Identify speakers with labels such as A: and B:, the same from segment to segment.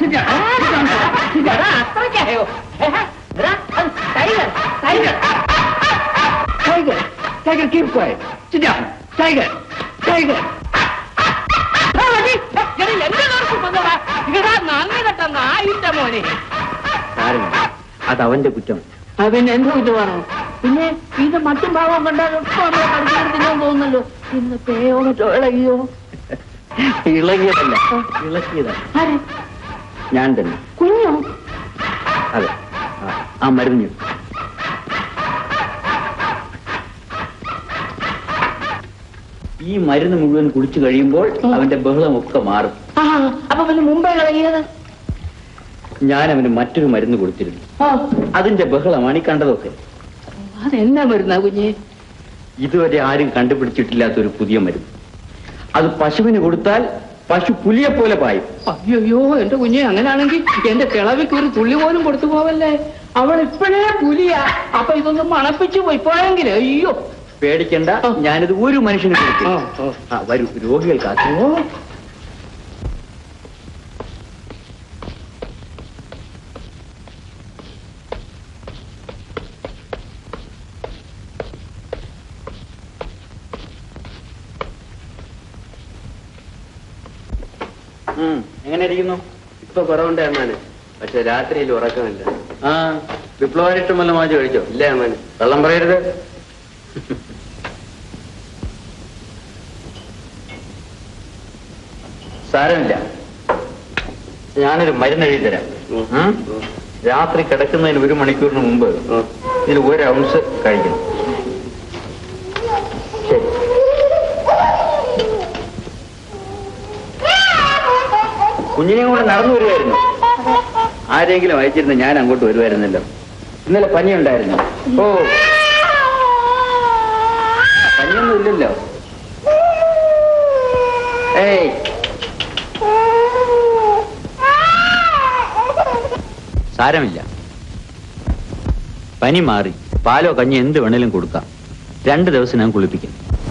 A: എടാ, അത്രയ്ക്കായോ എടാ, എടാ, അത് tiger tiger
B: Tiger, Tiger, keep quiet. Sit down. Tiger, Tiger.
A: ആ, മതി. എടാ, എന്റെ നേർക്ക് വന്നടാ. എടാ, നന്ദി കെട്ട നായിന്റെ മോനെ
B: സാരമില്ല അത് അവന്റെ കുറ്റം
A: ആ, പിന്നെ എന്ത് കുറ്റമാണോ പിന്നെ ഇത് മറ്റും ഭാവം കണ്ടാൽ ഇപ്പൊ നമ്മളെ കടുത്തിനോ തോന്നുന്നല്ലോ ഇന്ന് പേയോ മറ്റോ ഇളകിയോ
B: ഇളകിയതല്ല ഇളക്കിയതാണ്
A: ആരെ
B: ഞാൻ തന്നെ
A: കുഞ്ഞോ
B: അതെ ആ, ആ മരുന്ന് ഈ മരുന്ന് മുഴുവൻ കുടിച്ചു കഴിയുമ്പോൾ അവന്റെ ബഹളമൊക്കെ മാറും
A: ആ അപ്പൊ പിന്നെ മുമ്പേ ഇളകിയത്
B: ഞാൻ അവന് മറ്റൊരു മരുന്ന് കൊടുത്തിരുന്നു
A: ഓ
B: അതിന്റെ ബഹളമാണ് ഈ കണ്ടതൊക്കെ
A: അതെന്നാ മരുന്നാ കുഞ്ഞെ
B: ഇതുവരെ ആരും കണ്ടുപിടിച്ചിട്ടില്ലാത്ത ഒരു പുതിയ മരുന്ന് അത് പശുവിന് കൊടുത്താൽ പശു പുലിയെ പോലെ പായും
A: അയ്യോ എന്റെ കുഞ്ഞെ അങ്ങനെയാണെങ്കിൽ എന്റെ കിളവിക്ക് ഒരു തുള്ളി പോലും കൊടുത്തു പോവല്ലേ അവൾ ഇപ്പോഴേ പുലിയാ അപ്പൊ ഇതൊന്നും മണപ്പിച്ചു പോയി പോയെങ്കിൽ അയ്യോ
B: പേടിക്കണ്ട ഞാനിത് ഒരു മനുഷ്യന് കൊടുക്കും ആ വരൂ രോഗികൾ കാത്തു എങ്ങനെ ഇരിക്കുന്നു
C: ഇപ്പൊ കുറവുണ്ട് അമ്മാന് പക്ഷെ രാത്രിയിൽ ഉറക്കമില്ല
B: ആ വിപ്ലവാരിട്ടും വല്ല മാറ്റി കഴിച്ചോ
C: ഇല്ല അമ്മാന്
B: വെള്ളം പറയരുത് സാരമില്ല ഞാനൊരു മരുന്ന് എഴുതി തരാം ഉം? രാത്രി കിടക്കുന്നതിന് ഒരു മണിക്കൂറിന് മുമ്പ് ഇതിൽ ഒരു ഔൺസ് കഴിക്കണം ശരി കുഞ്ഞിനെയും കൂടെ നടന്നു വരുമായിരുന്നു ആരെങ്കിലും അയച്ചിരുന്ന ഞാൻ അങ്ങോട്ട് വരുമായിരുന്നല്ലോ ഇന്നലെ പനി ഉണ്ടായിരുന്നു ഓ പനിയൊന്നും ഇല്ലല്ലോ ഏയ് സാരമില്ല പനി മാറി പാലോ കഞ്ഞി എന്ത് വേണേലും കൊടുക്കാം രണ്ട് ദിവസം ഞാൻ കുളിപ്പിക്കും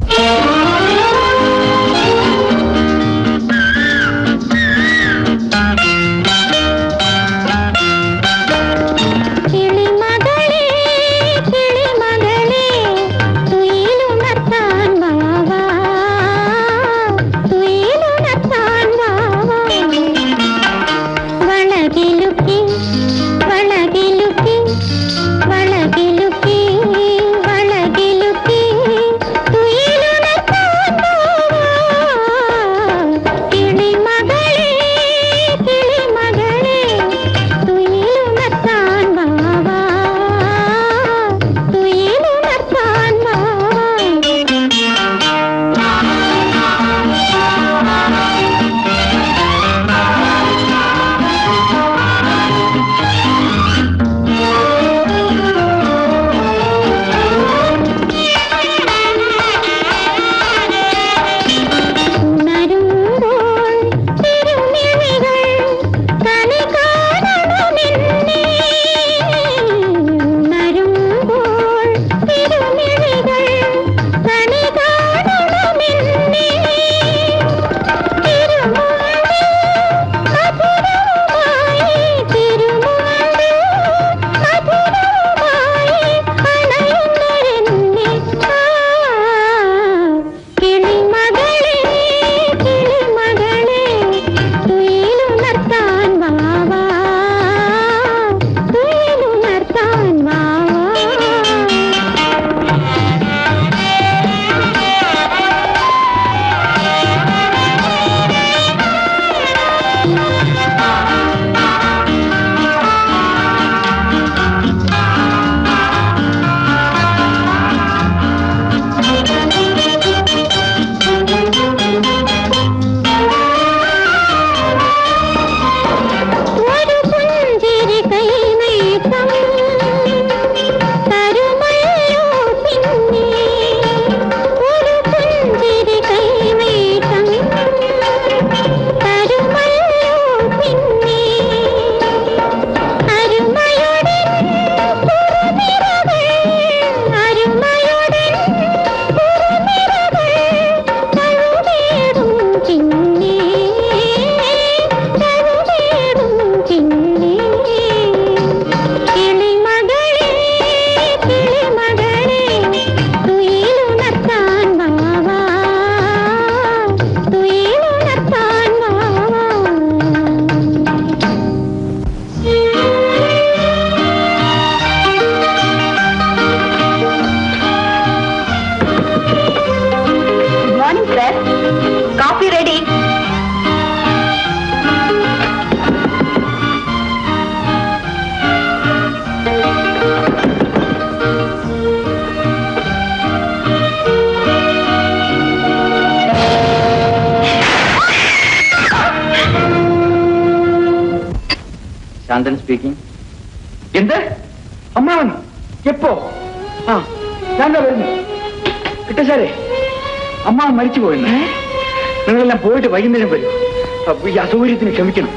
D: കിളിമകളേ കിളിമകളേ തുയിലുണർത്താൻ വാവാ തുയിലുണർത്താൻ വാവാ വളകിലുക്കി വളകിലുക്കി വളകിലുക്കി വളകിലുക്കി
B: ശാന്തൻ സ്പീക്കിംഗ്
A: എന്ത് അമ്മാവൻ എപ്പോ ആ ഞാൻ ദാ വരുന്നു കിട്ടശാലേ അമ്മാവൻ മരിച്ചു പോയിന്ന് നിങ്ങളെല്ലാം പോയിട്ട് വൈകുന്നേരം വരൂ അപ്പൊ ഈ അസൗകര്യത്തിന് ക്ഷമിക്കണം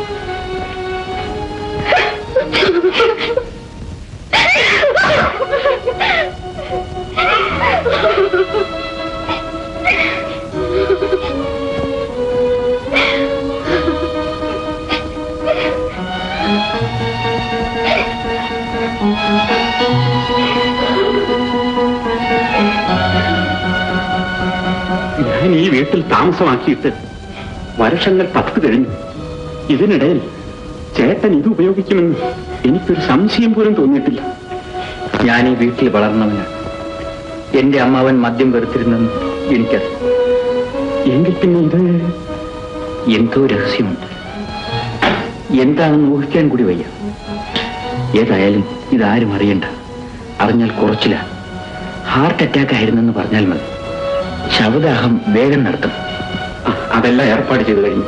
E: ഞാൻ ഈ വീട്ടിൽ താമസമാക്കിയിട്ട് വർഷങ്ങൾ പത്ത് കഴിഞ്ഞു ഇതിനിടയിൽ ചേട്ടൻ ഇത് ഉപയോഗിക്കുമെന്ന് എനിക്കൊരു സംശയം പോലും തോന്നിയിട്ടില്ല
B: ഞാൻ ഈ വീട്ടിൽ വളർന്നവനാണ് എന്റെ അമ്മാവൻ മദ്യം വെറുത്തിരുന്നെന്ന് എനിക്കറിയാം
E: എങ്കിൽ പിന്നെ ഇത്
B: എന്തോ രഹസ്യമുണ്ട് എന്താണെന്ന് ഊഹിക്കാൻ കൂടി വയ്യ ഏതായാലും ഇതാരും അറിയണ്ട അറിഞ്ഞാൽ കുറച്ചില്ല ഹാർട്ട് അറ്റാക്ക് ആയിരുന്നെന്ന് പറഞ്ഞാൽ മതി ശവദാഹം വേഗം നടത്തും
E: ആ, അതെല്ലാം ഏർപ്പാട് ചെയ്തു കഴിഞ്ഞു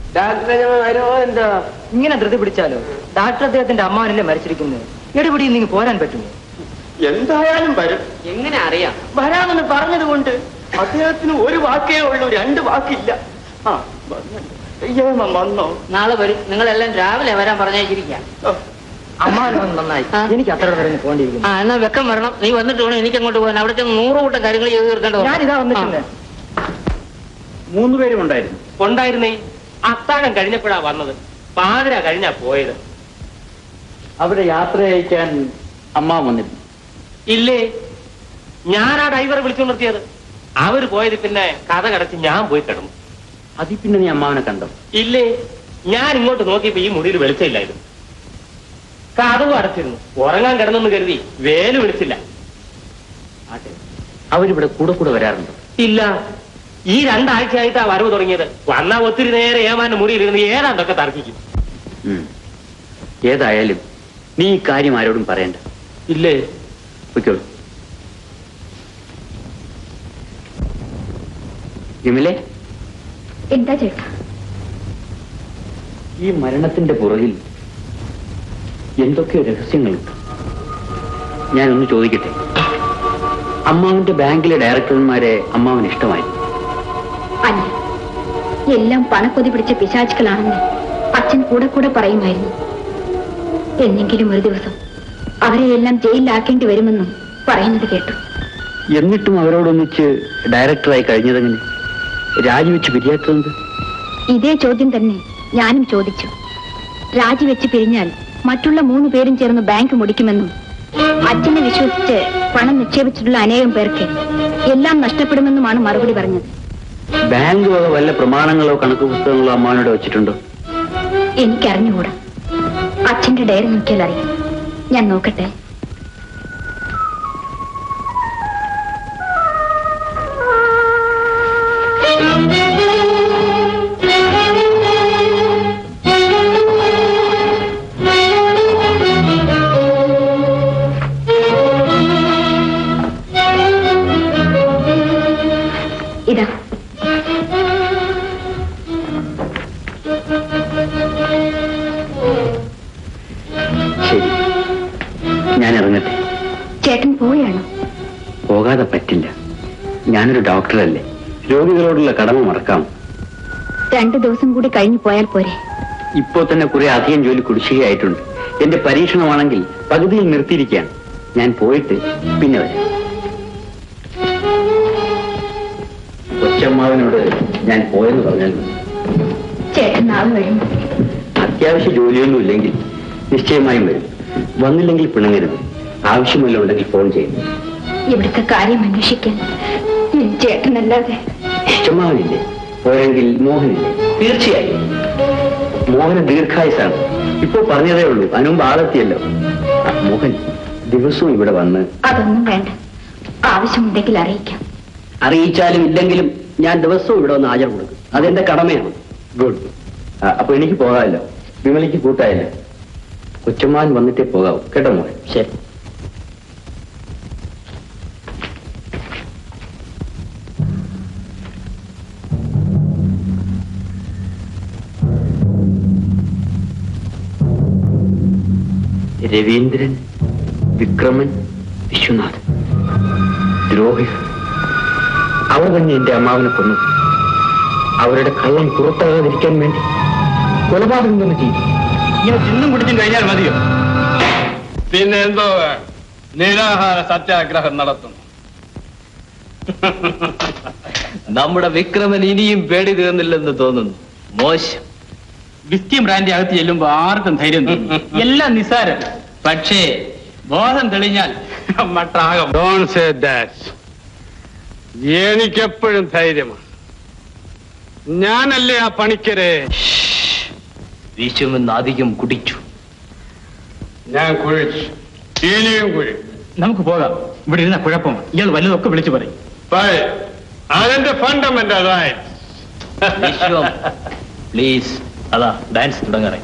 C: എന്താ
F: ഇങ്ങനെ ധൃതി പിടിച്ചാലോ ഡാക്ടർ അദ്ദേഹത്തിന്റെ അമ്മാവനല്ലേ മരിച്ചിരിക്കുന്നത് എടുപിടി നിങ്ങൾ പോരാൻ പറ്റുമോ
C: എന്തായാലും വരും
F: എങ്ങനെ അറിയാം
C: വരാമെന്ന് പറഞ്ഞത് കൊണ്ട് അദ്ദേഹത്തിന് ഒരു വാക്കേ ഉള്ളൂ രണ്ട് വാക്കില്ല ആ വന്നുണ്ട്. ഏമ വന്നോ
F: നാളെ വരും നിങ്ങളെല്ലാം രാവിലെ വരാൻ പറഞ്ഞേച്ചിരിക്കാം അമ്മാവൻ വന്ന് നന്നായി
A: ആ.
F: എനിക്ക് അത്ര വരെ പോകേണ്ടിയിരിക്കുന്നു
A: ആ എന്നാ വെക്കം വരണം നീ വന്നിട്ട് വേണം എനിക്ക് അങ്ങോട്ട് പോകാൻ അവിടെ ചെന്ന് നൂറ് കൂട്ടം കാര്യങ്ങൾ ചെയ്ത് തീർക്കേണ്ടത്
F: ഞാൻ ഇതാ വന്നിട്ടുണ്ട്
B: മൂന്ന് പേരും ഉണ്ടായിരുന്നു
G: ഉണ്ടായിരുന്നേ അത്താഴം കഴിഞ്ഞപ്പോഴാ വന്നത് പാതിര കഴിഞ്ഞാ പോയത്
B: അവിടെ യാത്ര അയക്കാൻ അമ്മ വന്നിരുന്നു
G: ഇല്ലേ ഞാൻ ആ ഡ്രൈവറെ വിളിച്ചു നിർത്തിയത് അവര് പോയത് പിന്നെ കഥ കടച്ച് ഞാൻ പോയി കിടന്നു
B: അതിൽ പിന്നെ നീ അമ്മാവനെ കണ്ടോ
G: ഇല്ലേ ഞാൻ ഇങ്ങോട്ട് നോക്കിയപ്പോ ഈ മുറിയിൽ വെളിച്ചമില്ലായിരുന്നു കഥവും അടച്ചിരുന്നു ഉറങ്ങാൻ കിടന്നെന്ന് കരുതി വേല് വിളിച്ചില്ല
B: ആട്ടെ അവരിവിടെ കൂടെ കൂടെ വരാറുണ്ടോ
G: ഇല്ല ഈ രണ്ടാഴ്ചയായിട്ടാ വരവ് തുടങ്ങിയത് വന്നാ ഒത്തിരി നേരെ ഏമാന്റെ മുറിയിലിരുന്ന് ഏതാണ്ടൊക്കെ തർക്കിക്കും
B: ഉം. ഏതായാലും നീ ഈ കാര്യം ആരോടും പറയണ്ട
G: ഇല്ലേ
B: പൊയ്ക്കോളൂ വിമലെ
D: എന്താ ചേട്ടാ
B: ഈ മരണത്തിന്റെ പുറകിൽ എന്തൊക്കെ രഹസ്യങ്ങളുണ്ട് ഞാനൊന്ന് ചോദിക്കട്ടെ അമ്മാവന്റെ ബാങ്കിലെ ഡയറക്ടർമാരെ അമ്മാവന് ഇഷ്ടമായി
D: അല്ല എല്ലാം പണക്കൊതി പിടിച്ച പിശാചുക്കളാണെന്ന് അച്ഛൻ കൂടെ കൂടെ പറയുമായിരുന്നു എന്നെങ്കിലും ഒരു ദിവസം അവരെ എല്ലാം ജയിലിലാക്കേണ്ടി വരുമെന്നും പറയുന്നത് കേട്ടു
B: എന്നിട്ടും അവരോടൊന്നിച്ച് ഡയറക്ടറായി കഴിഞ്ഞതെങ്ങനെ രാജിവെച്ച് പിരിയാത്തത്
D: ഇതേ ചോദ്യം തന്നെ ഞാനും ചോദിച്ചു രാജിവെച്ച് പിരിഞ്ഞാൽ മറ്റുള്ള മൂന്ന് പേരും ചേർന്ന് ബാങ്ക് മുടിക്കുമെന്നും അച്ഛനെ വിശ്വസിച്ച് പണം നിക്ഷേപിച്ചിട്ടുള്ള അനേകം പേർക്ക് എല്ലാം നഷ്ടപ്പെടുമെന്നുമാണ് മറുപടി പറഞ്ഞത്
B: ബാങ്ക് വക വല്ല പ്രമാണങ്ങളോ കണക്ക് പുസ്തകങ്ങളോ അമ്മാവനോട് വെച്ചിട്ടുണ്ടോ
D: എനിക്കറിഞ്ഞുകൂടാ അച്ഛന്റെ ഡയറി നോക്കിയാൽ അറിയാം ഞാൻ നോക്കട്ടെ ഇതാ
B: ശരി ഞാൻ ഇറങ്ങട്ടെ
D: ചേട്ടൻ പോവുകയാണോ
B: പോകാതെ പറ്റില്ല ഞാനൊരു ഡോക്ടറല്ലേ രോഗികളോടുള്ള കടമ മറക്കാം
D: രണ്ടു ദിവസം കൂടി കഴിഞ്ഞു പോയാൽ പോരെ
B: ഇപ്പോ തന്നെ കുറെ അധികം ജോലി കുടിശ്ശികയായിട്ടുണ്ട് എന്റെ പരീക്ഷണമാണെങ്കിൽ പകുതിയിൽ നിർത്തിയിരിക്കുകയാണ് ഞാൻ പോയിട്ട് പിന്നെ വരാം കൊച്ചമ്മാവിനോട് ഞാൻ പോയെന്ന് പറഞ്ഞാൽ മതി.
D: ചേട്ടൻ നാളെ വരും
B: അത്യാവശ്യ ജോലിയൊന്നും ഇല്ലെങ്കിൽ നിശ്ചയമായും വരും വന്നില്ലെങ്കിൽ പിണങ്ങരുത് ആവശ്യമല്ല ഉണ്ടെങ്കിൽ ഫോൺ ചെയ്യും
D: ഇവിടുത്തെ കാര്യം അന്വേഷിക്കാൻ ഈ ചേട്ടനല്ലാതെ
B: കൊച്ചമ്മാവനില്ലേ പോയെങ്കിൽ മോഹനില്ലേ തീർച്ചയായും മോഹന് ദീർഘായുസാണ് ഇപ്പോ പറഞ്ഞതേ ഉള്ളൂ അതിനുമുമ്പ് ആളെത്തിയല്ലോ ആ, മോഹൻ ദിവസവും ഇവിടെ വന്ന്
D: അതൊന്നും വേണ്ട ആവശ്യമുണ്ടെങ്കിൽ അറിയിക്കാം
B: അറിയിച്ചാലും ഇല്ലെങ്കിലും ഞാൻ ദിവസവും ഇവിടെ വന്ന് ഹാജർ കൊടുക്കും അതെന്റെ കടമയാണ് ഗുഡ് അപ്പൊ എനിക്ക് പോകാമല്ലോ വിമലിക്ക് കൂട്ടായല്ലോ കൊച്ചമ്മാൻ വന്നിട്ടേ പോകാവൂ കേട്ടോ മോഹൻ ശരി രവീന്ദ്രൻ വിക്രമൻ വിശ്വനാഥ് ദ്രോഹികൾ അവർ തന്നെ എന്റെ അമ്മാവനെ കൊന്നു അവരുടെ കള്ളം പുറത്താകാതിരിക്കാൻ വേണ്ടി കൊലപാതകം തന്നെ ചെയ്തു
A: ഇങ്ങനെ തിന്നും കുടിച്ചും കഴിഞ്ഞാൽ മതിയോ
E: പിന്നെ എന്തോ നിരാഹാര സത്യാഗ്രഹം നടത്തുന്നു
G: നമ്മുടെ വിക്രമൻ ഇനിയും പേടി തീർന്നില്ലെന്ന് തോന്നുന്നു മോശം
A: വിസ്കിയും ബ്രാൻഡി അകത്ത് ചെല്ലുമ്പോ ആർക്കും ധൈര്യം തോന്നും. എല്ലാം നിസ്സാരം പക്ഷേ ബോധം തെളിഞ്ഞാൽ മട്ടാകം
E: Don't say that. എനിക്കെപ്പോഴും ധൈര്യമാണ് ഞാനല്ലേ ആ പണിക്കരെ
G: വിശ്വമെന്ന് അധികം കുടിച്ചു
E: ഞാൻ കുഴിച്ചു ഇനിയും കുഴി
A: നമുക്ക് പോകാം ഇവിടെ ഇരുന്ന കുഴപ്പമാണ് ഇയാൾ വല്ലതൊക്കെ വിളിച്ചു പറയും
E: അതെന്റെ ഫണ്ടമെന്റൽ റൈറ്റ്
G: വിശ്വം പ്ലീസ് അതാ ഡാൻസ് തുടങ്ങാറേ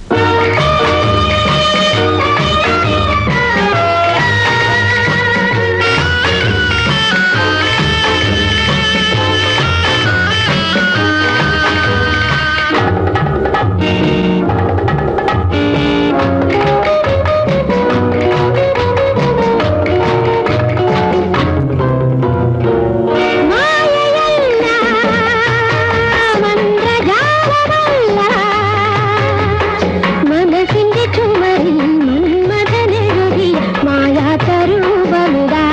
H: മനസ്സിന്റെ ചുമരിൽ മന്മഥനെഴുതി മായാത്ത രൂപമിടാ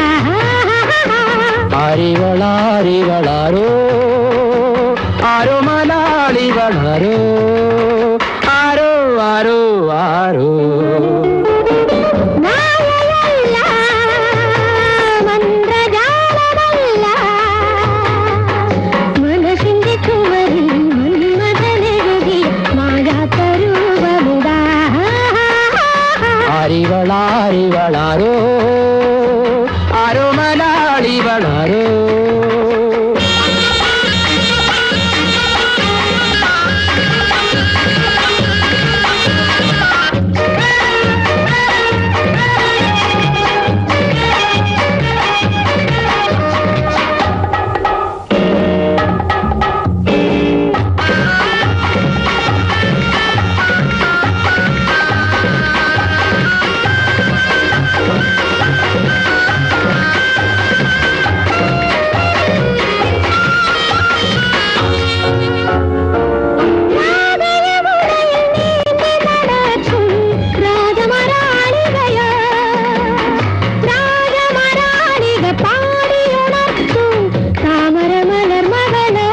B: ആരിവളാരിവളാരോ ആരോ മലാളിവളാരോ ആരോ ആരോ ആരോ
H: മായയല്ല മന്ത്രജാലമല്ല മനസ്സിന്റെ ചുമരിൽ മന്മഥനെഴുതി മായാത്ത രൂപമിടാ
B: ആരിവളാരിവളാരോ ആരോ മലാളിവളാരോ
H: രാജമരാളികയോ രാജമരാളിക പാടിയുണർത്തും താമരമലർ മകളോ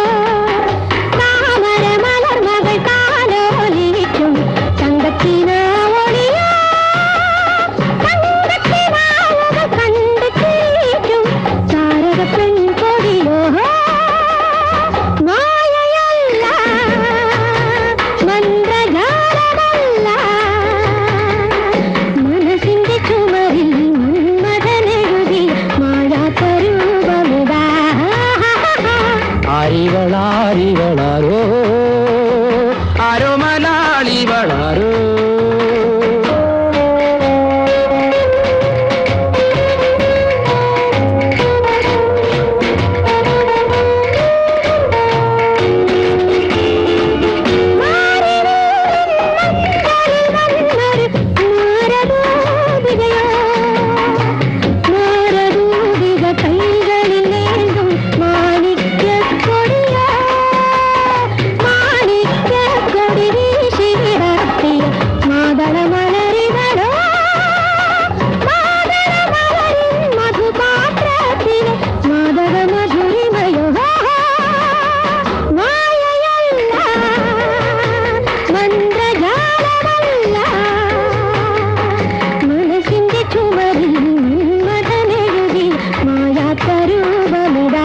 H: താമരമലർ മകൾ കാലോലിക്കും തങ്കത്തിനാവൊളിയോ തങ്കത്തിനാവുകൾ കണ്ട് ചിരിക്കും ചാരക പെൺകൊടിയോ മായയല്ല മന്ത്രജാലമല്ല മനസ്സിന്റെ ചുമരിൽ മന്മഥനെഴുതി മായാത്ത രൂപമിടാ
B: ആരിവളാരിവളാരോ ആരോ മലാളിവളാരോ
H: മാരദൂതിക കൈകളിലേന്തും മാണിക്യക്കൊടിയോ മാണിക്യക്കൊടി വീശി വിടർത്തിയ മാതളമലരികളോ മാതളമലരിൻ മധുപാത്രത്തിലെ മാതക മധുരിമയോ മായയല്ല മന്ത്രജാലമല്ല മനസ്സിന്റെ ചുമരിൽ മന്മഥനെഴുതി മായാത്ത രൂപമിടാ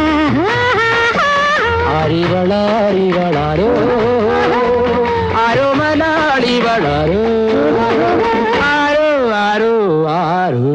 B: ആരിവളാരിവളാരോ ആരോ മലാളിവളാരോ ആരോ ആരോ ആരോ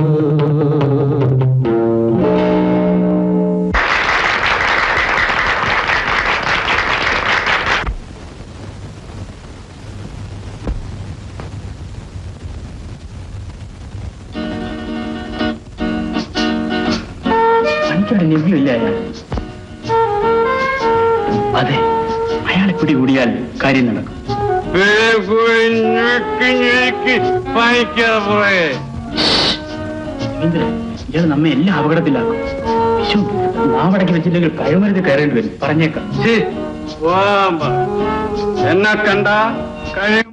A: പണിക്കവിടെ ലഭ്യമില്ല അയാൾ അതെ അയാളെ പിടികൂടിയാൽ കാര്യം നടക്കും
E: പണിക്കാതെ
A: ഇയാൾ നമ്മെ എല്ലാം അപകടത്തിലാക്കും വിശു നാവടക്കി വെച്ചില്ലെങ്കിൽ കഴിമരുത് കയറേണ്ടി വരും പറഞ്ഞേക്കാം
E: എന്നെ കണ്ട കഴിയും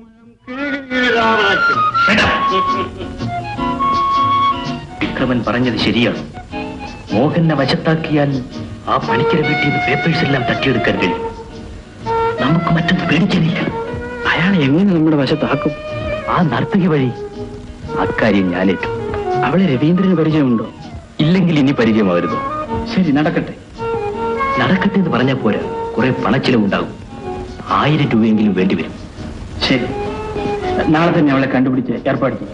B: വിക്രമൻ പറഞ്ഞത് ശരിയാണ് മോഹനെ വശത്താക്കിയാൽ ആ പണിക്കര വീട്ടിൽ നിന്ന് പേപ്പേഴ്സ് എല്ലാം തട്ടിയെടുക്കാൻ കഴിയും നമുക്ക് മറ്റൊന്ന് പേടിക്കാനില്ല
A: അയാളെ എങ്ങനെ നമ്മുടെ വശത്താക്കും
B: ആ നർത്തകി വഴി അക്കാര്യം ഞാനേറ്റു
A: അവളെ രവീന്ദ്രന് പരിചയമുണ്ടോ
B: ഇല്ലെങ്കിൽ ഇനി പരിചയമാകരുതോ
A: ശരി നടക്കട്ടെ
B: നടക്കട്ടെ എന്ന് പറഞ്ഞാൽ പോരാ കുറെ പണച്ചിലവുണ്ടാകും ആയിരം രൂപയെങ്കിലും വേണ്ടിവരും
A: ശരി നാളെ തന്നെ അവളെ കണ്ടുപിടിച്ച് ഏർപ്പാട് ചെയ്യാം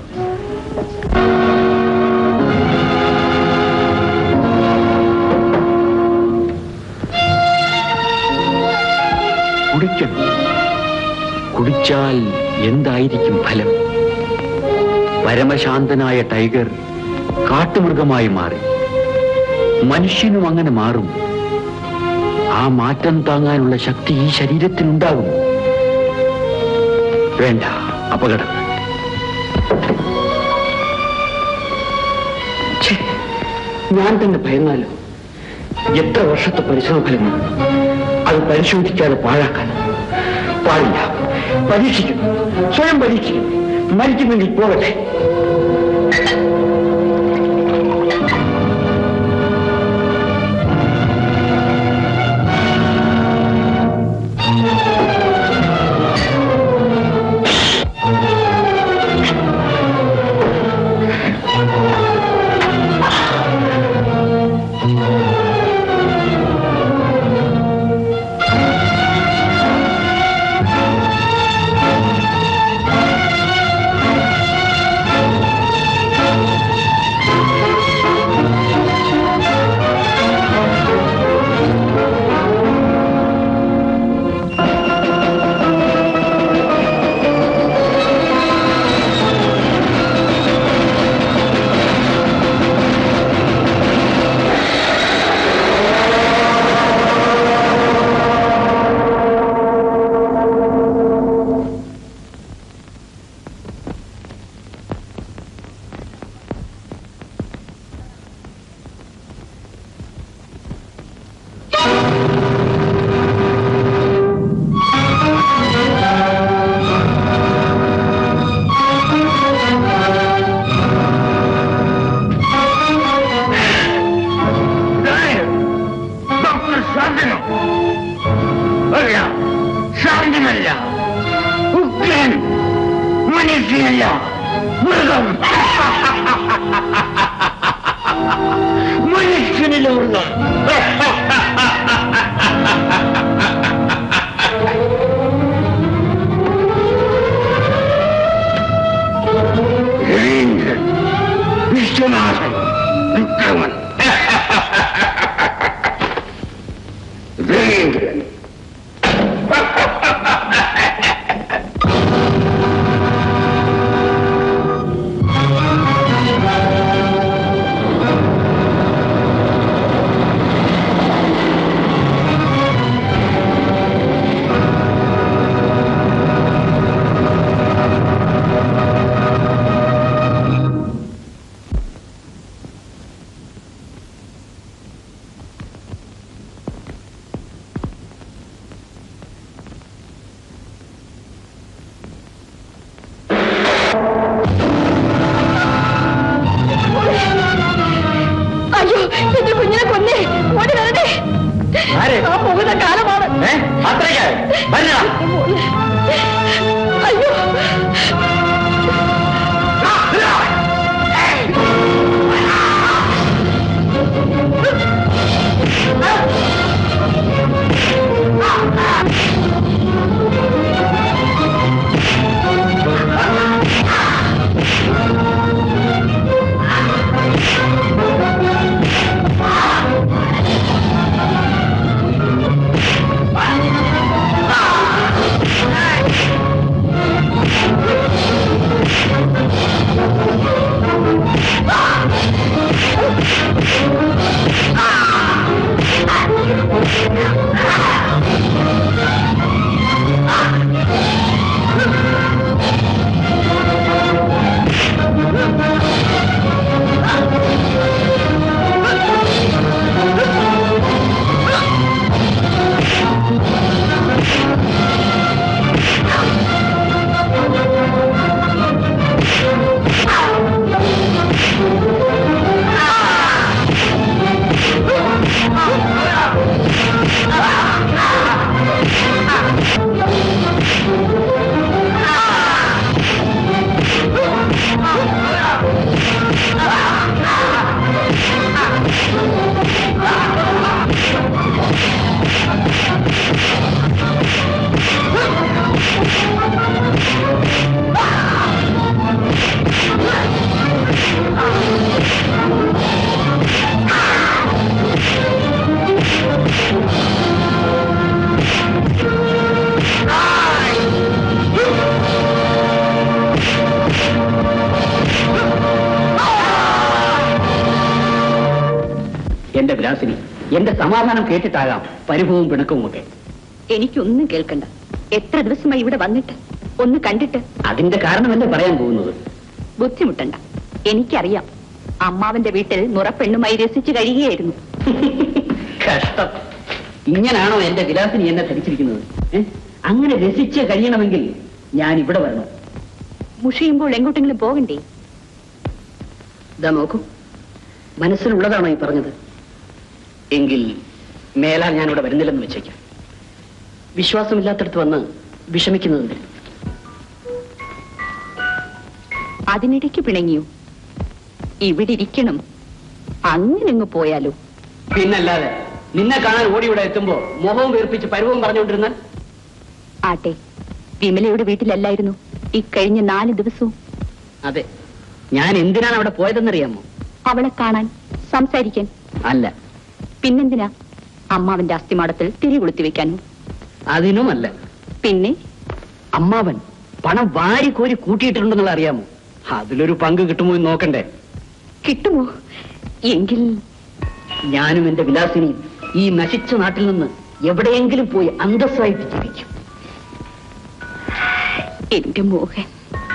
B: കുടിക്കണം കുടിച്ചാൽ എന്തായിരിക്കും ഫലം പരമശാന്തനായ ടൈഗർ കാട്ടുമൃഗമായി മാറി മനുഷ്യനും അങ്ങനെ മാറും ആ മാറ്റം താങ്ങാനുള്ള ശക്തി ഈ ശരീരത്തിനുണ്ടാകും വേണ്ട അപകടം ഛെ, ഞാൻ തന്നെ ഭയന്നാലോ എത്ര വർഷത്തെ പരിശ്രമ ഫലമാണ് അത് പരിശോധിക്കാതെ പാഴാക്കാൻ പാടില്ല പരീക്ഷിക്കുന്നു സ്വയം പരീക്ഷിക്കുന്നു മരിക്കുന്നെങ്കിൽ പോകട്ടെ
E: ഡോക്ടർ ശാന്തനോ അല്ല ശാന്തനല്ല ഉഗ്രൻ മനുഷ്യനല്ല മൃഗം മനുഷ്യനിലെ മൃഗം രവീന്ദ്രൻ വിശ്വനാഥൻ വിക്രമൻ രവീന്ദ്രൻ
H: ആ
B: എന്റെ വിലാസിനി എന്റെ സമാധാനം കേട്ടിട്ടാകാം പരിഭവവും പിണക്കവും ഒക്കെ
D: എനിക്കൊന്നും കേൾക്കണ്ട എത്ര ദിവസമായി ഇവിടെ വന്നിട്ട് ഒന്ന് കണ്ടിട്ട്
B: അതിന്റെ കാരണമല്ലേ പറയാൻ പോകുന്നത്
D: ബുദ്ധിമുട്ടണ്ട എനിക്കറിയാം അമ്മാവന്റെ വീട്ടിൽ മുറപ്പെണ്ണുമായി രസിച്ചു കഴിയുകയായിരുന്നു
B: കഷ്ടം ഇങ്ങനാണോ എന്റെ വിലാസിനി എന്നെ ധരിച്ചിരിക്കുന്നത് ഏ? അങ്ങനെ രസിച്ച് കഴിയണമെങ്കിൽ ഞാൻ ഇവിടെ വരണം
D: മുഷിയുമ്പോൾ എങ്ങോട്ടെങ്കിലും പോകണ്ടേ
B: ഇതാ നോക്കൂ മനസ്സിലുള്ളതാണോ ഈ പറഞ്ഞത് എങ്കിൽ മേലാൽ ഞാൻ ഇവിടെ വരുന്നില്ലെന്ന് വെച്ചേക്കാം വിശ്വാസമില്ലാത്തടത്ത് വന്ന് വിഷമിക്കുന്നതിന്
D: അതിനിടയ്ക്ക് പിണങ്ങിയോ ഇവിടെ ഇരിക്കണം അങ്ങനെങ്ങ് പോയാലോ
B: പിന്നല്ലാതെ നിന്നെ കാണാൻ ഓടി ഇവിടെ എത്തുമ്പോ മുഖവും വീർപ്പിച്ച് പരുവവും പറഞ്ഞുകൊണ്ടിരുന്നാൽ
D: ആട്ടെ വിമലയുടെ വീട്ടിലല്ലായിരുന്നു ഇക്കഴിഞ്ഞ നാല് ദിവസവും
B: അതെ ഞാൻ എന്തിനാണ് അവിടെ പോയതെന്നറിയാമോ
D: അവളെ കാണാൻ സംസാരിക്കാൻ
B: അല്ല
D: പിന്നെന്തിനാ അമ്മാവന്റെ അസ്ഥിമാടത്തിൽ തിരി കൊളുത്തി വെക്കാനോ
B: അതിനുമല്ല
D: പിന്നെ
B: അമ്മാവൻ പണം വാരി കോരി കൂട്ടിയിട്ടുണ്ടെന്നുള്ള അറിയാമോ അതിലൊരു പങ്ക് കിട്ടുമോ എന്ന് നോക്കണ്ടേ
D: കിട്ടുമോ എങ്കിൽ
B: ഞാനും എന്റെ വിലാസിനിയും ഈ നശിച്ച നാട്ടിൽ നിന്ന് എവിടെയെങ്കിലും പോയി അന്തസ്സായിട്ട് ജീവിക്കും
D: എന്റെ മോഹൻ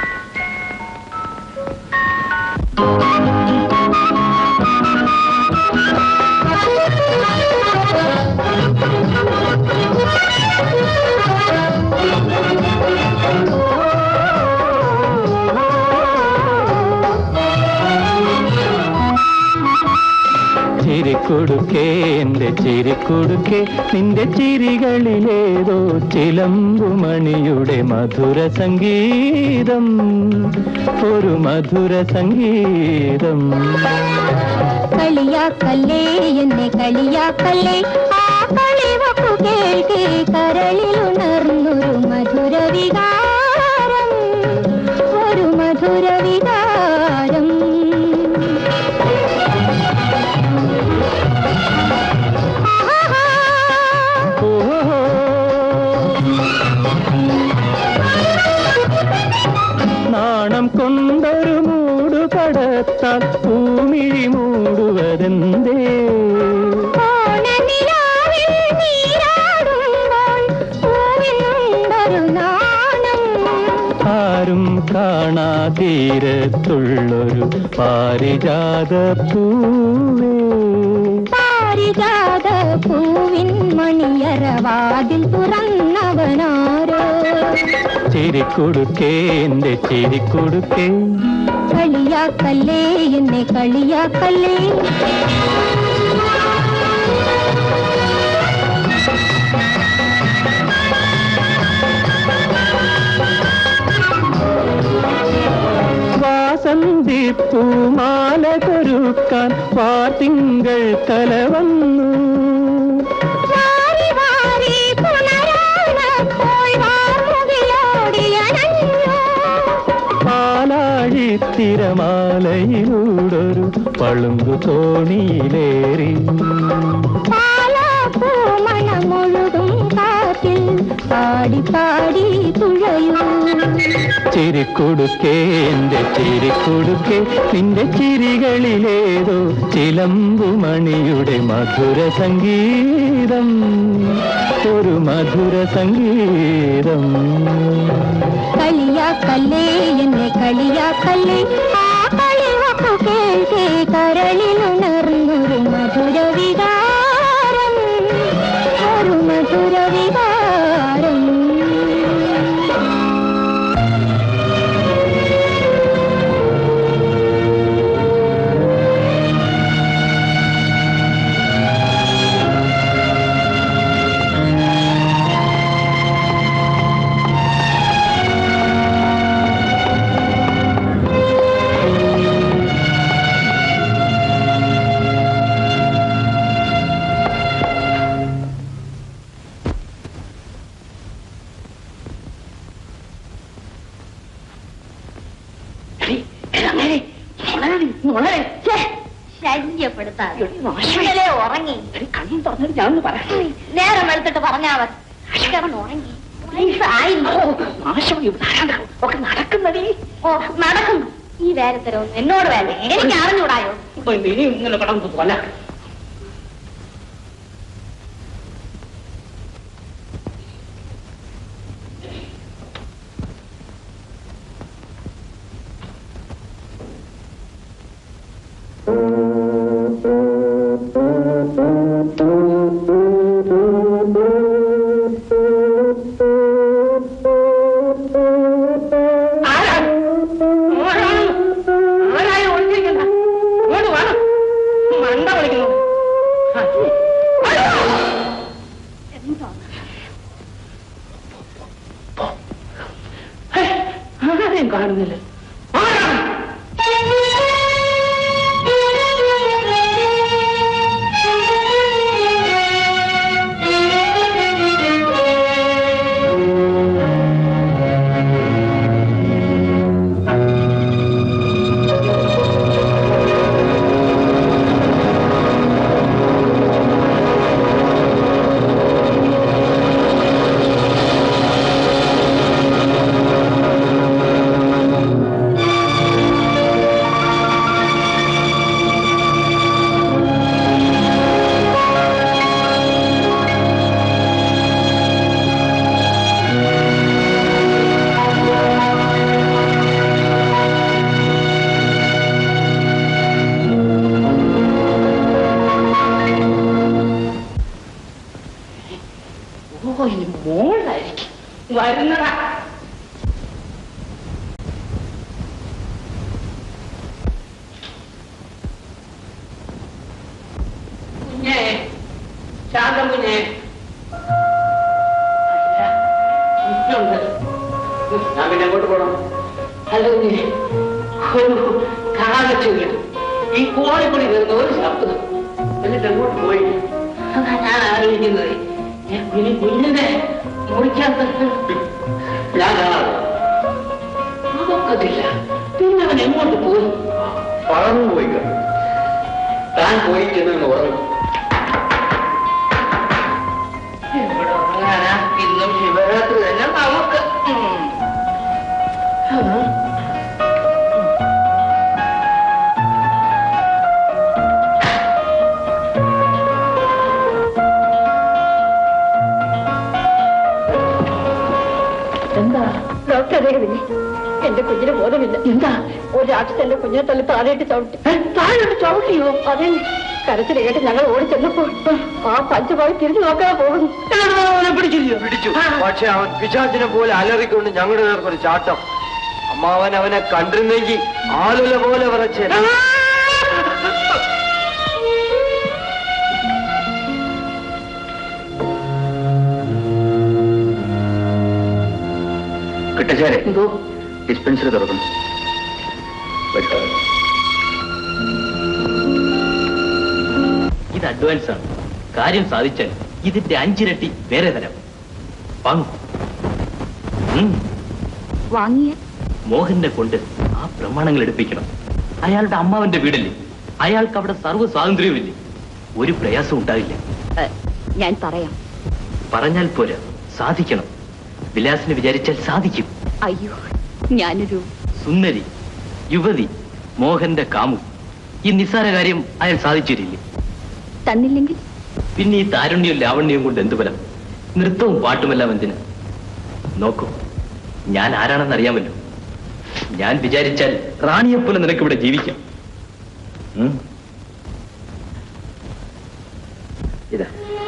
I: ചിരിക്കൊടുക്കേ എന്റെ ചിരിക്കൊടുക്കേ നിന്റെ ചിരികളിലേതോ ചിലമ്പുമണിയുടെ മധുര സംഗീതം ഒരു മധുര സംഗീതം
H: കളിയാക്കല്ലേ എന്നെ കളിയാക്കല്ലേ ആ കളിവക്കു കേൾക്കേ കരളിലുണർന്നൊരു മധുര വികാരം ഒരു മധുര വികാരം
I: നാണം കൊണ്ടൊരു മൂടു കടത്താൽ പൂമിഴി മൂടുവതെന്തേ
H: ഓണനിലാവിൽ നീരാടുമ്പോൾ പൂവിനുണ്ടൊരു നാണം
I: ആരും കാണാതീരത്തുള്ളൊരു പാരിജാത പൂവേ
H: പാരിജാത പൂവിൻ മണിയറവാതിൽ തുറന്നവനാരോ
I: ചിരിക്കൊടുക്കേ എന്റെ ചിരിക്കൊടുക്കേ
H: കളിയാക്കല്ലേ എന്നെ കളിയാക്കല്ലേ
I: വാസന്തി പൂമാല കൊരുക്കാൻ വാർത്തിങ്കൾ തല വന്നു
H: വാരി വാരി പുനരാണപ്പോൾ വാർമുകിലോടിയണഞ്ഞു
I: പാലാഴി തിരമാലയിലൂടൊരു പളുങ്കു തോണിയിലേറി
H: പാലാപ്പൂമണമൊഴുകും കാറ്റിൽ പാടി പാടി തുഴയൂ
I: ചിരിക്കൊടുക്കേ എന്റെ ചിരിക്കൊടുക്കേ നിന്റെ ചിരികളിലേതോ ചിലമ്പുമണിയുടെ മധുര സംഗീതം ഒരു മധുര സംഗീതം
H: കളിയാക്കല്ലേ എന്നെ കളിയാക്കല്ലേ ആ കളിവക്കു കേൾക്കേ കരളിലുണർന്നൊരു മധുര വികാരം ഒരു മധുര വികാരം ശല്യപ്പെടുത്താതെ ഇന്നലെ ഉറങ്ങി
B: കണ്ണു തുറന്നിട്ട് ഞാൻ ഒന്ന് പറയാം
H: നേരം എടുത്തിട്ട് പറഞ്ഞാ മതി കിടന്ന് ഉറങ്ങി വയസ്സായില്ലോ.
B: നാശം ഇവിടെ ആരാണ്ട് ഒക്കെ നടക്കുന്നതേ
H: ഓ നടക്കുന്നു ഈ വേലത്തരൊന്നും എന്നോട് വേണ്ട എനിക്ക് അറിഞ്ഞൂടായോ
B: ഇനി ഇങ്ങനെ കടന്നു പോലെ
C: ഓ ഇനി മോളായിരിക്കും വരുന്നതാ കുഞ്ഞേ ശാന്തം കുഞ്ഞേ അല്ല, കുഞ്ഞുണ്ട്.
B: ഞാൻ പിന്നെ എങ്ങോട്ട് പോകണം
C: അല്ല കുഞ്ഞേ ഒരു കാലച്ചുള്ള ഈ കോഴിക്കുടി വരുന്ന ഒരു ശബ്ദം എന്നിട്ട് എങ്ങോട്ട് പോയി അതാ ഞാൻ ആലോചിക്കുന്നത് ഏ, കുഞ്ഞി കുഞ്ഞിനെ മുറിക്കാൻ
B: ഞാൻ കാണാതെ
C: നോക്കത്തില്ല പിന്നെ അവൻ എങ്ങോട്ട് പോയി
B: പറന്നു പോയി കാണും. താൻ പോയി ചെന്ന് ഉറങ്ങും
C: ഇവിടെ ഉറങ്ങാനാ ഇന്നും ശിവരാത്രി തന്നെ നമുക്ക് ഉം. ആ. എന്താ
D: ഡോക്ടർ അറിയവില്ലേ എന്റെ കുഞ്ഞിന് ബോധമില്ല
C: എന്താ
D: ഒരു രാക്ഷസ് എന്റെ കുഞ്ഞിനെ തള്ളി താഴെയിട്ട് ചവിട്ടി
C: താഴോട്ട് ചവിട്ടിയോ
D: അതെ കരച്ചിൽ കേട്ട് ഞങ്ങൾ ഓടി ചെന്നപ്പോൾ ആ പഞ്ചപായി തിരിഞ്ഞു നോക്കാതെ പോകുന്നു
C: അവനെ പിടിച്ചില്ലയോ
A: പിടിച്ചു പക്ഷെ അവൻ പിശാചിനെ പോലെ അലറിക്കൊണ്ട് ഞങ്ങളുടെ നേർക്കൊരു ചാട്ടം അമ്മാവൻ അവനെ കണ്ടിരുന്നെങ്കിൽ ആലുല പോലെ വിറച്ചേ
B: കിട്ടശേരെ
C: എന്തോ
B: ഡിസ്പെൻസറി തുറക്കുന്നു വരൂ.
G: ഇത് അഡ്വാൻസ് ആണ് കാര്യം സാധിച്ചാൽ ഇതിന്റെ അഞ്ചിരട്ടി വേറെ തരാം വാങ്ങും ഉം.
D: വാങ്ങിയ
G: മോഹനെ കൊണ്ട് ആ പ്രമാണങ്ങൾ എടുപ്പിക്കണം അയാളുടെ അമ്മാവന്റെ വീടല്ലേ അയാൾക്ക് അവിടെ സർവ്വ സ്വാതന്ത്ര്യവുമില്ലേ ഒരു പ്രയാസം ഉണ്ടാവില്ല
D: ഞാൻ പറയാം
G: പറഞ്ഞാൽ പോരാ സാധിക്കണം വിലാസിന് വിചാരിച്ചാൽ സാധിക്കും
D: അയ്യോ ഞാനൊരു
G: സുന്ദരി യുവതി മോഹന്റെ കാമു ഈ നിസ്സാര കാര്യം അയാൾ സാധിച്ചു തരില്ലേ
D: തന്നില്ലെങ്കിൽ
G: പിന്നെ ഈ താരുണ്യവും ലാവണ്യവും കൊണ്ട് എന്ത് ഫലം നൃത്തവും പാട്ടുമെല്ലാം എന്തിന് നോക്കൂ ഞാൻ ആരാണെന്ന് അറിയാമല്ലോ ഞാൻ വിചാരിച്ചാൽ റാണിയെപ്പോലെ നിനക്കിവിടെ ജീവിക്കാം ഉം.
B: ഇതാ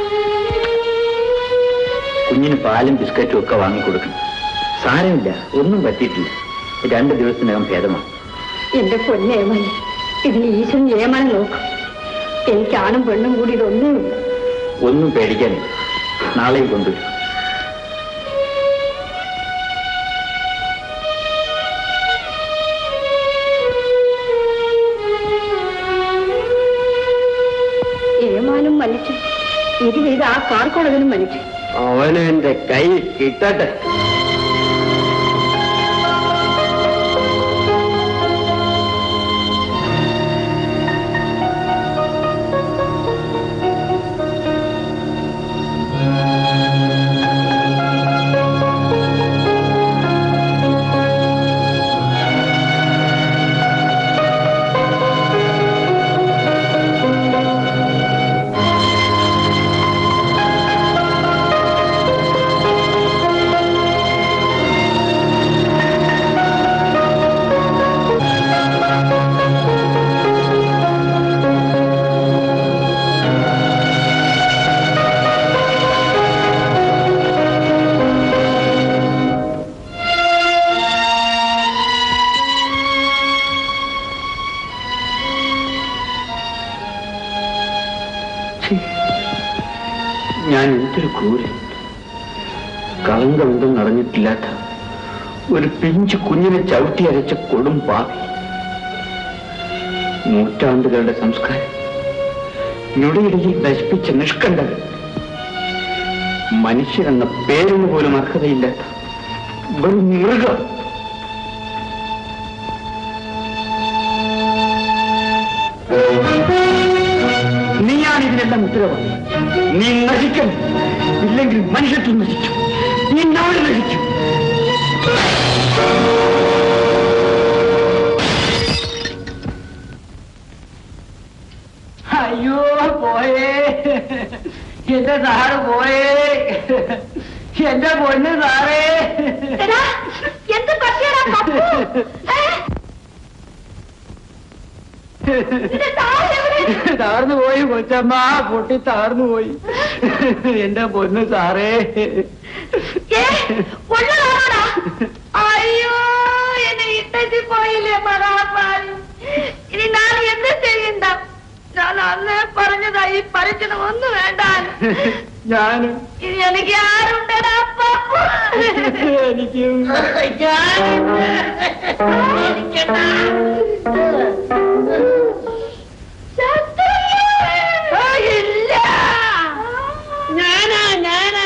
B: കുഞ്ഞിന് പാലും ബിസ്ക്കറ്റും ഒക്കെ വാങ്ങിക്കൊടുക്കണം സാരമില്ല ഒന്നും പറ്റിയിട്ടില്ല രണ്ട് ദിവസത്തിനകം ഭേദമാണ്
D: എന്റെ പൊന്നേമനെ ഇതിന് ഈശ്വരൻ ഏമാനം നോക്കും എനിക്ക് ആണും പെണ്ണും കൂടി ഇതൊന്നേ ഉള്ളൂ
B: ഒന്നും പേടിക്കാനില്ല നാളെയും കൊണ്ടുവരും
D: ഏമാനും മനുഷ്യൻ ഇത് ചെയ്ത് ആ കാർക്കോടകനും മനുഷ്യൻ
A: അവന് എന്റെ കൈ കിട്ടട്ടെ
B: ഞാൻ എന്തൊരു ക്രൂരൻ കളങ്കമെന്തും നടന്നിട്ടില്ലാത്ത
A: ഒരു പിഞ്ചു കുഞ്ഞിനെ ചവിട്ടി അരച്ച കൊടും പാവി നൂറ്റാണ്ടുകളുടെ സംസ്കാരം ഞൊടിയിടയിൽ നശിപ്പിച്ച നിഷ്കണ്ടകൾ മനുഷ്യരെന്ന പേരിന് പോലും അർഹതയില്ലാത്ത വെറും മൃഗം നീയാണ് ഇതിനെല്ലാം ഉത്തരവാദി നീ നശിക്കണം ഇല്ലെങ്കിൽ മനുഷ്യത്വം നശിച്ചു ഈ നാട് നശിച്ചു
C: അയ്യോ പോയേ എന്റെ സാറ് പോയേ എന്റെ പൊന്ന് സാറേ
H: എന്ത് പറ്റിയടാ പപ്പു ഏ? നിന്റെ താഴെ എവിടെ?
C: താർന്നു പോയി കൊച്ചമ്മ പൊട്ടി താർന്നു പോയി എന്റെ പൊന്ന് സാറേ
H: ഏ, ഉള്ളതാണോടാ? അയ്യോ എന്നെ ഇട്ടേച്ച് പോയില്ലേ മഹാപാൽ ഇനി ഞാൻ എന്ത് ചെയ്യണ്ട ഞാൻ അന്നേ പറഞ്ഞതാ ഈ പറിച്ചത് ഒന്നും വേണ്ട
C: ഞാനും
H: ഇനി എനിക്ക് ആരുണ്ടടാ പപ്പു
C: എനിക്ക്
H: ഇല്ല
C: ഞാനാ ഞാനാ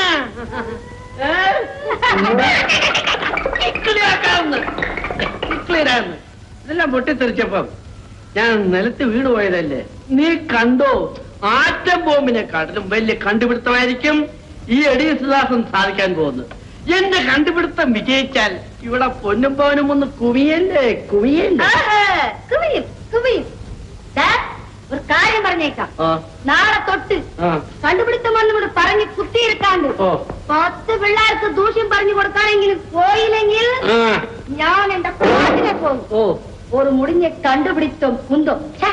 C: ഇക്ലിയാക്കാവുന്ന ഇക്ലിയറാന്ന് ഇതെല്ലാം പൊട്ടിത്തെറിച്ചപ്പം ഞാൻ നിലത്ത് വീണു പോയതല്ലേ നീ കണ്ടോ ആറ്റം ബോംബിനെക്കാട്ടിലും വലിയ കണ്ടുപിടുത്തമായിരിക്കും ഈ എഡീസുദാസൻ സാധിക്കാൻ പോകുന്നത് എന്റെ കണ്ടുപിടുത്തം വിജയിച്ചാൽ ഇവിടെ പൊന്നും പവനും ഒന്ന് കുവിയല്ലേ കുവിയല്ലേ
H: കുവിയും കുവിയും ദാ, ഒരു കാര്യം പറഞ്ഞേക്കാം
C: ആ
H: നാളെ തൊട്ട്
C: ആ
H: കണ്ടുപിടുത്തം വന്നുകൊണ്ട് പറഞ്ഞ് കുത്തിയിരുത്താണ്ട്
C: ഓ
H: പത്ത് പിള്ളേർക്ക് ദൂഷ്യം പറഞ്ഞു കൊടുക്കാനെങ്കിലും പോയില്ലെങ്കിൽ
C: ആ
H: ഞാൻ എന്റെ പാട്ടിനെ പോകും
C: ഓ
H: ഒരു മുടിഞ്ഞ കണ്ടുപിടുത്തം കുന്തം ഛെ,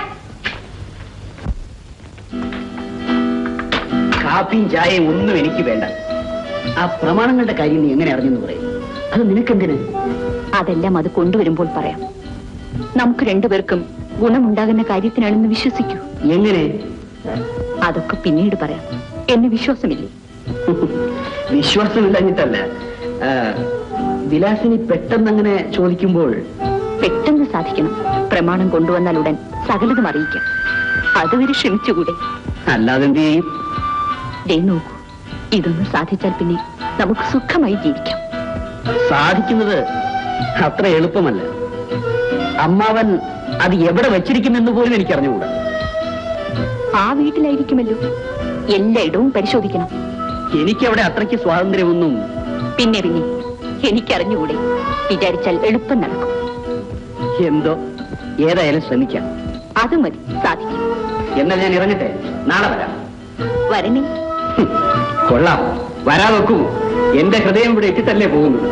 B: കാപ്പിയും ചായയും ഒന്നും എനിക്ക് വേണ്ട ആ പ്രമാണങ്ങളുടെ കാര്യം നീ എങ്ങനെ അറിഞ്ഞെന്ന് പറയും അത് നിനക്കെന്തിന്
D: അതെല്ലാം അത് കൊണ്ടുവരുമ്പോൾ പറയാം നമുക്ക് രണ്ടുപേർക്കും ഗുണമുണ്ടാകുന്ന കാര്യത്തിനാണെന്ന് വിശ്വസിക്കൂ
B: എങ്ങനെ
D: അതൊക്കെ പിന്നീട് പറയാം എന്നെ വിശ്വാസമില്ലേ
B: വിശ്വാസമില്ലഞ്ഞിട്ടല്ല ആ, വിലാസിനി പെട്ടെന്ന് അങ്ങനെ ചോദിക്കുമ്പോൾ
D: പെട്ടെന്ന് സാധിക്കണം പ്രമാണം കൊണ്ടുവന്നാൽ ഉടൻ സകലതും അറിയിക്കാം അതുവരെ ക്ഷമിച്ചുകൂടെ
B: അല്ലാതെ എന്ത് ചെയ്യും
D: ദേ നോക്കൂ ഇതൊന്ന് സാധിച്ചാൽ പിന്നെ നമുക്ക് സുഖമായി ജീവിക്കാം
B: സാധിക്കുന്നത് അത്ര എളുപ്പമല്ല അമ്മാവൻ അത് എവിടെ വെച്ചിരിക്കുമെന്ന് പോലും എനിക്ക് അറിഞ്ഞുകൂടാ
D: ആ വീട്ടിലായിരിക്കുമല്ലോ എല്ലായിടവും പരിശോധിക്കണം
B: എനിക്കവിടെ അത്രയ്ക്ക് സ്വാതന്ത്ര്യമൊന്നും
D: പിന്നെ പിന്നെ എനിക്കറിഞ്ഞുകൂടെ വിചാരിച്ചാൽ എളുപ്പം നടക്കും
B: എന്തോ ഏതായാലും ശ്രമിക്കാം
D: അത് മതി സാധിക്കും
B: എന്നാൽ ഞാൻ ഇറങ്ങട്ടെ നാളെ വരാം
D: വരണേ
B: ഹും, കൊള്ളാം വരാ വെക്കൂ എന്റെ ഹൃദയം ഇവിടെ ഇട്ടിട്ടല്ലേ പോകുന്നത്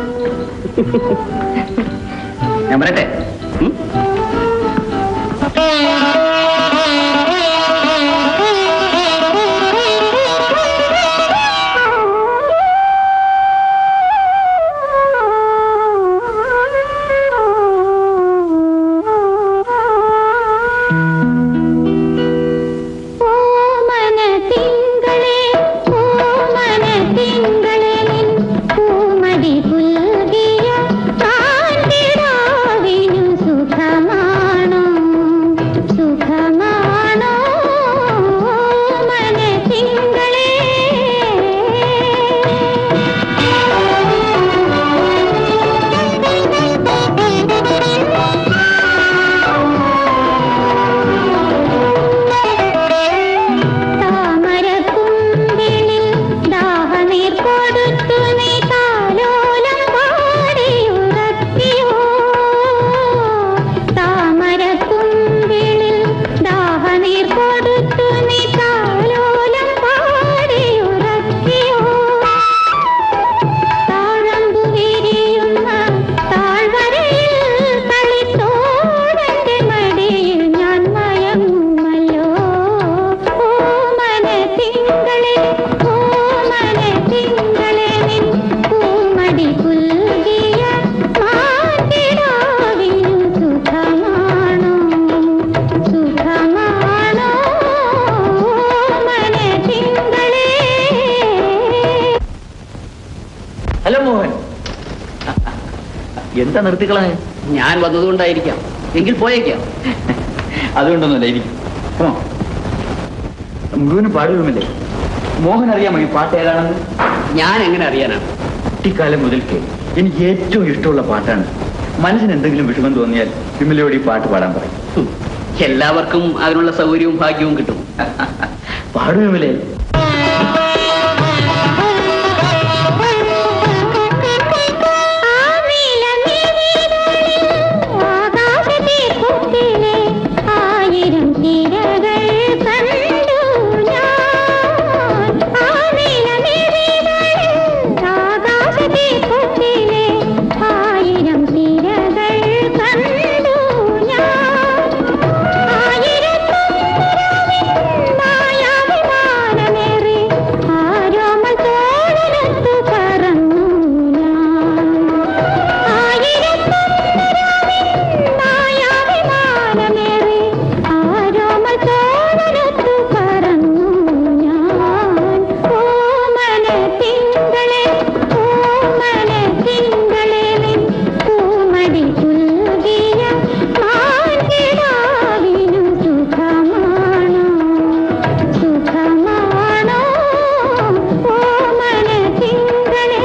B: ഞാൻ വരട്ടെ ഉം?
H: ഓമന തിങ്കളേ ഓമന തിങ്കളേ നിൻ പൂമടി പുൽകിയ കാണ്ടിടാവിനു സുഖമ
A: എന്താ നിർത്തിക്കളഞ്ഞ്
B: ഞാൻ വന്നതുകൊണ്ടായിരിക്കാം എങ്കിൽ പോയേക്കാം
A: അതുകൊണ്ടൊന്നുമല്ല ഇരിക്കും പോണം. മുഴുവനും പാടുകയുമില്ലേ മോഹൻ അറിയാമോ ഈ പാട്ട് ഏതാണെന്ന്
B: ഞാൻ എങ്ങനെ അറിയാനാണ്
A: കുട്ടിക്കാലം മുതൽക്ക് എനിക്ക് ഏറ്റവും ഇഷ്ടമുള്ള പാട്ടാണ് മനസ്സിന് എന്തെങ്കിലും വിഷമം തോന്നിയാൽ വിമലയോട് ഈ പാട്ട് പാടാൻ പറയും
B: ഹും. എല്ലാവർക്കും അതിനുള്ള സൗകര്യവും ഭാഗ്യവും കിട്ടും
A: പാടു വിമലേ
H: ആയിരം തിരകൾ കണ്ടു ഞാൻ ആകാശത്തെ കുത്തിലെ ആയിരം തിരകൾ കണ്ടു ഞാൻ മായാവിമാനമേറി ആരോമൽ തോളത്ത് പറന്നു ഞാൻ മായാവിമാനമേറി ആരോമൽ തോളത്ത് പറന്നു ഞാൻ ഓമന തിങ്കളെ ഓമന തിങ്കളെ നിൻ പൂമടി പുൽകിയ മാൻകിടാവിനു സുഖമാണോ സുഖമാണോ ഓമന തിങ്കളെ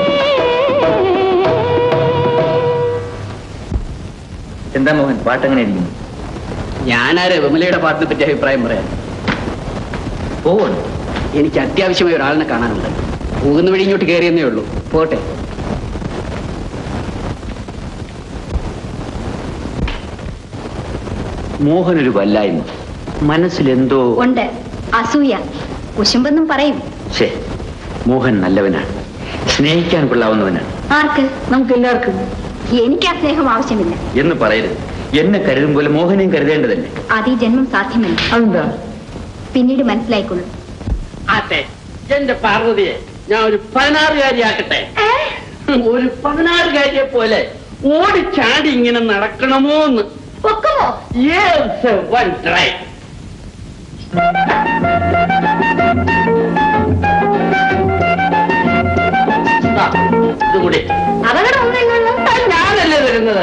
A: എന്താ മോഹൻ പാട്ടങ്ങനെ ഇരിക്കുന്നു
B: ഞാനാരെ വിമലയുടെ പാട്ടിനെ പറ്റി അഭിപ്രായം പറയാൻ
A: പോവണം
B: എനിക്ക് അത്യാവശ്യമായ ഒരാളിനെ കാണാനുണ്ട് പോകുന്ന വഴി ഇങ്ങോട്ട് കയറിയെന്നേ ഉള്ളൂ പോട്ടെ
A: മോഹൻ ഒരു വല്ലായ്മ മനസ്സിലെന്തോ
D: ഉണ്ട് അസൂയ കുശുമ്പെന്നും പറയും
A: ശേ മോഹൻ നല്ലവനാണ് സ്നേഹിക്കാൻ കൊള്ളാവുന്നവനാണ്
D: ആർക്ക്
A: നമുക്ക് എല്ലാവർക്കും
D: എനിക്ക് ആ സ്നേഹം ആവശ്യമില്ല
A: എന്ന് പറയരുത് എന്നെ കരുതും പോലെ മോഹനെയും കരുതേണ്ടതല്ലേ
D: അത് ഈ ജന്മം സാധ്യമല്ല
A: അതെന്താ
D: പിന്നീട് മനസ്സിലായിക്കൊള്ളും
B: ആട്ടെ എന്റെ പാർവതിയെ ഞാൻ ഒരു പതിനാറുകാരിയാക്കട്ടെ ഒരു പതിനാറുകാരിയെ പോലെ ഓടിച്ചാടി ഇങ്ങനെ നടക്കണമോ എന്ന്
D: ഒക്കുമോ
B: Yes, one try. ദാ, ഇതും കൂടി.
D: അപകടം ഒന്നുമില്ലല്ലോ
B: ആ, ഞാനല്ലേ തരുന്നത്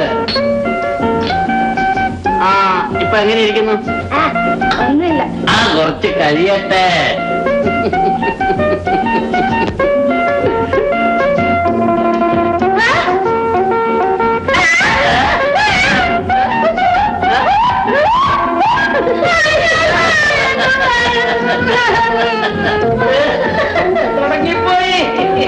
B: ആ ഇപ്പൊ എങ്ങനെ ഇരിക്കുന്നു
D: ആ, ഒന്നുമില്ല
B: ആ കുറച്ച് കഴിയട്ടെ തുടങ്ങിപ്പോയി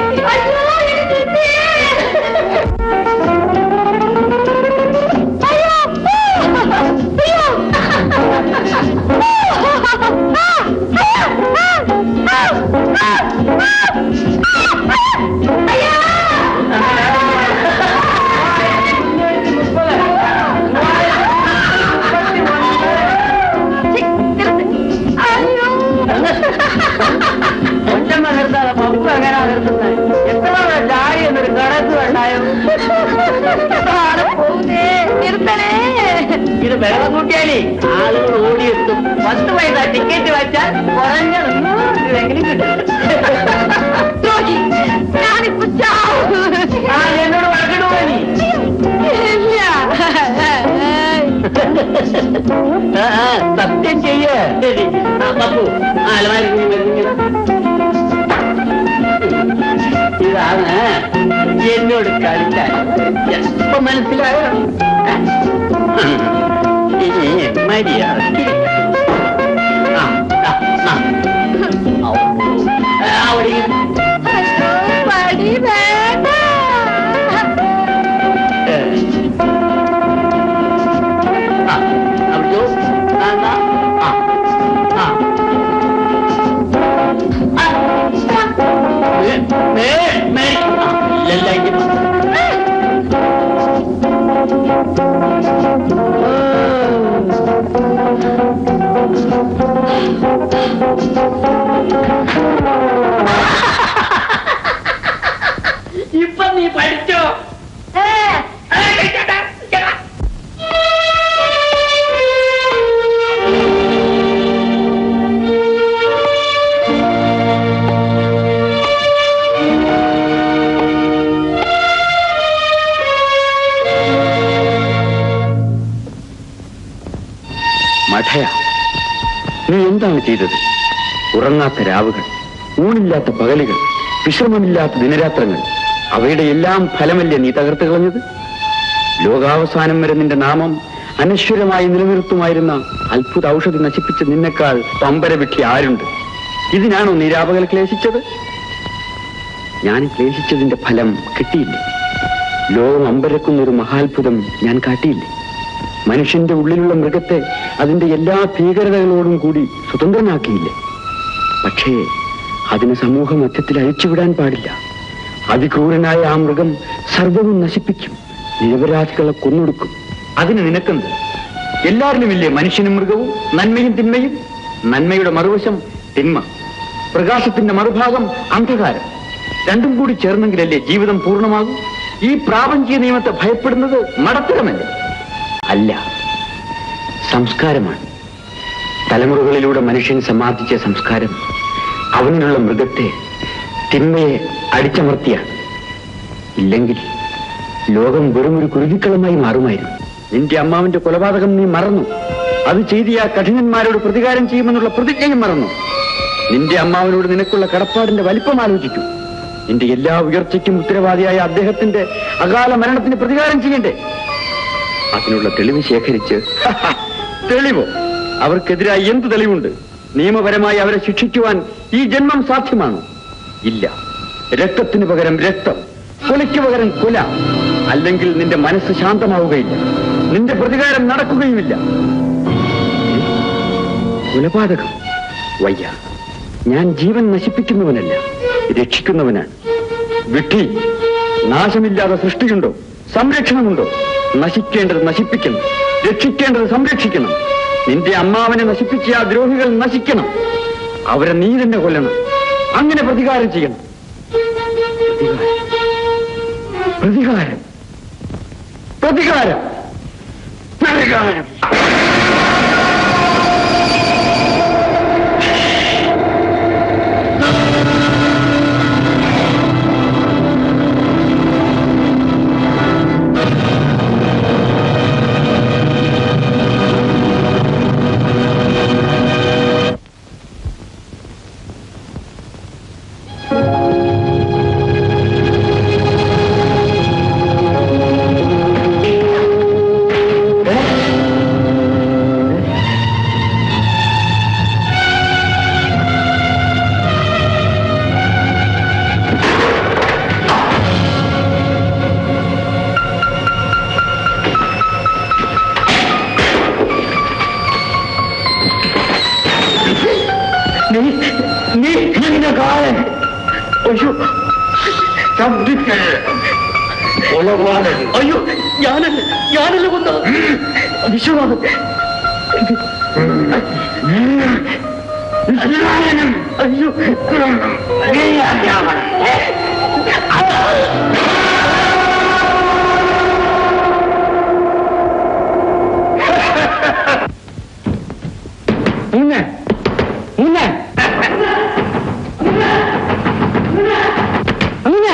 C: ഒറ്റ നിർത്താതെ പമ്പ് എങ്ങനെ നിർത്തുന്നത് എത്ര ചാടി എന്നൊരു കടത്ത് വേണ്ടായോ
D: നിർത്തണേ
C: ഇത് വെള്ളം കൂട്ടിയാലേ ആളുകൾ ഓടിയെത്തും പത്ത് പൈസ ടിക്കറ്റ് വെച്ചാൽ കുറഞ്ഞ നൂറ് രൂപയെങ്കിലും കിട്ടും
D: ദ്രോഹി, ഞാനിപ്പോ ചാവും.
C: ആ എന്നോട് വഴക്കിടുവോ നീ
D: ഇല്ല.
C: ആ, ആ, സത്യം ചെയ്യ ശരി ആ പപ്പു ആ അലമാരി കുഞ്ഞ് മരുന്നിങ്ങനെ ഇതാണ് എന്നോട് കളിക്കാൻ ഇപ്പൊ മനസ്സിലായോ ഇനി മര്യാദ ആ ആ, ആ. ഔ. ആ, അവിടെ ഇരി.
D: അയ്യോ, പടി വേണ്ട.
C: ഏ. ആ, അവിടെ ഇരി. ആ, ആ, ആ, ആ. ആ. മേ- മേ- മേ- ആ, ഇല്ലല്ല, ഇനി
B: മഠയ നീ എന്താണ് ചെയ്തത് ഉറങ്ങാത്ത രാവുകൾ ഊണില്ലാത്ത പകലുകൾ വിശ്രമമില്ലാത്ത ദിനരാത്രങ്ങൾ അവയുടെ എല്ലാം ഫലമല്ലേ നീ തകർത്ത് കളഞ്ഞത് ലോകാവസാനം വരെ നിന്റെ നാമം അനശ്വരമായി നിലനിർത്തുമായിരുന്ന അത്ഭുത ഔഷധി നശിപ്പിച്ച നിന്നെക്കാൾ പമ്പര വിട്ടി ആരുണ്ട് ഇതിനാണോ നീരാപകൽ ക്ലേശിച്ചത് ഞാൻ ക്ലേശിച്ചതിന്റെ ഫലം കിട്ടിയില്ലേ ലോകം അമ്പരക്കുന്ന ഒരു മഹാത്ഭുതം ഞാൻ കാട്ടിയില്ലേ മനുഷ്യന്റെ ഉള്ളിലുള്ള മൃഗത്തെ അതിന്റെ എല്ലാ ഭീകരതകളോടും കൂടി സ്വതന്ത്രനാക്കിയില്ലേ പക്ഷേ അതിന് സമൂഹ മധ്യത്തിൽ അഴിച്ചുവിടാൻ പാടില്ല അതിക്രൂരനായ ആ മൃഗം സർവവും നശിപ്പിക്കും നിരപരാധികളെ കൊന്നൊടുക്കും അതിന് നിനക്കെന്ത് എല്ലാവരിലുമില്ലേ മനുഷ്യനും മൃഗവും നന്മയും തിന്മയും നന്മയുടെ മറുവശം തിന്മ പ്രകാശത്തിന്റെ മറുഭാഗം അന്ധകാരം രണ്ടും കൂടി ചേർന്നെങ്കിലല്ലേ ജീവിതം പൂർണ്ണമാകും ഈ പ്രാപഞ്ചിക നിയമത്തെ ഭയപ്പെടുന്നത് മടത്തരമല്ലേ അല്ല സംസ്കാരമാണ് തലമുറകളിലൂടെ മനുഷ്യൻ സമ്മാർജിച്ച സംസ്കാരം അവനിലുള്ള മൃഗത്തെ തിന്മയെ അടിച്ചമർത്തിയാണ് ഇല്ലെങ്കിൽ ലോകം വെറുമൊരു കുരുതിക്കളമായി മാറുമായിരുന്നു നിന്റെ അമ്മാവിന്റെ കൊലപാതകം നീ മറന്നു അത് ചെയ്തിയ ആ കഠിനന്മാരോട് പ്രതികാരം ചെയ്യുമെന്നുള്ള പ്രതിജ്ഞയും മറന്നു നിന്റെ അമ്മാവനോട് നിനക്കുള്ള കടപ്പാടിന്റെ വലിപ്പം ആലോചിച്ചു നിന്റെ എല്ലാ ഉയർച്ചയ്ക്കും ഉത്തരവാദിയായ അദ്ദേഹത്തിന്റെ അകാല മരണത്തിന് പ്രതികാരം ചെയ്യണ്ടേ അതിനുള്ള തെളിവ് ശേഖരിച്ച് തെളിവോ അവർക്കെതിരായി എന്ത് തെളിവുണ്ട് നിയമപരമായി അവരെ ശിക്ഷിക്കുവാൻ ഈ ജന്മം സാധ്യമാണോ ഇല്ല രക്തത്തിന് പകരം രക്തം കൊലയ്ക്ക് പകരം കൊല അല്ലെങ്കിൽ നിന്റെ മനസ്സ് ശാന്തമാവുകയില്ല നിന്റെ പ്രതികാരം നടക്കുകയുമില്ല കൊലപാതകം വയ്യ ഞാൻ ജീവൻ നശിപ്പിക്കുന്നവനല്ല രക്ഷിക്കുന്നവനാണ് വിട്ടി നാശമില്ലാതെ സൃഷ്ടിയുണ്ടോ സംരക്ഷണമുണ്ടോ നശിക്കേണ്ടത് നശിപ്പിക്കണം രക്ഷിക്കേണ്ടത് സംരക്ഷിക്കണം നിന്റെ അമ്മാവനെ നശിപ്പിച്ച ആ ദ്രോഹികൾ നശിക്കണം അവരെ നീ തന്നെ കൊല്ലണം അങ്ങനെ പ്രതികാരം ചെയ്യണം പ്രതികാരം പ്രതികാരം പ്രതികാരം നീ നീ നിന്റെ കാലൻ അയ്യോ ശബ്ദിക്കരുത് കൊലപാതകൻ അയ്യോ ഞാനല്ല ഞാനല്ല കൊന്ന വിശ്വനാഥൻ അയ്യോ മുന്നേ മുന്നേ മുന്നേ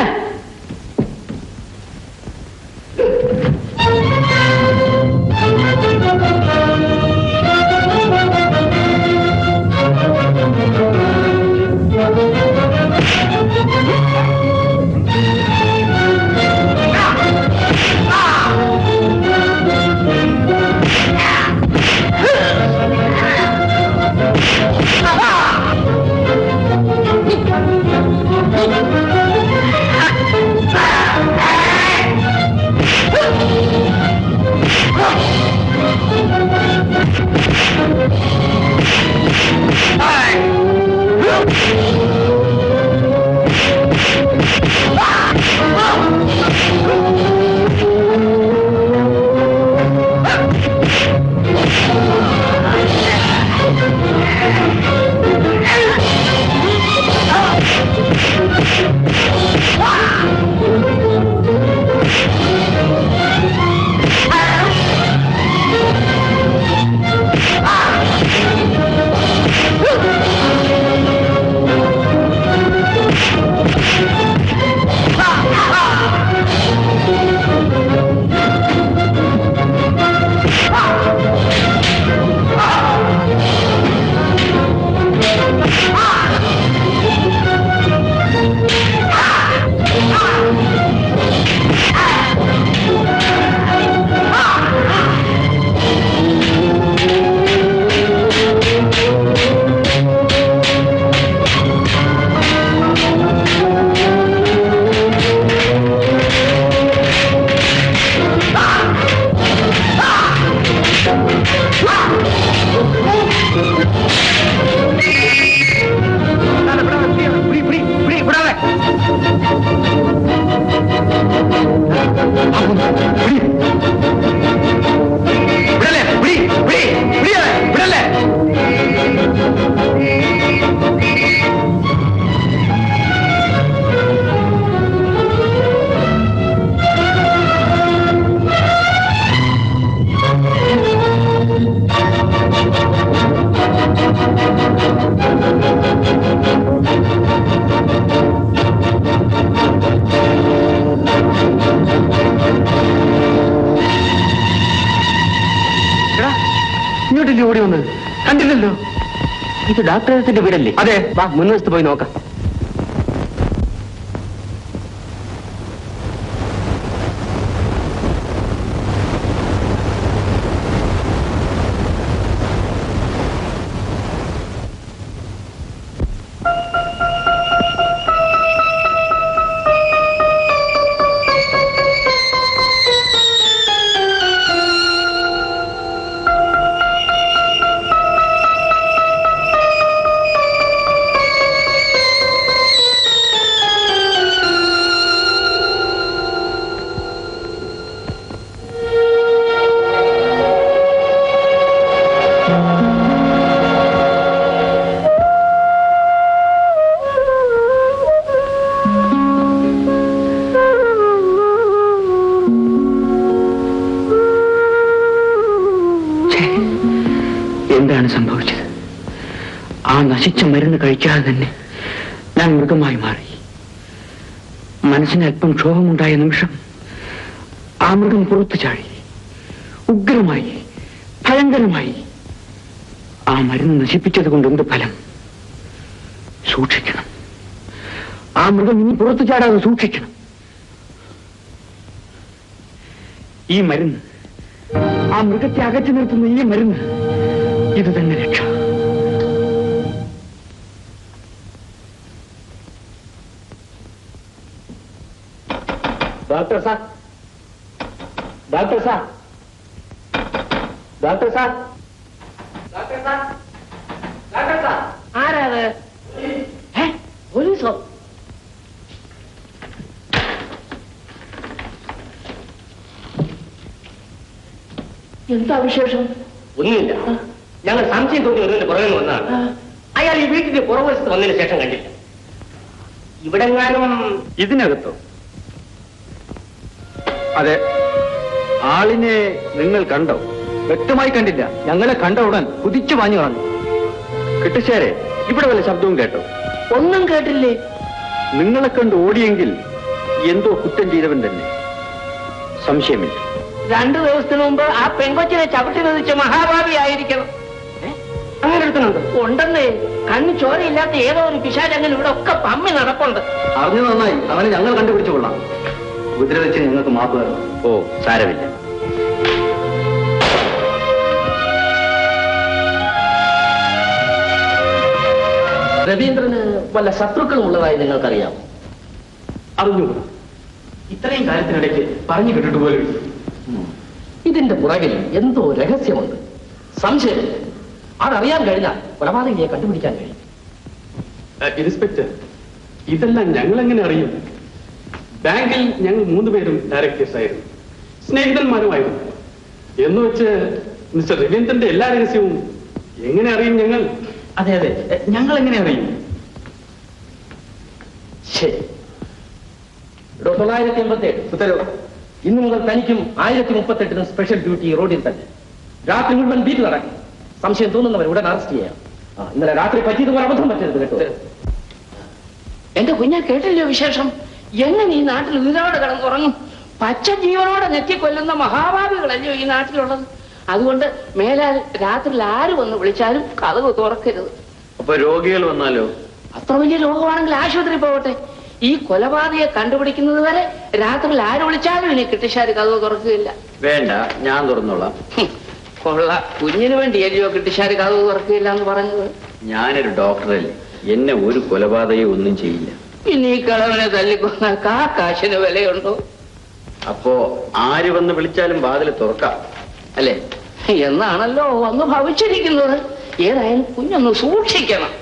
E: Ah!
A: ഇങ്ങോട്ടില്ലേ ഓടി വന്നത് കണ്ടില്ലല്ലോ
C: ഇത് ഡോക്ടറേറ്റിന്റെ വീടല്ലേ
A: അതെ.
C: വാ മുൻവശത്ത് പോയി നോക്കാം
A: എന്താണ് സംഭവിച്ചത് ആ നശിച്ച മരുന്ന് കഴിക്കാതെ തന്നെ ഞാൻ മൃഗമായി മാറി മനസ്സിന് അല്പം ക്ഷോഭമുണ്ടായ നിമിഷം ആ മൃഗം പുറത്തു ചാടി ഉഗ്രമായി ഭയങ്കരമായി ആ മരുന്ന് നശിപ്പിച്ചത് കൊണ്ട് എന്ത് ഫലം സൂക്ഷിക്കണം ആ മൃഗം ഇനി പുറത്തു ചാടാതെ സൂക്ഷിക്കണം ഈ മരുന്ന് ആ മൃഗത്തെ അകറ്റി നിർത്തുന്ന ഈ മരുന്ന് ഇത് തന്നെ രക്ഷ
C: doctor sir doctor sir doctor sir doctor sir doctor sir ആരാത് ഏ? പോലീസോ എന്താ വിശേഷം ഒന്നുമില്ല ഞങ്ങൾ സംശയം തോന്നി ഒരുവിന്റെ പുറമെ വന്നതാണ് അയാൾ ഈ വീട്ടിന്റെ പുറവശത്ത് വന്നതിന് ശേഷം കണ്ടില്ല ഇവിടെങ്ങാനും
B: ഇതിനകത്തോ അതെ ആളിനെ നിങ്ങൾ കണ്ടോ
A: വ്യക്തമായി കണ്ടില്ല ഞങ്ങളെ കണ്ട ഉടൻ കുതിച്ചു പാഞ്ഞു കളഞ്ഞു
B: കിട്ടുശേരെ ഇവിടെ വല്ല ശബ്ദവും കേട്ടോ
C: ഒന്നും കേട്ടില്ലേ
B: നിങ്ങളെ കണ്ട് ഓടിയെങ്കിൽ എന്തോ കുറ്റം ചെയ്തവൻ തന്നെ സംശയമില്ല
C: രണ്ടു ദിവസത്തിന് മുമ്പ് ആ പെങ്കൊച്ചിനെ ചവിട്ടി നദിച്ച മഹാഭാവി ആയിരിക്കണം ഏ? അങ്ങനെ എടുക്കുന്നുണ്ട് ഉണ്ടെന്നേ കണ്ണ് ചോരയില്ലാത്ത ഏതോ ഒരു പിശാചങ്ങൻ ഇവിടെ ഒക്കെ പമ്മി നടപ്പുണ്ട്
A: അറിഞ്ഞു നന്നായി അവനെ ഞങ്ങൾ കണ്ടുപിടിച്ചു കൊള്ളാം ഉപദ്രവിച്ച് ഞങ്ങൾക്ക് മാപ്പ് തരണം
B: ഓ സാരമില്ല
C: രവീന്ദ്രന് വല്ല ശത്രുക്കളും ഉള്ളതായി നിങ്ങൾക്കറിയാം
G: അറിഞ്ഞു ഇത്രയും കാര്യത്തിനിടയ്ക്ക് പറഞ്ഞു കേട്ടിട്ട് പോലും ഇല്ല.
C: ഇതിന്റെ പുറകിൽ എന്തോ രഹസ്യമുണ്ട് സംശയം അതറിയാൻ കഴിഞ്ഞാൽ കൊലപാതകയെ കണ്ടുപിടിക്കാൻ കഴിയും
G: ആ, ഇൻസ്പെക്ടർ ഇതെല്ലാം ഞങ്ങൾ എങ്ങനെ അറിയും ബാങ്കിൽ ഞങ്ങൾ മൂന്നുപേരും ഡയറക്ടേഴ്സ് ആയിരുന്നു സ്നേഹിതന്മാരുമായിരുന്നു എന്ന് വെച്ച് മിസ്റ്റർ രവീന്ദ്രന്റെ എല്ലാ രഹസ്യവും എങ്ങനെ അറിയും ഞങ്ങൾ
A: അതെ അതെ ഞങ്ങൾ എങ്ങനെ അറിയും
C: ശരി ഇവിടെ തൊള്ളായിരത്തി എൺപത്തി ഏഴ് ഉത്തരവ് ഇന്നു മുതൽ തനിക്കും ആയിരത്തി മുപ്പത്തെട്ടിനും സ്പെഷ്യൽ ഡ്യൂട്ടി റോഡിൽ തന്നെ രാത്രി മുഴുവൻ ബീറ്റ് നടക്കും സംശയം തോന്നുന്നവർ ഉടൻ അറസ്റ്റ് ചെയ്യാം ആ, ഇന്നലെ രാത്രി പറ്റിയതുപോലെ അബദ്ധം പറ്റരുത് കേട്ടോ എന്റെ കുഞ്ഞ കേട്ടില്ലയോ വിശേഷം എങ്ങനെ ഈ നാട്ടിൽ ഉയരോടെ കിടന്നുറങ്ങും പച്ച ജീവനോടെ നെറ്റിക്കൊല്ലുന്ന മഹാഭാവികളല്ലയോ ഈ നാട്ടിലുള്ളത് അതുകൊണ്ട് മേലാൽ രാത്രിയിൽ ആര് വന്ന് വിളിച്ചാലും കഥവ് തുറക്കരുത്
B: അപ്പൊ രോഗികൾ വന്നാലോ
C: അത്ര വലിയ രോഗമാണെങ്കിൽ ആശുപത്രി പോകട്ടെ ഈ കൊലപാതകയെ കണ്ടുപിടിക്കുന്നത് വരെ രാത്രിയിൽ ആര് വിളിച്ചാലും ഇനി കിട്ടിശാര് കഥവ് തുറക്കുകയില്ല
B: വേണ്ട ഞാൻ തുറന്നോളാം
C: ഹും, കൊള്ള കുഞ്ഞിന് വേണ്ടിയല്ലയോ കിട്ടിശാര് കഥവ് തുറക്കുകയില്ല എന്ന് പറഞ്ഞത്
B: ഞാനൊരു ഡോക്ടറല്ലേ എന്നെ ഒരു കൊലപാതകയും ഒന്നും ചെയ്യില്ല
C: പിന്നെ ഈ കളവനെ തല്ലിക്കൊന്ന കാ കാശിന് വിലയുണ്ടോ
B: അപ്പോ ആര് വന്ന് വിളിച്ചാലും വാതിൽ തുറക്കാം അല്ലേ
C: എന്നാണല്ലോ വന്ന് ഭവിച്ചിരിക്കുന്നത് ഏതായാലും കുഞ്ഞൊന്ന് സൂക്ഷിക്കണം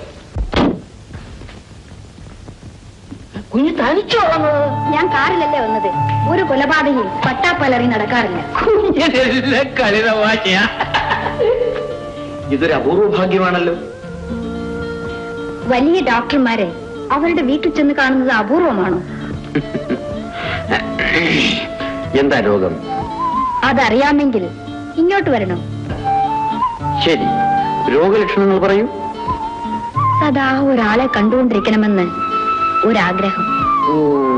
C: കുഞ്ഞ് തനിച്ചോ വന്നത്
D: ഞാൻ കാറിലല്ലേ വന്നത് ഒരു കൊലപാതകയും പട്ടാപ്പലറി നടക്കാറില്ല
C: കുഞ്ഞിനെല്ലാം കളിതമാശയാ
B: ഇതൊരു അപൂർവ ഭാഗ്യമാണല്ലോ
D: വലിയ ഡോക്ടർമാരെ അവരുടെ വീട്ടിൽ ചെന്ന് കാണുന്നത് അപൂർവമാണോ
B: എന്താ രോഗം
D: അതറിയാമെങ്കിൽ ഇങ്ങോട്ട് വരണം
B: ശരി രോഗലക്ഷണങ്ങൾ പറയൂ
D: സദാ ഒരാളെ കണ്ടുകൊണ്ടിരിക്കണമെന്ന് ഒരാഗ്രഹം
B: ഓ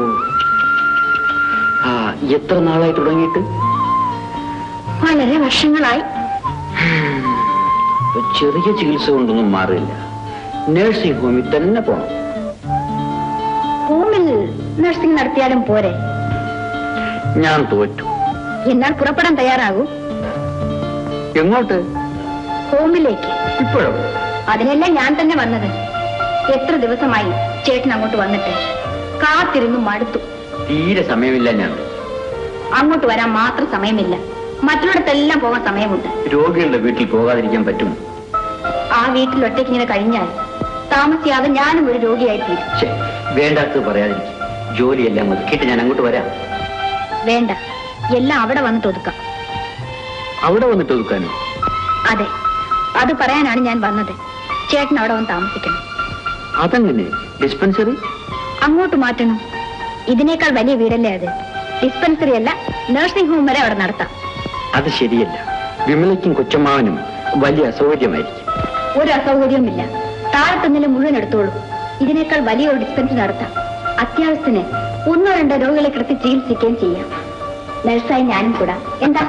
B: ആ എത്ര നാളായി തുടങ്ങിയിട്ട്
D: വളരെ വർഷങ്ങളായി
B: ചെറിയ ചികിത്സ കൊണ്ടൊന്നും മാറില്ല നഴ്സിംഗ് ഹോമിൽ തന്നെ പോണം
D: ഹോമിൽ നഴ്സിംഗ് നടത്തിയാലും പോരെ
B: ഞാൻ തോറ്റു
D: എന്നാൽ പുറപ്പെടാൻ തയ്യാറാകൂ
B: എങ്ങോട്ട്
D: ഹോമിലേക്ക്
B: ഇപ്പോഴോ
D: അതിനല്ലേ ഞാൻ തന്നെ വന്നത് എത്ര ദിവസമായി ചേട്ടൻ അങ്ങോട്ട് വന്നിട്ട് കാത്തിരുന്നു മടുത്തു
B: തീരെ സമയമില്ല ഞാൻ
D: അങ്ങോട്ട് വരാൻ മാത്രം സമയമില്ല മറ്റുള്ളിടത്തെല്ലാം പോകാൻ സമയമുണ്ട്
B: രോഗികളുടെ വീട്ടിൽ പോകാതിരിക്കാൻ പറ്റും
D: ആ വീട്ടിൽ ഒറ്റയ്ക്ക് ഇങ്ങനെ കഴിഞ്ഞാൽ താമസിയാതെ ഞാനും ഒരു രോഗിയായി തീരും
B: ഛെ, വേണ്ടാത്തത് പറയാതിരിക്കും ജോലിയെല്ലാം ഒതുക്കിയിട്ട് ഞാൻ അങ്ങോട്ട് വരാം
D: വേണ്ട എല്ലാം അവിടെ വന്നിട്ട് ഒതുക്കാം
B: അവിടെ വന്നിട്ട് ഒതുക്കാനോ
D: അതെ അത് പറയാനാണ് ഞാൻ വന്നത് ചേട്ടൻ അവിടെ വന്ന് താമസിക്കണം
B: അതെങ്ങനെ ഡിസ്പെൻസറി
D: അങ്ങോട്ട് മാറ്റണം ഇതിനേക്കാൾ വലിയ വീടല്ലേ അത് ഡിസ്പെൻസറി അല്ല നഴ്സിംഗ് ഹോം വരെ അവിടെ നടത്താം
B: അത് ശരിയല്ല വിമലയ്ക്കും കൊച്ചമ്മാവനും വലിയ അസൗകര്യമായിരിക്കും
D: ഒരു അസൗകര്യവുമില്ല താഴത്തെ നില മുഴുവൻ എടുത്തോളൂ ഇതിനേക്കാൾ വലിയൊരു ഡിസ്പെൻസറി നടത്താം അത്യാവശ്യത്തിന് ഒന്നോ രണ്ടോ രോഗികളെ കിടത്തി ചികിത്സിക്കുകയും ചെയ്യാം നഴ്സായി ഞാനും കൂടാ എന്താ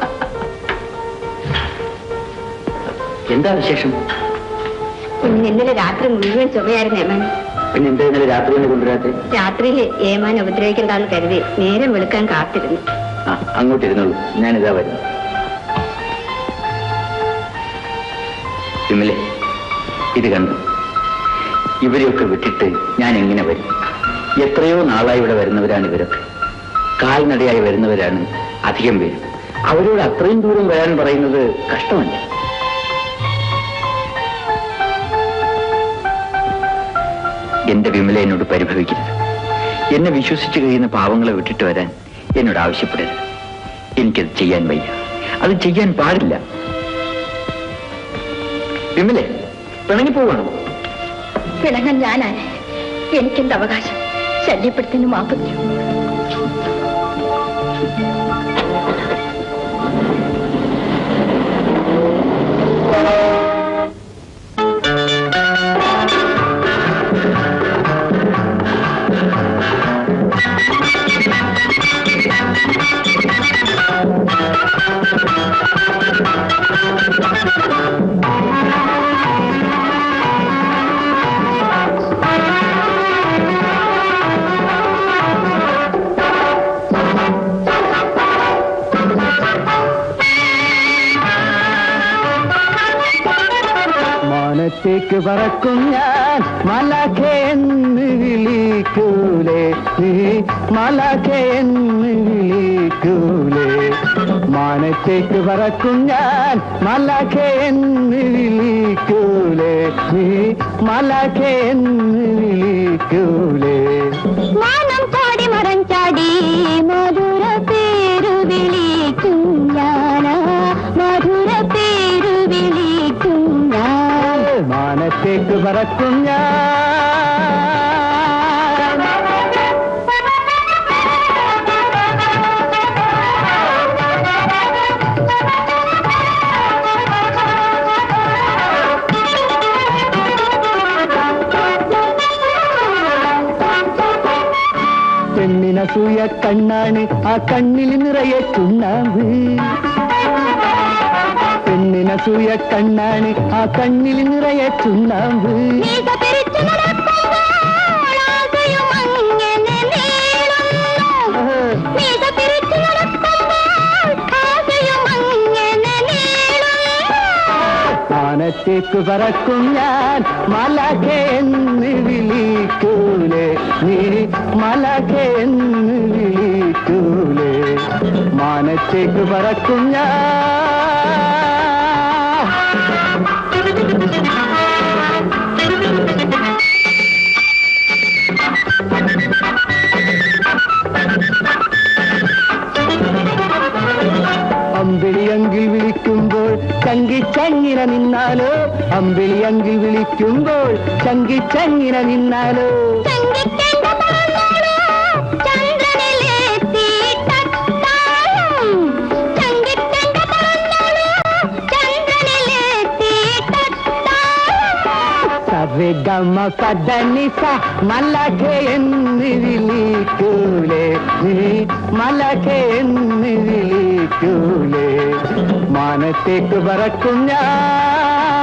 B: എന്താ വിശേഷം
D: കുഞ്ഞിന് ഇന്നലെ രാത്രി മുഴുവൻ ചുമയായിരുന്നു ഏമാൻ
B: പിന്നെ എന്താ ഇന്നലെ രാത്രി തന്നെ കൊണ്ടുവരാത്തെ
D: രാത്രിയിൽ ഏമാൻ ഉപദ്രവിക്കണ്ടെന്ന് കരുതി നേരം വെളുക്കാൻ കാത്തിരുന്നു
B: ആ അങ്ങോട്ട് ഇരുന്നോളൂ ഞാനിതാ വരുന്നു വിമലെ ഇത് കണ്ടു ഇവരെയൊക്കെ വിട്ടിട്ട് ഞാൻ എങ്ങനെ വരും എത്രയോ നാളായി ഇവിടെ വരുന്നവരാണ് ഇവരൊക്കെ കാൽനടയായി വരുന്നവരാണ് അധികം പേരും അവരോട് അത്രയും ദൂരം വരാൻ പറയുന്നത് കഷ്ടമല്ല എന്റെ വിമല എന്നോട് പരിഭവിക്കരുത് എന്നെ വിശ്വസിച്ച് കഴിയുന്ന പാവങ്ങളെ വിട്ടിട്ട് വരാൻ എന്നോട് ആവശ്യപ്പെടരുത് എനിക്കത് ചെയ്യാൻ വയ്യ അത് ചെയ്യാൻ പാടില്ല വിമലെ പിണങ്ങി പോവാണോ
D: പിണങ്ങാൻ ഞാനാണ് എനിക്കെന്ത് അവകാശം ശല്യപ്പെടുത്തിന് മാപ്പിച്ചു
I: മാനത്തേക്ക് പറക്കും ഞാൻ മലക്കെ എന്ന് വിളിക്കൂലേ നീ മലക്കെ എന്ന് വിളിക്കൂലേ മാനത്തേക്ക് പറക്കും ഞാൻ മലക്കെ എന്ന് വിളിക്കൂലേ നീ മലക്കെ എന്ന് വിളിക്കൂലേ
H: മാനം ചാടി മരം ചാടി മധുര പേരു വിളിക്കും ഞാനാ മധുര പേരു വിളിക്കും ഞാൻ
I: മാനത്തേക്ക് പറക്കും ഞാൻ പെണ്ണിനസൂയ കണ്ണാണ് ആ കണ്ണിൽ നിറയെ ചുണ്ണാമ്പ് പെണ്ണിനസൂയ കണ്ണാണ് ആ കണ്ണിൽ നിറയെ ചുണ്ണാമ്പ്
H: മീശ പിരിച്ചു നടക്കുമ്പോൾ ആകെയും അങ്ങനെ നീളുന്നു. മീശ പിരിച്ചു നടക്കുമ്പോൾ ആകെയും അങ്ങനെ നീളുന്നു.
I: മാനത്തേക്ക് പറക്കും ഞാൻ മലകെ എന്ന് വിളിക്കൂലേ നീ മലകെ എന്ന് വിളിക്കൂലേ മാനത്തേക്ക് പറക്കും ഞാൻ അമ്പിളിയങ്കിൽ വിളിക്കുമ്പോൾ ചങ്കിച്ചങ്ങിന നിന്നാലോ അമ്പിളിയങ്കിൽ വിളിക്കുമ്പോൾ ചങ്കിച്ചങ്ങിന നിന്നാലോ
H: ചങ്കിക്കെണ്ട പറന്നോളൂ, ചന്ദ്രനിലെത്തി തട്ടാലും. ചങ്കിക്കെണ്ട പറന്നോളൂ, ചന്ദ്രനിലെത്തി തട്ടാലും.
I: സവിഗമ പദനിസ മലകെ എന്ന് വിളിക്കൂലേ നീ മലകെ എന്ന് വിളിക്കൂലേ മാനത്തേക്ക് പറക്കും ഞാൻ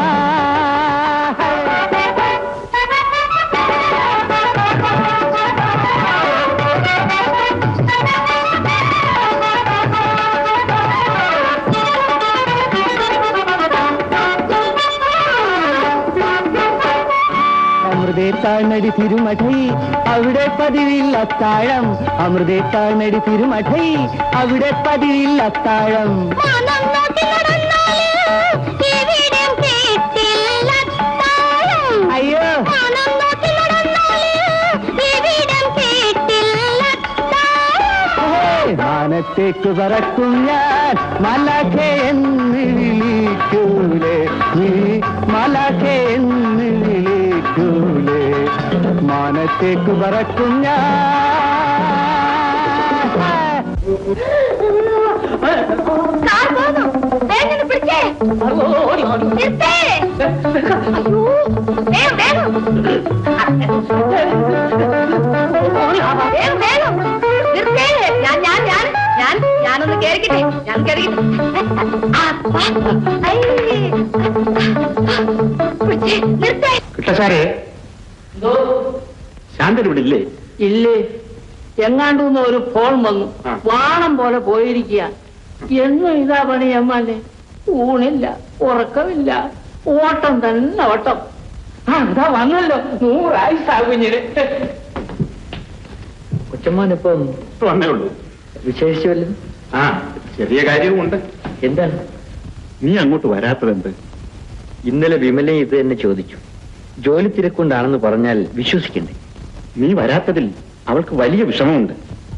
I: അമൃതേക്കാണടി തിരുമഠൈ അവിടെ പതിവില്ല താഴം അമൃതേക്കാണടി തിരുമഠൈ അവിടെ പതിവില്ല താഴം
H: മാനം നോക്കി നടന്നാലും എവിടെയും കേട്ടില്ല താളം.
I: അയ്യോ
H: മാനം നോക്കി നടന്നാലും എവിടെയും കേട്ടില്ല താളം.
I: ഹേ, മാനത്തേക്ക് പറക്കും ഞാൻ മലഖെ എന്ന് വിളിക്കൂലേ നീ മലഖെ എന്ന് വിളിക്കൂലേ മാനത്തേക്ക് പറക്കും ഞാൻ
H: കാർ പോന്നു. വേഗം ഒന്ന് പിടിച്ചേ. നിർത്തേ. അയ്യോ, വേഗം, വേഗം. വേഗം, വേഗം. നിർത്തേ. ഞാൻ ഞാൻ ഞാൻ ഞാൻ ഞാനൊന്ന് കേറിക്കട്ടെ ഞാൻ കേറിക്കട്ടെ ആ, ആ. ഐ. പിടിച്ചേ. നിർത്തേ
B: കിട്ടശാരെ
C: എന്തോ
B: ശാന്തൻ ഇവിടെ ഇല്ലേ
C: ഇല്ലേ എങ്ങാണ്ടൂന്ന് ഒരു ഫോൺ വന്നു
B: ആ.
C: വാണം പോലെ പോയിരിക്കുക എന്നും ഇതാ പണി അമ്മാനെ ഊണില്ല ഉറക്കമില്ല ഓട്ടം തന്നെ ഓട്ടം ആ ഇതാ വന്നല്ലോ നൂറായിസാ കുഞ്ഞിന്
F: കൊച്ചമ്മാനിപ്പം
B: വന്നേ ഉള്ളൂ
F: വിശേഷിച്ചു വല്ലതും
B: ആ ചെറിയ കാര്യവുമുണ്ട്
F: എന്താണ്
B: നീ അങ്ങോട്ട് വരാത്തതെന്ത്
F: ഇന്നലെ വിമലയും ഇത് തന്നെ ചോദിച്ചു ജോലി തിരക്കൊണ്ടാണെന്ന് പറഞ്ഞാൽ വിശ്വസിക്കണ്ടേ
B: നീ വരാത്തതിൽ അവൾക്ക് വലിയ വിഷമമുണ്ട്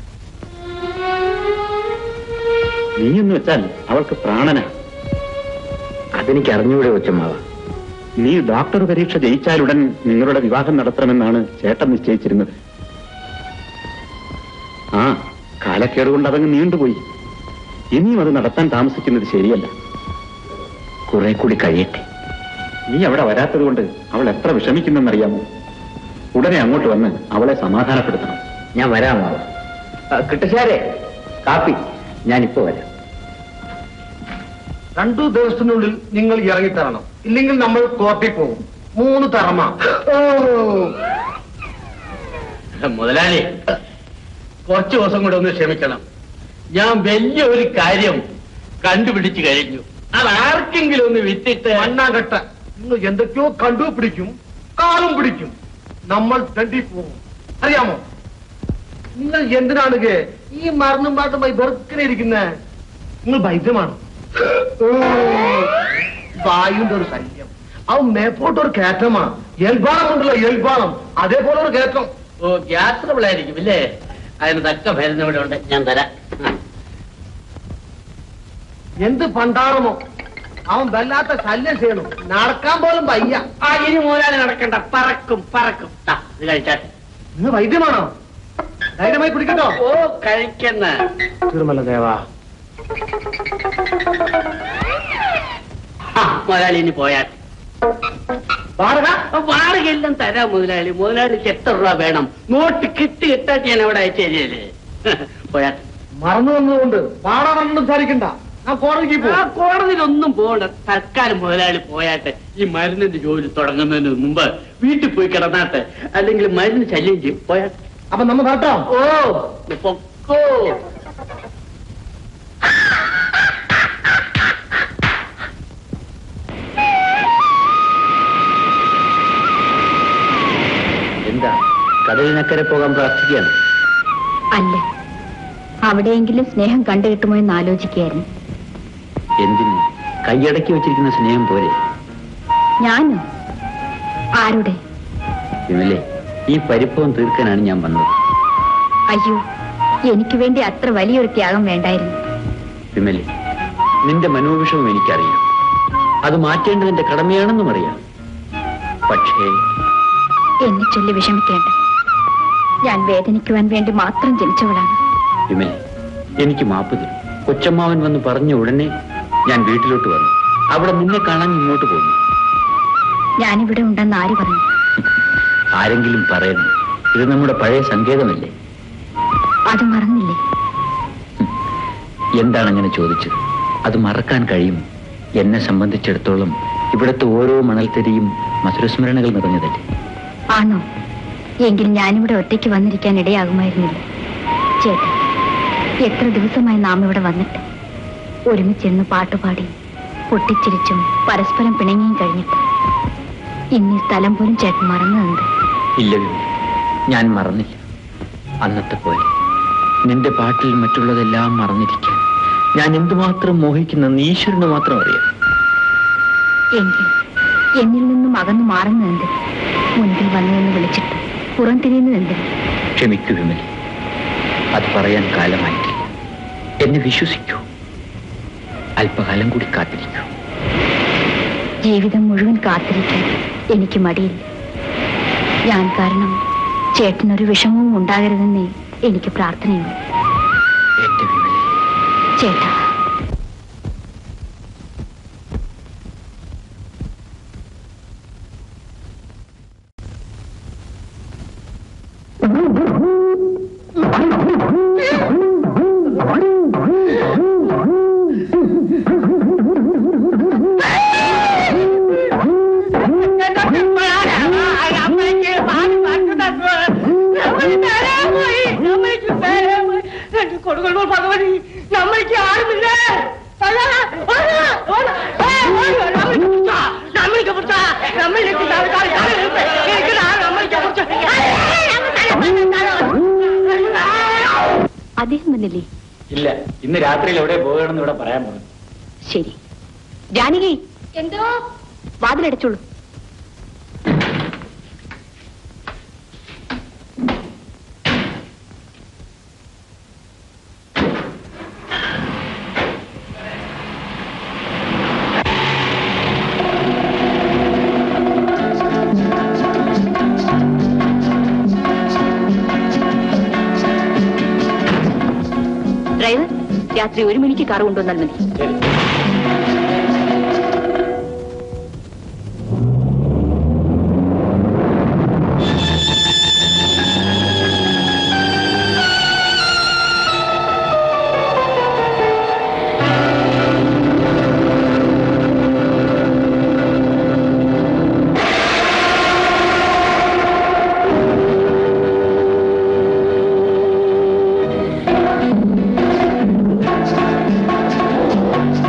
B: നീ എന്ന് വെച്ചാൽ അവൾക്ക് പ്രാണന
F: അതെനിക്ക് അറിഞ്ഞൂടെ കൊച്ചമ്മാവ
B: നീ ഡോക്ടർ പരീക്ഷ ജയിച്ചാലുടൻ നിങ്ങളുടെ വിവാഹം നടത്തണമെന്നാണ് ചേട്ടൻ നിശ്ചയിച്ചിരുന്നത് ആ കാലക്കേട് കൊണ്ട് അതങ്ങ് നീണ്ടുപോയി ഇനിയും അത് നടത്താൻ താമസിക്കുന്നത് ശരിയല്ല
F: കുറെ കൂടി കഴിയട്ടെ
B: നീ അവിടെ വരാത്തത് കൊണ്ട് അവൾ എത്ര വിഷമിക്കുന്നെന്നറിയാമോ ഉടനെ അങ്ങോട്ട് വന്ന് അവളെ സമാധാനപ്പെടുത്തണം
F: ഞാൻ വരാം മാവ കിട്ടശാരെ കാപ്പി ഞാനിപ്പോ വരാം
E: രണ്ടു ദിവസത്തിനുള്ളിൽ നിങ്ങൾ ഇറങ്ങിത്തരണം ഇല്ലെങ്കിൽ നമ്മൾ കോർട്ടിൽ പോകും മൂന്ന് തറമ
C: മുതലാളി കുറച്ചു ദിവസം കൂടെ ഒന്ന് ക്ഷമിക്കണം ഞാൻ വലിയ ഒരു കാര്യം കണ്ടുപിടിച്ചു കഴിഞ്ഞു അത് ആർക്കെങ്കിലും ഒന്ന് വിറ്റിട്ട്
E: മണ്ണാകട്ട നിങ്ങൾ എന്തൊക്കെയോ കണ്ടുപിടിക്കും കാറും പിടിക്കും നമ്മൾ രണ്ടി പോകും അറിയാമോ നിങ്ങൾ എന്തിനാണ് ഇത് ഈ മരണും പാട്ടുമായി വെറുക്കനെ ഇരിക്കുന്നത് നിങ്ങൾ വൈദ്യമാണ് വായുന്റെ ഒരു ശല്യം അത് മേപ്പോട്ട് ഒരു കയറ്റമാ എൽബാളം ഉണ്ടല്ലോ എൽബാളം അതേപോലെ ഒരു കയറ്റം
C: ഓ ഗ്യാസ് ട്രബിൾ ആയിരിക്കും ഇല്ലേ അതിന് തക്ക മരുന്ന് ഇവിടെ ഉണ്ട് ഞാൻ തരാം ആ.
E: എന്ത് പണ്ടാറമോ അവൻ വല്ലാത്ത ശല്യം ചെയ്യണം നടക്കാൻ പോലും വയ്യ
C: ആ ഇനി മുതലാളി നടക്കണ്ട പറക്കും പറക്കും ദാ, ഇത് കഴിച്ചാട്ടെ
E: നിങ്ങൾ വൈദ്യമാണോ ധൈര്യമായി പിടിക്കട്ടോ
C: ഓ കഴിക്കുന്ന
E: തിരുമല ദേവാ
C: ആ മുതലാളി ഇനി പോയാൽ
E: വാടക
C: വാടകയെല്ലാം തരാം മുതലാളി മുതലാളിക്ക് എത്ര രൂപ വേണം നോട്ട് കിട്ടി കിട്ടാൻ ഞാൻ അവിടെ അയച്ചു തരികയല്ലേ പോയാൽ
E: മറന്നു വന്നതുകൊണ്ട് വാടക ഒന്നും സംസാരിക്കണ്ട ഞാൻ കോടതിക്ക്
C: ആ
E: പോകും
C: കോടതിയിലൊന്നും പോകണ്ട തൽക്കാലം മുതലാളി പോയാട്ടെ ഈ മരുന്നിന്റെ ജോലി തുടങ്ങുന്നതിന് മുമ്പ് വീട്ടിൽ പോയി കിടന്നാട്ടെ അല്ലെങ്കിൽ മരുന്ന് ശല്യം ചെയ്യും പോയാട്ടെ
E: അപ്പൊ നമ്മ കേട്ടോ
C: ഓ പൊക്കോ
F: എന്താ കടലിനക്കരെ പോകാൻ പ്രാർത്ഥിക്കുകയാണ്
D: അല്ല അവിടെയെങ്കിലും സ്നേഹം കണ്ടു കിട്ടുമോ എന്ന് ആലോചിക്കുകയായിരുന്നു
F: എന്തിന് കൈയടക്കി വെച്ചിരിക്കുന്ന സ്നേഹം പോരെ
D: ഞാനോ ആരുടെ
F: വിമലെ ഈ പരിഭവം തീർക്കാനാണ് ഞാൻ വന്നത്
D: അയ്യോ എനിക്ക് വേണ്ടി അത്ര വലിയൊരു ത്യാഗം വേണ്ടായിരുന്നു
F: വിമലെ നിന്റെ മനോവിഷമം എനിക്കറിയാം അത് മാറ്റേണ്ടത് എന്റെ കടമയാണെന്നും അറിയാം പക്ഷേ
D: എന്നെ ചൊല്ലി വിഷമിക്കേണ്ട ഞാൻ വേദനിക്കുവാൻ വേണ്ടി മാത്രം ജനിച്ചവളാണ്
F: വിമലെ എനിക്ക് മാപ്പ് തരും കൊച്ചമ്മാവൻ വന്ന് പറഞ്ഞ ഉടനെ ഞാൻ വീട്ടിലോട്ട് വന്നു അവിടെ നിന്നെ കാണാൻ ഇങ്ങോട്ട് പോന്നു
D: ഞാനിവിടെ ഉണ്ടെന്ന് ആര് പറഞ്ഞു
F: ആരെങ്കിലും പറയണം ഇത് നമ്മുടെ പഴയ സങ്കേതമല്ലേ
D: അത് മറന്നില്ലേ
F: എന്താണ് അങ്ങനെ ചോദിച്ചത് അത് മറക്കാൻ കഴിയും എന്നെ സംബന്ധിച്ചിടത്തോളം ഇവിടുത്തെ ഓരോ മണൽത്തരിയും മധുരസ്മരണകൾ നിറഞ്ഞതല്ലേ
D: ആണോ എങ്കിൽ ഞാനിവിടെ ഒറ്റയ്ക്ക് വന്നിരിക്കാൻ ഇടയാകുമായിരുന്നില്ല ചേട്ടാ എത്ര ദിവസമായി നാം ഇവിടെ വന്നിട്ട് ഒരുമിച്ചിരുന്ന് പാട്ടുപാടി പൊട്ടിച്ചിരിച്ചും പരസ്പരം പിണങ്ങിയും കഴിഞ്ഞിട്ട് ഇന്ന് ഈ സ്ഥലം പോലും ചേട്ടൻ മറന്നു തന്നത്
F: ഇല്ല വിമൽ ഞാൻ മറന്നില്ല അന്നത്തെ പോലെ നിന്റെ പാട്ടിൽ മറ്റുള്ളതെല്ലാം മറന്നിരിക്കാൻ ഞാൻ എന്തുമാത്രം മോഹിക്കുന്നെന്ന് ഈശ്വരന് മാത്രം അറിയാം
D: എങ്കിൽ എന്നിൽ നിന്നും അകന്നു മാറുന്നതെന്ത് മുൻപിൽ വന്നുവെന്ന് വിളിച്ചിട്ട് പുറം തിരിയുന്നതെന്ത്
F: ക്ഷമിക്കൂ വിമൽ അത് പറയാൻ കാലമായിട്ടില്ല എന്നെ വിശ്വസിക്കൂ അല്പകാലം കൂടി കാത്തിരിക്കൂ
D: ജീവിതം മുഴുവൻ കാത്തിരിക്കാൻ എനിക്ക് മടിയില്ല ഞാൻ കാരണം ചേട്ടനൊരു വിഷമവും ഉണ്ടാകരുതെന്നേ എനിക്ക് പ്രാർത്ഥനയുള്ളൂ
F: എന്റെ വിമലെ
D: ചേട്ടാ
C: അമ്മയ്ക്ക് പാട്ട് പാട്ട് നമ്മൾ തരാ പോയി നമ്മൾക്ക് തരാ പോയി രണ്ട് കൊടുക്കണോ ഭഗവതി നമ്മൾക്ക് ആരുമില്ല നമ്മൾക്ക് പുറത്ത നമ്മൾക്ക് നമ്മൾക്ക് പുറത്ത
D: അദ്ദേഹം വന്നില്ലേ
F: ഇല്ല ഇന്ന് രാത്രിയിൽ എവിടെ പോകണമെന്ന് ഇവിടെ പറയാൻ പോകുന്നു
D: ശരി ജാനകി
H: എന്തോ
D: വാതിലടച്ചോളൂ ഡ്രൈവർ രാത്രി ഒരു മണിക്ക് കാർ കൊണ്ടുവന്നാൽ മതി
C: ആ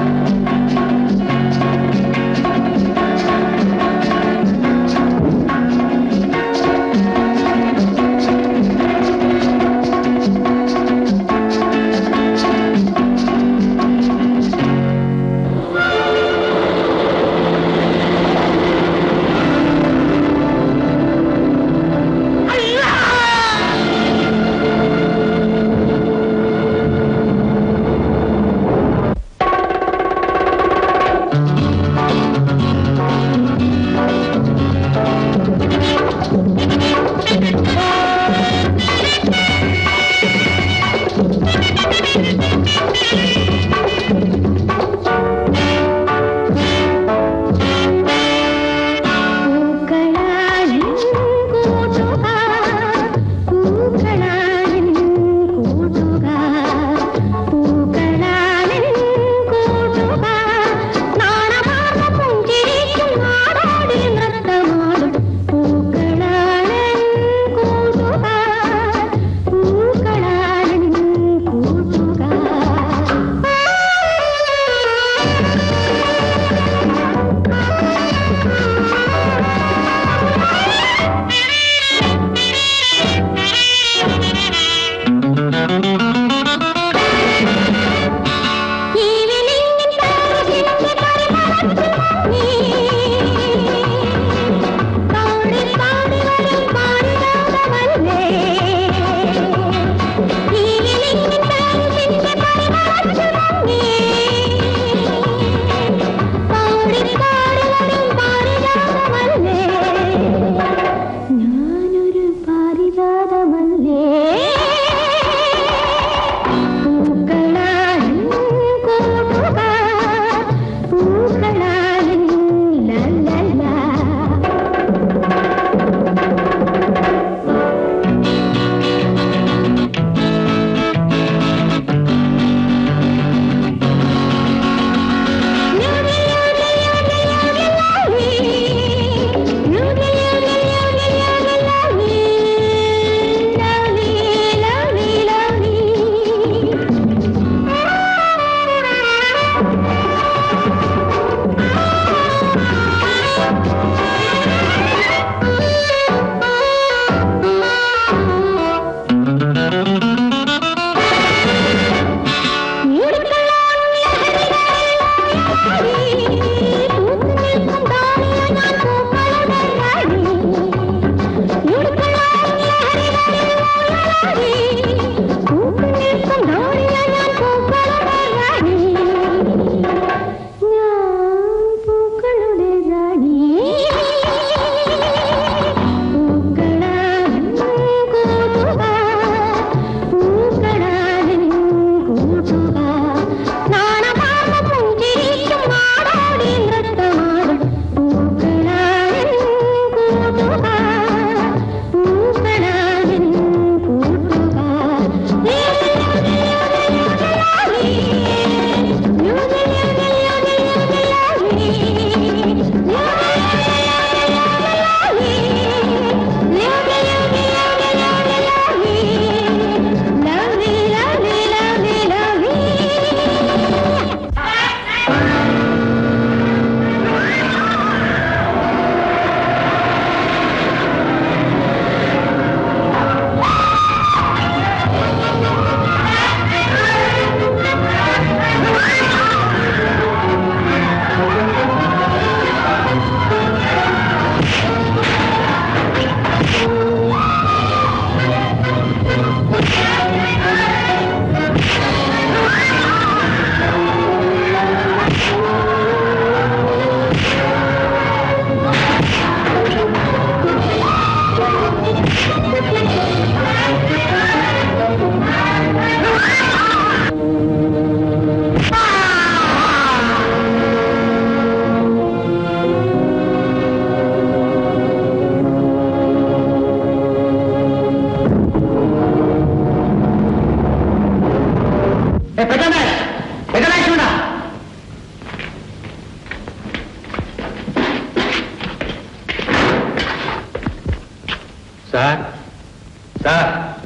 G: സാർ സാർ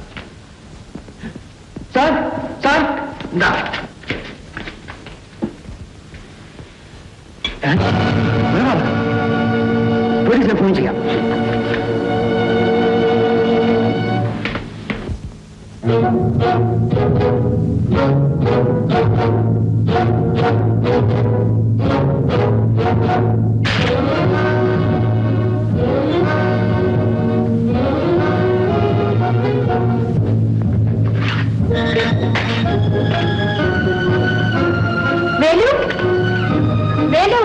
A: സാർ സാർ
G: എന്താ
A: പോലീസിനെ ഫോൺ ചെയ്യാം
D: വേലു വേലു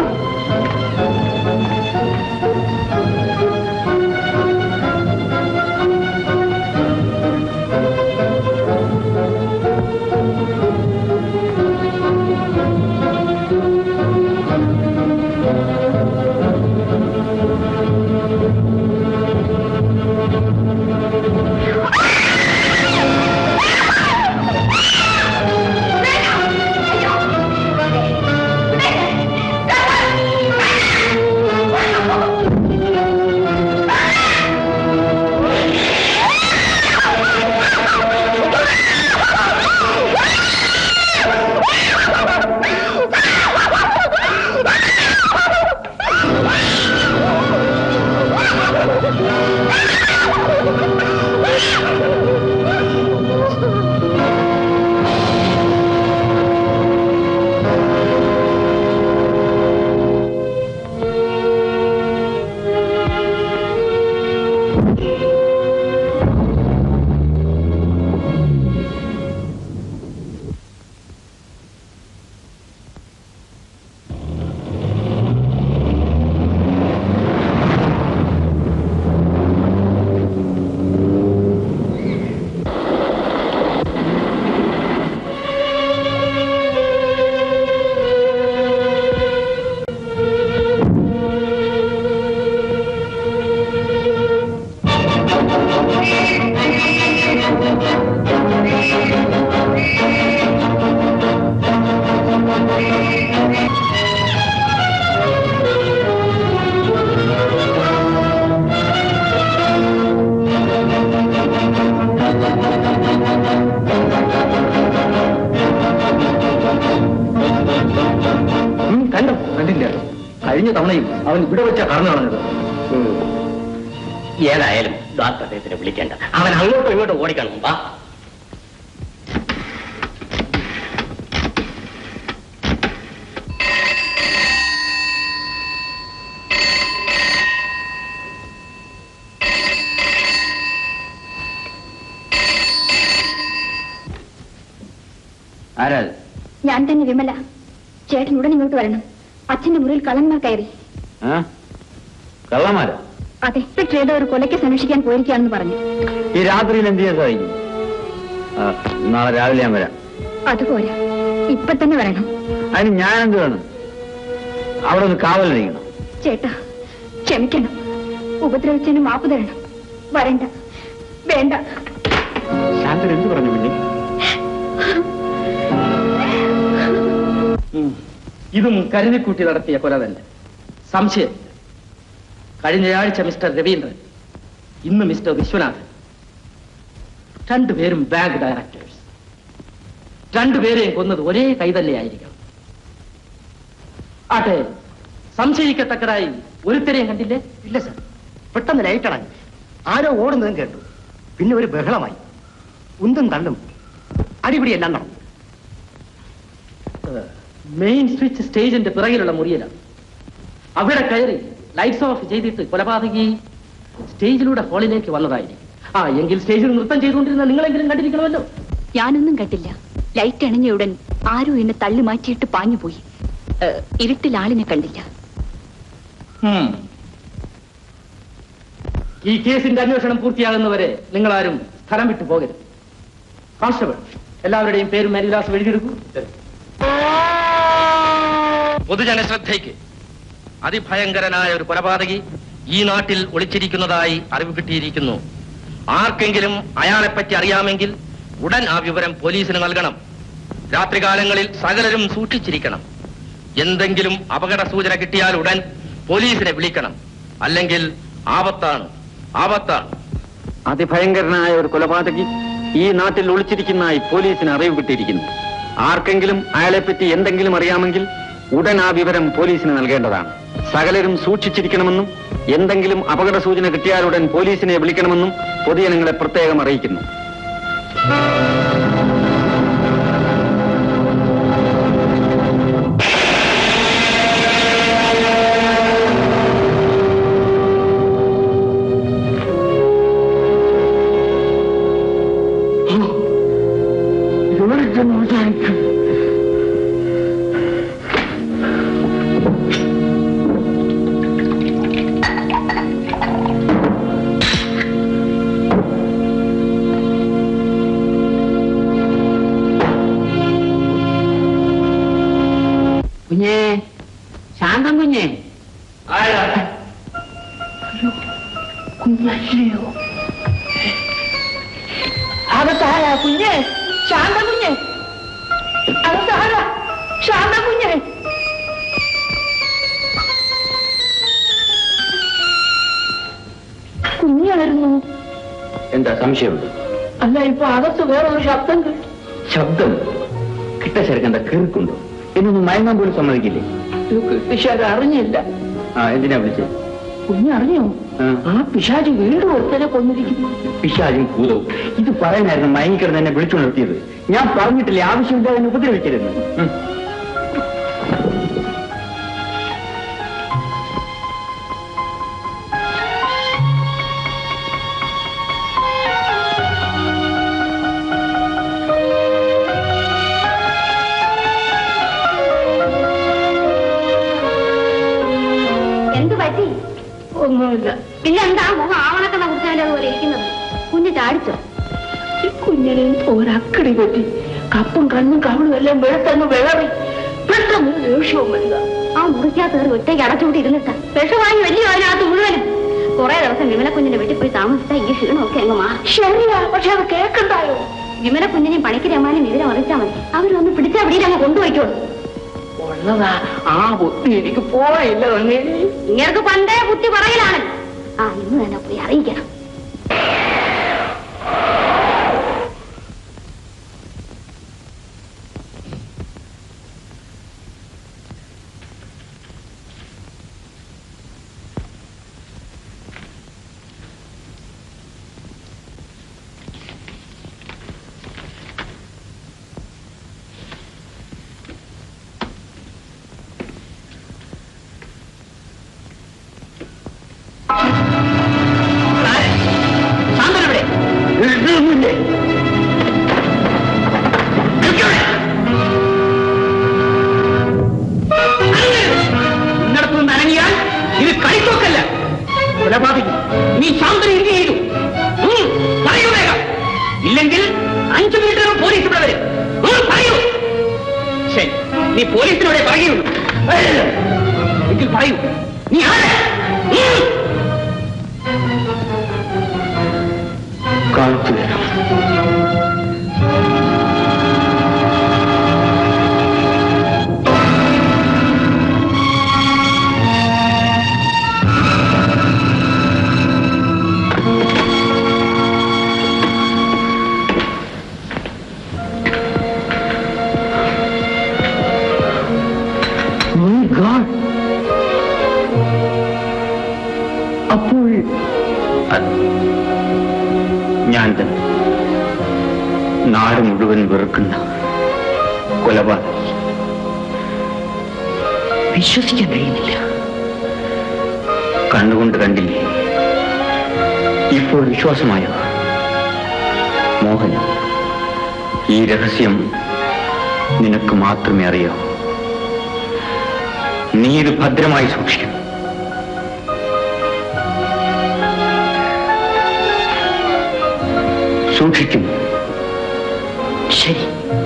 G: കണ്ടോ കണ്ടില്ല കഴിഞ്ഞ തവണയും അവൻ ഇവിടെ വെച്ചാ കറന്നു കളഞ്ഞത്
C: ഏതായാലും ഡോക്ടർ അദ്ദേഹത്തിനെ വിളിക്കേണ്ട അവൻ അങ്ങോട്ടും ഇങ്ങോട്ടും ഓടിക്കണം വാ
B: ആരാ
D: ഞാൻ തന്നെ വിമല ചേട്ടൻ ഉടൻ ഇങ്ങോട്ട് വരണം അച്ഛന്റെ മുറിയിൽ കള്ളന്മാർ കയറി
B: ആ കള്ളന്മാരാ
D: അതെ ഇൻസ്പെക്ടർ ഏതോ ഒരു കൊലയ്ക്ക് അന്വേഷിക്കാൻ പോയിരിക്കുകയാണെന്ന് പറഞ്ഞു
B: ഈ രാത്രിയിൽ എന്ത് ചെയ്യാൻ സാധിക്കും ആ, നാളെ രാവിലെ ഞാൻ വരാം
D: അതുപോരാ ഇപ്പൊ തന്നെ വരണം
B: അതിന് ഞാൻ എന്ത് വേണം അവിടെ ഒന്ന് കാവലിരിക്കണം
D: ചേട്ടാ ക്ഷമിക്കണം ഉപദ്രവിച്ചതിന് മാപ്പ് തരണം വരണ്ട വേണ്ട
B: ശാന്തൻ എന്ത് പറഞ്ഞു പിന്നെ
C: ഇതും കരുതിക്കൂട്ടി നടത്തിയ കൊല തന്നെ സംശയം കഴിഞ്ഞയാഴ്ച മിസ്റ്റർ രവീന്ദ്രൻ ഇന്ന് മിസ്റ്റർ വിശ്വനാഥൻ രണ്ടുപേരും ബാങ്ക് ഡയറക്ടേഴ്സ് രണ്ടുപേരെയും കൊന്നത് ഒരേ കൈ തന്നെയായിരിക്കണം ആട്ടെ സംശയിക്കത്തക്കതായി ഒരുത്തരെയും കണ്ടില്ലേ
E: ഇല്ല സർ പെട്ടെന്ന് ലൈറ്റ് അടഞ്ഞു ആരോ ഓടുന്നതും കേട്ടു പിന്നെ ഒരു ബഹളമായി ഉന്തും തള്ളും അടിപിടി എല്ലാം നടന്നു
C: മെയിൻ സ്വിച്ച് സ്റ്റേജിന്റെ പിറകിലുള്ള മുറിയിലാണ് അവിടെ കയറി ലൈറ്റ്സ് ഓഫ് ചെയ്തിട്ട് കൊലപാതകി സ്റ്റേജിലൂടെ ഹാളിലേക്ക് വന്നതായിരിക്കും ആ എങ്കിൽ സ്റ്റേജിൽ നൃത്തം ചെയ്തുകൊണ്ടിരുന്ന നിങ്ങളെങ്കിലും കണ്ടിരിക്കണമല്ലോ
D: ഞാനൊന്നും കണ്ടില്ല ലൈറ്റ് അണഞ്ഞ ഉടൻ ആരോ എന്നെ തള്ളി മാറ്റിയിട്ട് പാഞ്ഞുപോയി ഏഹ്, ഇരുട്ടിൽ ആളിനെ കണ്ടില്ല
C: ഉം. ഈ കേസിന്റെ അന്വേഷണം പൂർത്തിയാകുന്നവരെ നിങ്ങളാരും സ്ഥലം വിട്ടു പോകരുത് കോൺസ്റ്റബിൾ എല്ലാവരുടെയും പേരും മേൽവിലാസം എഴുതിയെടുക്കൂ പൊതുജന ശ്രദ്ധയ്ക്ക് അതിഭയങ്കരനായ ഒരു കൊലപാതകി ഈ നാട്ടിൽ ഒളിച്ചിരിക്കുന്നതായി അറിവ് കിട്ടിയിരിക്കുന്നു ആർക്കെങ്കിലും അയാളെപ്പറ്റി അറിയാമെങ്കിൽ ഉടൻ ആ വിവരം പോലീസിന് നൽകണം രാത്രികാലങ്ങളിൽ സകലരും സൂക്ഷിച്ചിരിക്കണം എന്തെങ്കിലും അപകട സൂചന കിട്ടിയാൽ ഉടൻ പോലീസിനെ വിളിക്കണം അല്ലെങ്കിൽ ആപത്താണ് ആപത്താണ്
B: അതിഭയങ്കരനായ ഒരു കൊലപാതകി ഈ നാട്ടിൽ ഒളിച്ചിരിക്കുന്നതായി പോലീസിന് അറിവ് കിട്ടിയിരിക്കുന്നു ആർക്കെങ്കിലും അയാളെപ്പറ്റി എന്തെങ്കിലും അറിയാമെങ്കിൽ ഉടൻ ആ വിവരം പോലീസിന് നൽകേണ്ടതാണ് സകലരും സൂക്ഷിച്ചിരിക്കണമെന്നും എന്തെങ്കിലും അപകട സൂചന കിട്ടിയാലുടൻ പോലീസിനെ വിളിക്കണമെന്നും പൊതുജനങ്ങളെ പ്രത്യേകം അറിയിക്കുന്നു
C: കുഞ്ഞേ ശാന്തം കുഞ്ഞേ കുഞ്ഞല്ലയോ അകത്താരാ കുഞ്ഞേ ശാന്തം കുഞ്ഞേ അകത്താരാ ശാന്തം കുഞ്ഞേ കുഞ്ഞായിരുന്നു
B: എന്താ സംശയമുണ്ട്
C: അല്ല ഇപ്പൊ അകത്ത് വേറെ ഒരു ശബ്ദം കേട്ടു
B: ശബ്ദം കിട്ടശരക്കെന്താ കീർക്കുണ്ടോ എന്നൊന്നും മയങ്ങാൻ പോലും സമ്മതിക്കില്ലേ
C: പിശാച് അറിഞ്ഞില്ല
B: ആ എന്തിനാ വിളിച്ചത്
C: കുഞ്ഞറിഞ്ഞോ
B: ആ.
C: ആ പിശാച് വീണ്ടും ഒരുത്തനെ കൊന്നിരിക്കുന്നു
B: പിശാചും ഭൂതവും ഇത് പറയാനായിരുന്നു മയങ്ങിക്കിടന്ന് എന്നെ വിളിച്ചു നിർത്തിയത് ഞാൻ പറഞ്ഞിട്ടില്ലേ ആവശ്യമില്ല എന്നെ ഉപദ്രവിക്കരുത് ഉം.
D: എന്ത് പറ്റി
C: ഒന്നുമില്ല
D: പിന്നെ എന്താ മുഖം ആവണക്കെന്ന കുറിച്ചാലും അതുപോലെ ഇരിക്കുന്നത് കുഞ്ഞ് ചാടിച്ചോ
C: ഈ കുഞ്ഞിന് ഒരക്കടി പറ്റി കപ്പും കണ്ണും കവളും എല്ലാം വെളുത്തങ്ങ് വിളറി പെട്ടെന്ന് ഒരു ദേഷ്യവും വരിക
D: ആ മുറിക്കകത്ത് കയറി ഒറ്റയ്ക്ക് അടച്ചുകൂടി ഇരുന്നിട്ട് വിഷമായി വലിയ അതിനകത്ത് മുഴുവനും കുറെ ദിവസം വിമല കുഞ്ഞിന്റെ വീട്ടിൽ പോയി താമസിച്ച ഈ ക്ഷീണമൊക്കെ അങ്ങ് മാറി
C: ശരിയാ പക്ഷെ അത് കേൾക്കണ്ടായോ
D: വിമല കുഞ്ഞിനെയും പണിക്കരമാനും വിവരം അറിയിച്ചാൽ മതി അവരൊന്ന് പിടിച്ചാ പിടിയിൽ അങ്ങ് കൊണ്ടുപോയിക്കോളൂ
C: ഉള്ളതാ ആ ബുദ്ധി എനിക്ക് പോയില്ല അങ്ങനെ
D: ഇങ്ങനെ പണ്ടേ ബുദ്ധി പറയലാണ് ആ ഇന്ന് തന്നെ പോയി അറിയിക്കണം
C: ശാന്തനവിടെ നിന്നിടത്ത് നിന്ന് അനങ്ങിയാൽ ഇത് കളിത്തോക്കല്ല കൊലപാതകി നീ ശാന്തന എന്ത് ചെയ്തു ഉം, പറയൂ വേഗം ഇല്ലെങ്കിൽ അഞ്ചു മിനിറ്റിനും പോലീസ് ഇവിടെ വരും ഉം, പറയൂ ശരി നീ പോലീസിനോടെ പറയുള്ളൂ എങ്കിൽ പറയൂ നീ ആരാ ഉം.
B: കാണിച്ചു തരാം അപ്പോൾ അത് ഞാൻ തന്നെ നാട് മുഴുവൻ വെറുക്കുന്ന കൊലപാതകി
C: വിശ്വസിക്കാൻ കഴിയുന്നില്ല
B: കണ്ണുകൊണ്ട് കണ്ടില്ലേ ഇപ്പോൾ വിശ്വാസമായോ മോഹൻ ഈ രഹസ്യം നിനക്ക് മാത്രമേ അറിയാവൂ നീ ഇത് ഭദ്രമായി സൂക്ഷിക്കണം സൂക്ഷിക്കും
C: ശരി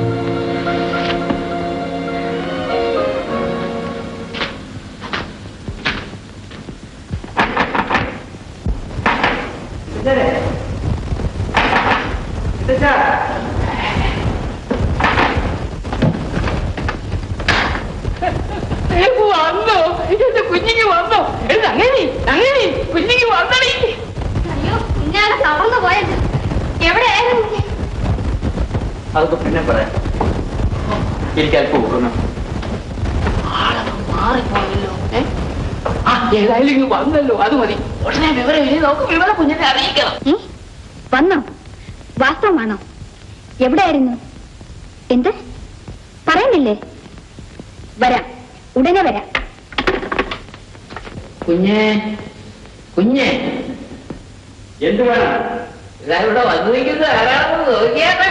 C: വന്നോ എന്റെ കുഞ്ഞിക്ക് വന്നോ എന്റെ അങ്ങനെ അങ്ങനെ കുഞ്ഞിക്ക് വന്നടി
D: അയ്യോ കുഞ്ഞാടെ തളർന്നു പോയ
F: അതൊക്കെ പിന്നെ പറയാം എനിക്ക് അല്പം ഉറങ്ങണം
C: ആളൊക്കെ മാറിപ്പോയല്ലോ ഏ? ആ ഏതായാലും ഇങ്ങ് വന്നല്ലോ അത് മതി ഉടനെ വിവരം ഇനി നമുക്ക് വിവര കുഞ്ഞിനെ അറിയിക്കണം
D: ഏ? വന്നോ വാസ്തവമാണോ എവിടെയായിരുന്നു എന്ത് പറയുന്നില്ലേ വരാം ഉടനെ വരാം
C: കുഞ്ഞേ കുഞ്ഞേ
F: എന്ത് വേണം
C: ഇതാ ഇവിടെ വന്നു നിൽക്കുന്നത് ആരാണെന്ന് നോക്കിയാട്ടെ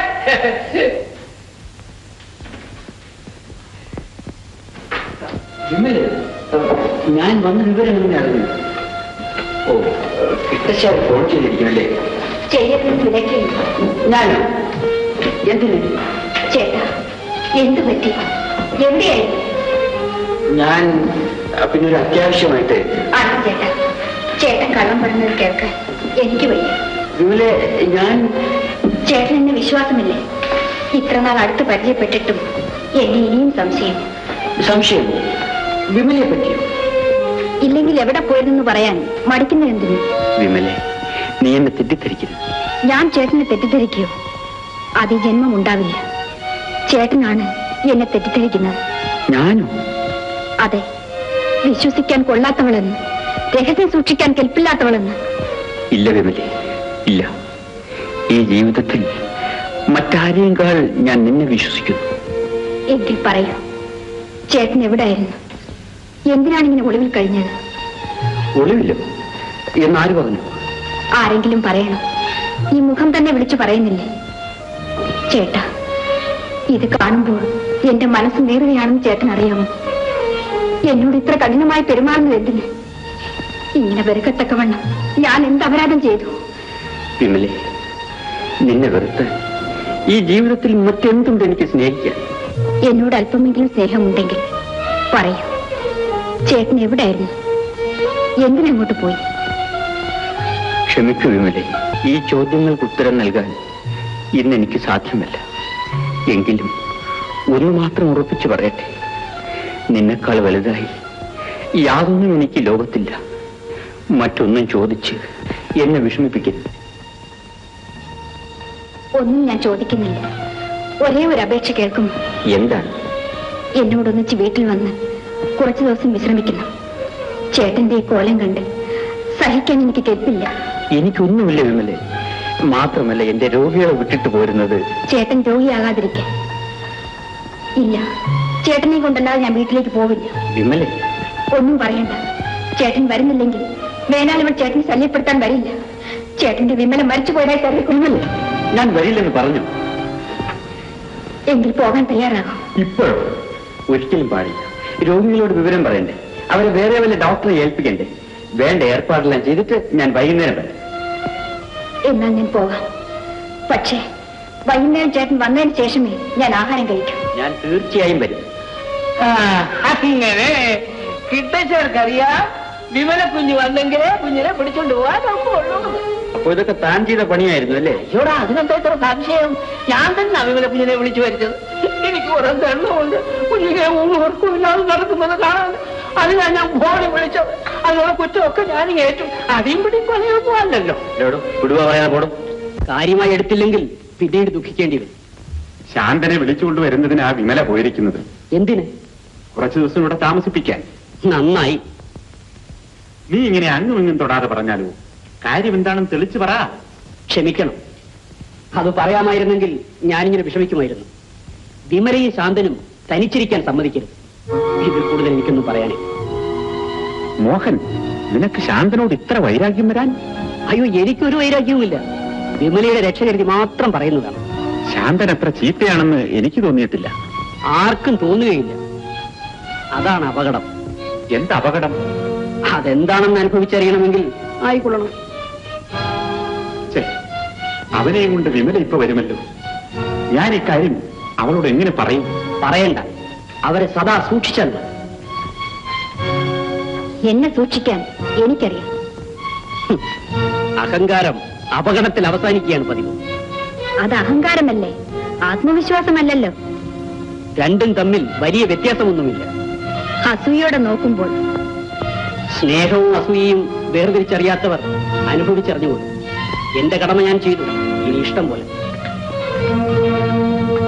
F: വിമല് ഞാൻ വന്ന വിവരം എങ്ങനെ അറിഞ്ഞു ഓ കിട്ടശാൽ ഫോൺ ചെയ്തിരിക്കുമല്ലേ
D: ചെയ്യരുതെന്ന് വിലക്കില്ല
F: ഞാനോ എന്തിന്
D: ചേട്ടാ എന്ത് പറ്റി എവിടെയായി
F: ഞാൻ ആ, പിന്നെ ഒരു അത്യാവശ്യമായിട്ട്
D: ആണ് ചേട്ടാ ചേട്ടൻ കള്ളം പറഞ്ഞത് കേൾക്കാൻ എനിക്ക് വയ്യ
F: വിമലെ ഞാൻ
D: ചേട്ടൻ എന്നെ വിശ്വാസമില്ലേ ഇത്ര നാൾ അടുത്ത് പരിചയപ്പെട്ടിട്ടും എന്നെ ഇനിയും സംശയം
F: സംശയം വിമലയെ പറ്റിയോ
D: ഇല്ലെങ്കിൽ എവിടെ പോയതെന്ന് പറയാൻ മടിക്കുന്ന എന്തിനു
B: വിമലെ നീ എന്നെ തെറ്റിദ്ധരിക്കരുത്
D: ഞാൻ ചേട്ടനെ തെറ്റിദ്ധരിക്കോ അത് ഈ ജന്മം ഉണ്ടാവില്ല ചേട്ടനാണ് എന്നെ തെറ്റിദ്ധരിക്കുന്നത്
B: ഞാനോ
D: അതെ വിശ്വസിക്കാൻ കൊള്ളാത്തവളെന്ന് രഹസ്യം സൂക്ഷിക്കാൻ കെൽപ്പില്ലാത്തവളെന്ന്
B: ഇല്ല വിമലെ ഇല്ല ഈ ജീവിതത്തിൽ മറ്റാരെയുംകാൾ ഞാൻ നിന്നെ വിശ്വസിക്കുന്നു
D: എങ്കിൽ പറയൂ ചേട്ടൻ എവിടെയായിരുന്നു എന്തിനാണ് ഇങ്ങനെ ഒളിവിൽ കഴിഞ്ഞത്
B: ഒളിവില്ലോ എന്നാര് പറഞ്ഞു
D: ആരെങ്കിലും പറയണം ഈ മുഖം തന്നെ വിളിച്ചു പറയുന്നില്ലേ ചേട്ടാ ഇത് കാണുമ്പോൾ എന്റെ മനസ്സ് നേറുകയാണെന്ന് ചേട്ടൻ അറിയാമോ എന്നോട് ഇത്ര കഠിനമായി പെരുമാറുന്നത് എന്തിന് ഇങ്ങനെ വെറുക്കത്തക്കവണ്ണം ഞാൻ എന്ത് അപരാധം ചെയ്തു
B: വിമലെ നിന്നെ വെറുത്ത് ഈ ജീവിതത്തിൽ മറ്റെന്തുണ്ട് എനിക്ക് സ്നേഹിക്കാൻ
D: എന്നോട് അല്പമെങ്കിലും സ്നേഹമുണ്ടെങ്കിൽ പറയൂ ചേട്ടൻ എവിടെയായിരുന്നു എന്തിനങ്ങോട്ട് പോയി
B: ക്ഷമിക്കൂ വിമലെ ഈ ചോദ്യങ്ങൾക്ക് ഉത്തരം നൽകാൻ ഇന്ന് എനിക്ക് സാധ്യമല്ല എങ്കിലും ഒന്ന് മാത്രം ഉറപ്പിച്ചു പറയട്ടെ നിന്നെക്കാൾ വലുതായി യാതൊന്നും എനിക്ക് ലോകത്തില്ല മറ്റൊന്നും ചോദിച്ച് എന്നെ വിഷമിപ്പിക്കരുത്
D: ഒന്നും ഞാൻ ചോദിക്കുന്നില്ല ഒരേ ഒരു അപേക്ഷ കേൾക്കും
B: എന്താണ്
D: എന്നോടൊന്നിച്ച് വീട്ടിൽ വന്ന് കുറച്ചു ദിവസം വിശ്രമിക്കണം ചേട്ടന്റെ ഈ കോലം കണ്ട് സഹിക്കാൻ എനിക്ക് കെൽപ്പില്ല
B: എനിക്കൊന്നുമില്ല വിമലെ മാത്രമല്ല എന്റെ രോഗികളെ വിട്ടിട്ട് പോരുന്നത്
D: ചേട്ടൻ രോഗിയാകാതിരിക്കാൻ ഇല്ല ചേട്ടനെ കൊണ്ടല്ലാതെ ഞാൻ വീട്ടിലേക്ക് പോവില്ല
B: വിമലെ
D: ഒന്നും പറയണ്ട ചേട്ടൻ വരുന്നില്ലെങ്കിൽ വേണാലിവൾ ചേട്ടനെ ശല്യപ്പെടുത്താൻ വരില്ല ചേട്ടന്റെ വിമല മരിച്ചു പോയതായി കരുതിക്കൊള്ളുമല്ലോ
B: ഞാൻ വരില്ലെന്ന് പറഞ്ഞു
D: എങ്കിൽ പോകാൻ തയ്യാറാകും
B: ഇപ്പോഴോ ഒരിക്കലും പാടില്ല രോഗികളോട് വിവരം പറയണ്ടേ അവരെ വേറെ വല്ല ഡോക്ടറെ ഏൽപ്പിക്കണ്ടേ വേണ്ട ഏർപ്പാടെല്ലാം ചെയ്തിട്ട് ഞാൻ വൈകുന്നേരം വരാം
D: എന്നാൽ ഞാൻ പോകാം പക്ഷേ വൈകുന്നേരം ചേട്ടൻ വന്നതിന് ശേഷമേ ഞാൻ ആഹാരം കഴിക്കൂ
B: ഞാൻ തീർച്ചയായും വരും
C: ആ, അങ്ങനെ കിട്ടച്ചേർക്കറിയാ വിമല കുഞ്ഞ് വന്നെങ്കിലേ കുഞ്ഞിനെ പിടിച്ചോണ്ട് പോവാൻ ഒക്കുള്ളൂ
B: അപ്പൊ ഇതൊക്കെ താൻ ചെയ്ത പണിയായിരുന്നു അല്ലേ
C: അയ്യോടാ അതിനെന്താ ഇത്ര സംശയം ഞാൻ തന്നെ വിമല കുഞ്ഞിനെ വിളിച്ചു വരുത്തത് എനിക്ക് കുറെ തെണ്ണമുണ്ട് കുഞ്ഞിനെ ഓർക്കുമില്ലാതെ നടക്കുന്നത് കാണാൻ അതിനാ ഞാൻ ഫോണിൽ വിളിച്ചത് അതിനുള്ള കുറ്റമൊക്കെ ഞാൻ ഏറ്റു അടിയും പിടിപ്പണിയൊന്നും അല്ലല്ലോ
B: എടോ വിടുക പറയാതെ പോടും
C: കാര്യമായി എടുത്തില്ലെങ്കിൽ പിന്നീട് ദുഃഖിക്കേണ്ടി വരും
B: ശാന്തനെ വിളിച്ചുകൊണ്ട് വരുന്നതിനാ വിമല പോയിരിക്കുന്നത്
C: എന്തിന്
B: കുറച്ചു ദിവസം ഇവിടെ താമസിപ്പിക്കാൻ
C: നന്നായി
B: നീ ഇങ്ങനെ അങ്ങും ഇങ്ങും തൊടാതെ പറഞ്ഞാലോ കാര്യം എന്താണെന്ന് തെളിച്ചു പറ
C: ക്ഷമിക്കണം അത് പറയാമായിരുന്നെങ്കിൽ ഞാനിങ്ങനെ വിഷമിക്കുമായിരുന്നു വിമലയും ശാന്തനും തനിച്ചിരിക്കാൻ സമ്മതിക്കരുത് ഇതിൽ കൂടുതൽ എനിക്കൊന്നും പറയാനേ
B: മോഹൻ നിനക്ക് ശാന്തനോട് ഇത്ര വൈരാഗ്യം വരാൻ
C: അയ്യോ എനിക്കൊരു വൈരാഗ്യവുമില്ല വിമലയുടെ രക്ഷ കരുതി മാത്രം പറയുന്നതാണ്
B: ശാന്തൻ അത്ര ചീത്തയാണെന്ന് എനിക്ക് തോന്നിയിട്ടില്ല
C: ആർക്കും തോന്നുകയില്ല അതാണ് അപകടം
B: എന്ത് അപകടം
C: അതെന്താണെന്ന് അനുഭവിച്ചറിയണമെങ്കിൽ ആയിക്കൊള്ളണം
B: ഛെ, അവനെയും കൊണ്ട് വിമല ഇപ്പൊ വരുമല്ലോ ഞാൻ ഇക്കാര്യം അവളോട് എങ്ങനെ പറയും
C: പറയണ്ട അവരെ സദാ സൂക്ഷിച്ചാൽ മതി.
D: എന്നെ സൂക്ഷിക്കാൻ എനിക്കറിയാം
C: ഹും. അഹങ്കാരം അപകടത്തിൽ അവസാനിക്കുകയാണ് പതിവ്
D: അത് അഹങ്കാരമല്ലേ ആത്മവിശ്വാസമല്ലല്ലോ
C: രണ്ടും തമ്മിൽ വലിയ വ്യത്യാസമൊന്നുമില്ല
D: അസൂയോടെ നോക്കുമ്പോൾ
C: സ്നേഹവും അസൂയയും വേർതിരിച്ചറിയാത്തവർ അനുഭവിച്ചറിഞ്ഞുകൊള്ളു എന്റെ കടമ ഞാൻ ചെയ്തു ഇനി ഇഷ്ടം പോലെ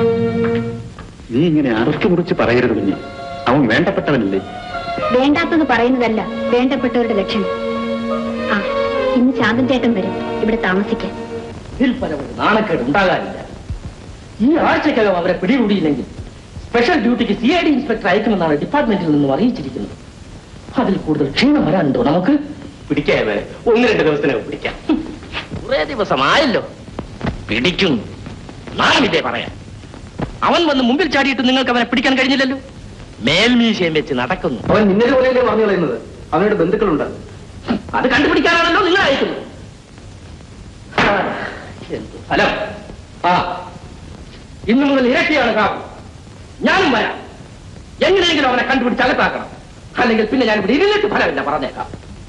B: നീ ഇങ്ങനെ അറുക്കി മുറിച്ച് പറയരുത് കുഞ്ഞ് അവൻ വേണ്ടപ്പെട്ടവനല്ലേ
D: വേണ്ടാത്തത് പറയുന്നതല്ല വേണ്ടപ്പെട്ടവരുടെ ലക്ഷണം ആ ഇന്ന് ശാന്തൻ ചേട്ടൻ വരും ഇവിടെ താമസിക്കാൻ
C: ഇതിൽ പല ഒരു നാണക്കേട് ഉണ്ടാകാനില്ല ഈ ആഴ്ചക്കകം അവരെ പിടികൂടിയില്ലെങ്കിൽ സ്പെഷ്യൽ ഡ്യൂട്ടിക്ക് സി ഐ ഡി ഇൻസ്പെക്ടർ അയക്കുമെന്നാണ് ഡിപ്പാർട്ട്മെന്റിൽ നിന്നും അറിയിച്ചിരിക്കുന്നത് അതിൽ കൂടുതൽ ക്ഷീണം വരാനുണ്ടോ നമുക്ക്
G: പിടിക്കാൻ വരെ ഒന്ന് രണ്ട് ദിവസത്തിനകം പിടിക്കാം
C: കുറെ ദിവസമായല്ലോ പിടിക്കും നാളെ പറയാം അവൻ വന്ന് മുമ്പിൽ ചാടിയിട്ട് നിങ്ങൾക്ക് അവനെ പിടിക്കാൻ കഴിഞ്ഞില്ലല്ലോ മേൽമീശയും വെച്ച് നടക്കുന്നു
A: അവൻ നിന്നെ പോലെയല്ലേ പറഞ്ഞു കളയുന്നത് അവനുടെ ബന്ധുക്കളുണ്ട്
C: അത് കണ്ടുപിടിക്കാനാണല്ലോ നിങ്ങൾ അയക്കുന്നത് ആ, എന്ത് ഫലം ആ ഇന്നു മുതൽ ഇരട്ടിയാണ് കാപ്പ് ഞാനും വരാം എങ്ങനെയെങ്കിലും അവനെ കണ്ടുപിടിച്ച് അകത്താക്കണം അല്ലെങ്കിൽ പിന്നെ ഞാൻ ഇവിടെ ഇരുന്നിട്ട് ഫലമില്ല പറഞ്ഞേക്കാം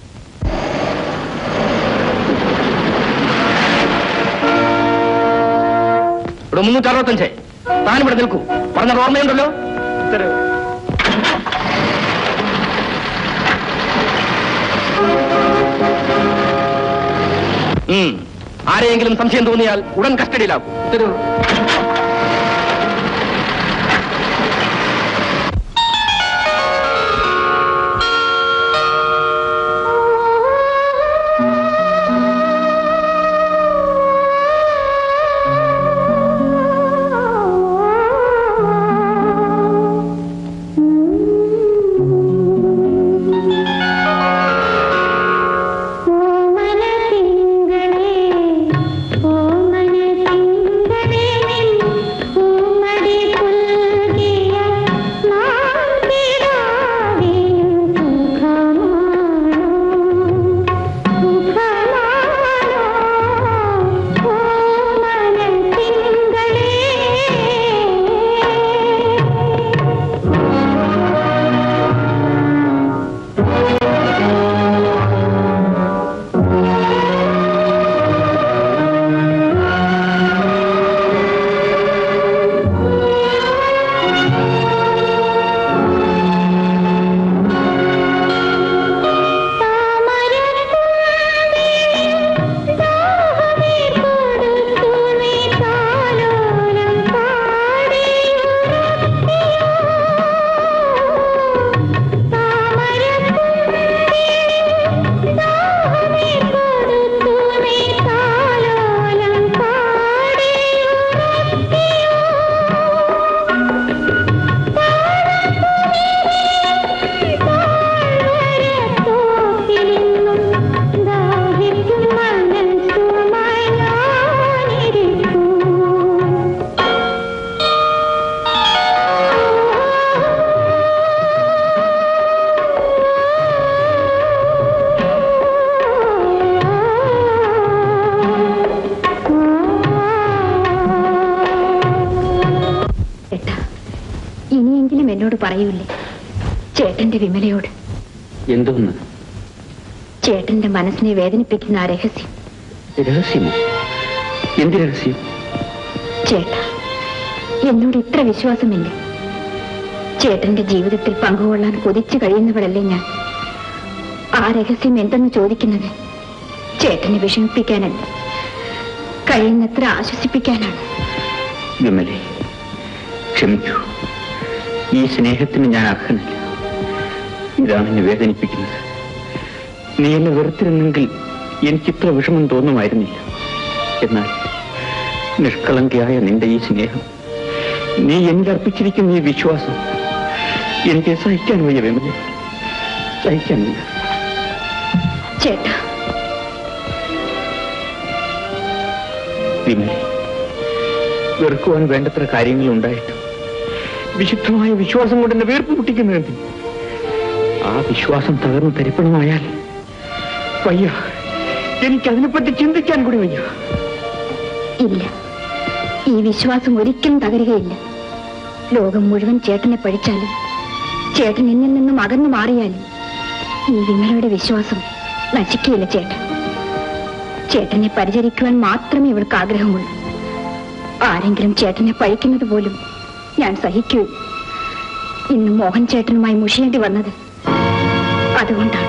C: ഇവിടെ മുന്നൂറ്റി അറുപത്തഞ്ച് താനിവിടെ നിൽക്കൂ പറഞ്ഞത് ഓർമ്മയുണ്ടല്ലോ ഉം. ആരെയെങ്കിലും സംശയം തോന്നിയാൽ ഉടൻ കസ്റ്റഡിയിലാക്കും തരൂ
D: ചേട്ടാ ഇനിയെങ്കിലും എന്നോട് പറയൂലേ ചേട്ടന്റെ വിമലയോട്
B: എന്തോന്ന്
D: ചേട്ടന്റെ മനസ്സിനെ വേദനിപ്പിക്കുന്ന ആ രഹസ്യം
B: രഹസ്യമോ എന്ത് രഹസ്യം
D: ചേട്ടാ എന്നോട് ഇത്ര വിശ്വാസമില്ല ചേട്ടന്റെ ജീവിതത്തിൽ പങ്കുകൊള്ളാൻ കൊതിച്ചു കഴിയുന്നവളല്ലേ ഞാൻ ആ രഹസ്യം എന്തെന്ന് ചോദിക്കുന്നത് ചേട്ടനെ വിഷമിപ്പിക്കാനല്ല കഴിയുന്നത്ര ആശ്വസിപ്പിക്കാനാണ്
B: വിമലെ ക്ഷമിക്കൂ ഈ സ്നേഹത്തിന് ഞാൻ അർഹനല്ല ഇതാണ് എന്നെ വേദനിപ്പിക്കുന്നത് നീ എന്നെ വെറുത്തിരുന്നെങ്കിൽ എനിക്കിത്ര വിഷമം തോന്നുമായിരുന്നില്ല എന്നാൽ നിഷ്കളങ്കയായ നിന്റെ ഈ സ്നേഹം നീ എന്നിൽ അർപ്പിച്ചിരിക്കുന്ന ഈ വിശ്വാസം എനിക്ക് സഹിക്കാൻ വയ്യ വിമലെ സഹിക്കാൻ വയ്യ
D: ചേട്ടാ
B: വിമലെ വെറുക്കുവാൻ വേണ്ടത്ര കാര്യങ്ങൾ ഉണ്ടായിട്ടും വിശുദ്ധമായ വിശ്വാസം കൊണ്ട് എന്നെ വീർപ്പ് മുട്ടിക്കുന്നത് ആ വിശ്വാസം തകർന്ന് തരിപ്പണമായാൽ വയ്യ എനിക്ക് അതിനെപ്പറ്റി ചിന്തിക്കാൻ കൂടി വയ്യ
D: ഇല്ല ഈ വിശ്വാസം ഒരിക്കലും തകരുകയില്ല ലോകം മുഴുവൻ ചേട്ടനെ പഴിച്ചാലും ചേട്ടൻ എന്നിൽ നിന്നും അകന്നു മാറിയാലും ഈ വിമലയുടെ വിശ്വാസം നശിക്കുകയില്ല ചേട്ടൻ ചേട്ടനെ പരിചരിക്കുവാൻ മാത്രമേ ഇവൾക്ക് ആഗ്രഹമുള്ളൂ ആരെങ്കിലും ചേട്ടനെ പഴിക്കുന്നത് പോലും ഞാൻ സഹിക്കുകയില്ല ഇന്ന് മോഹൻ ചേട്ടനുമായി മുഷിയേണ്ടി വന്നത് അതുകൊണ്ടാണ്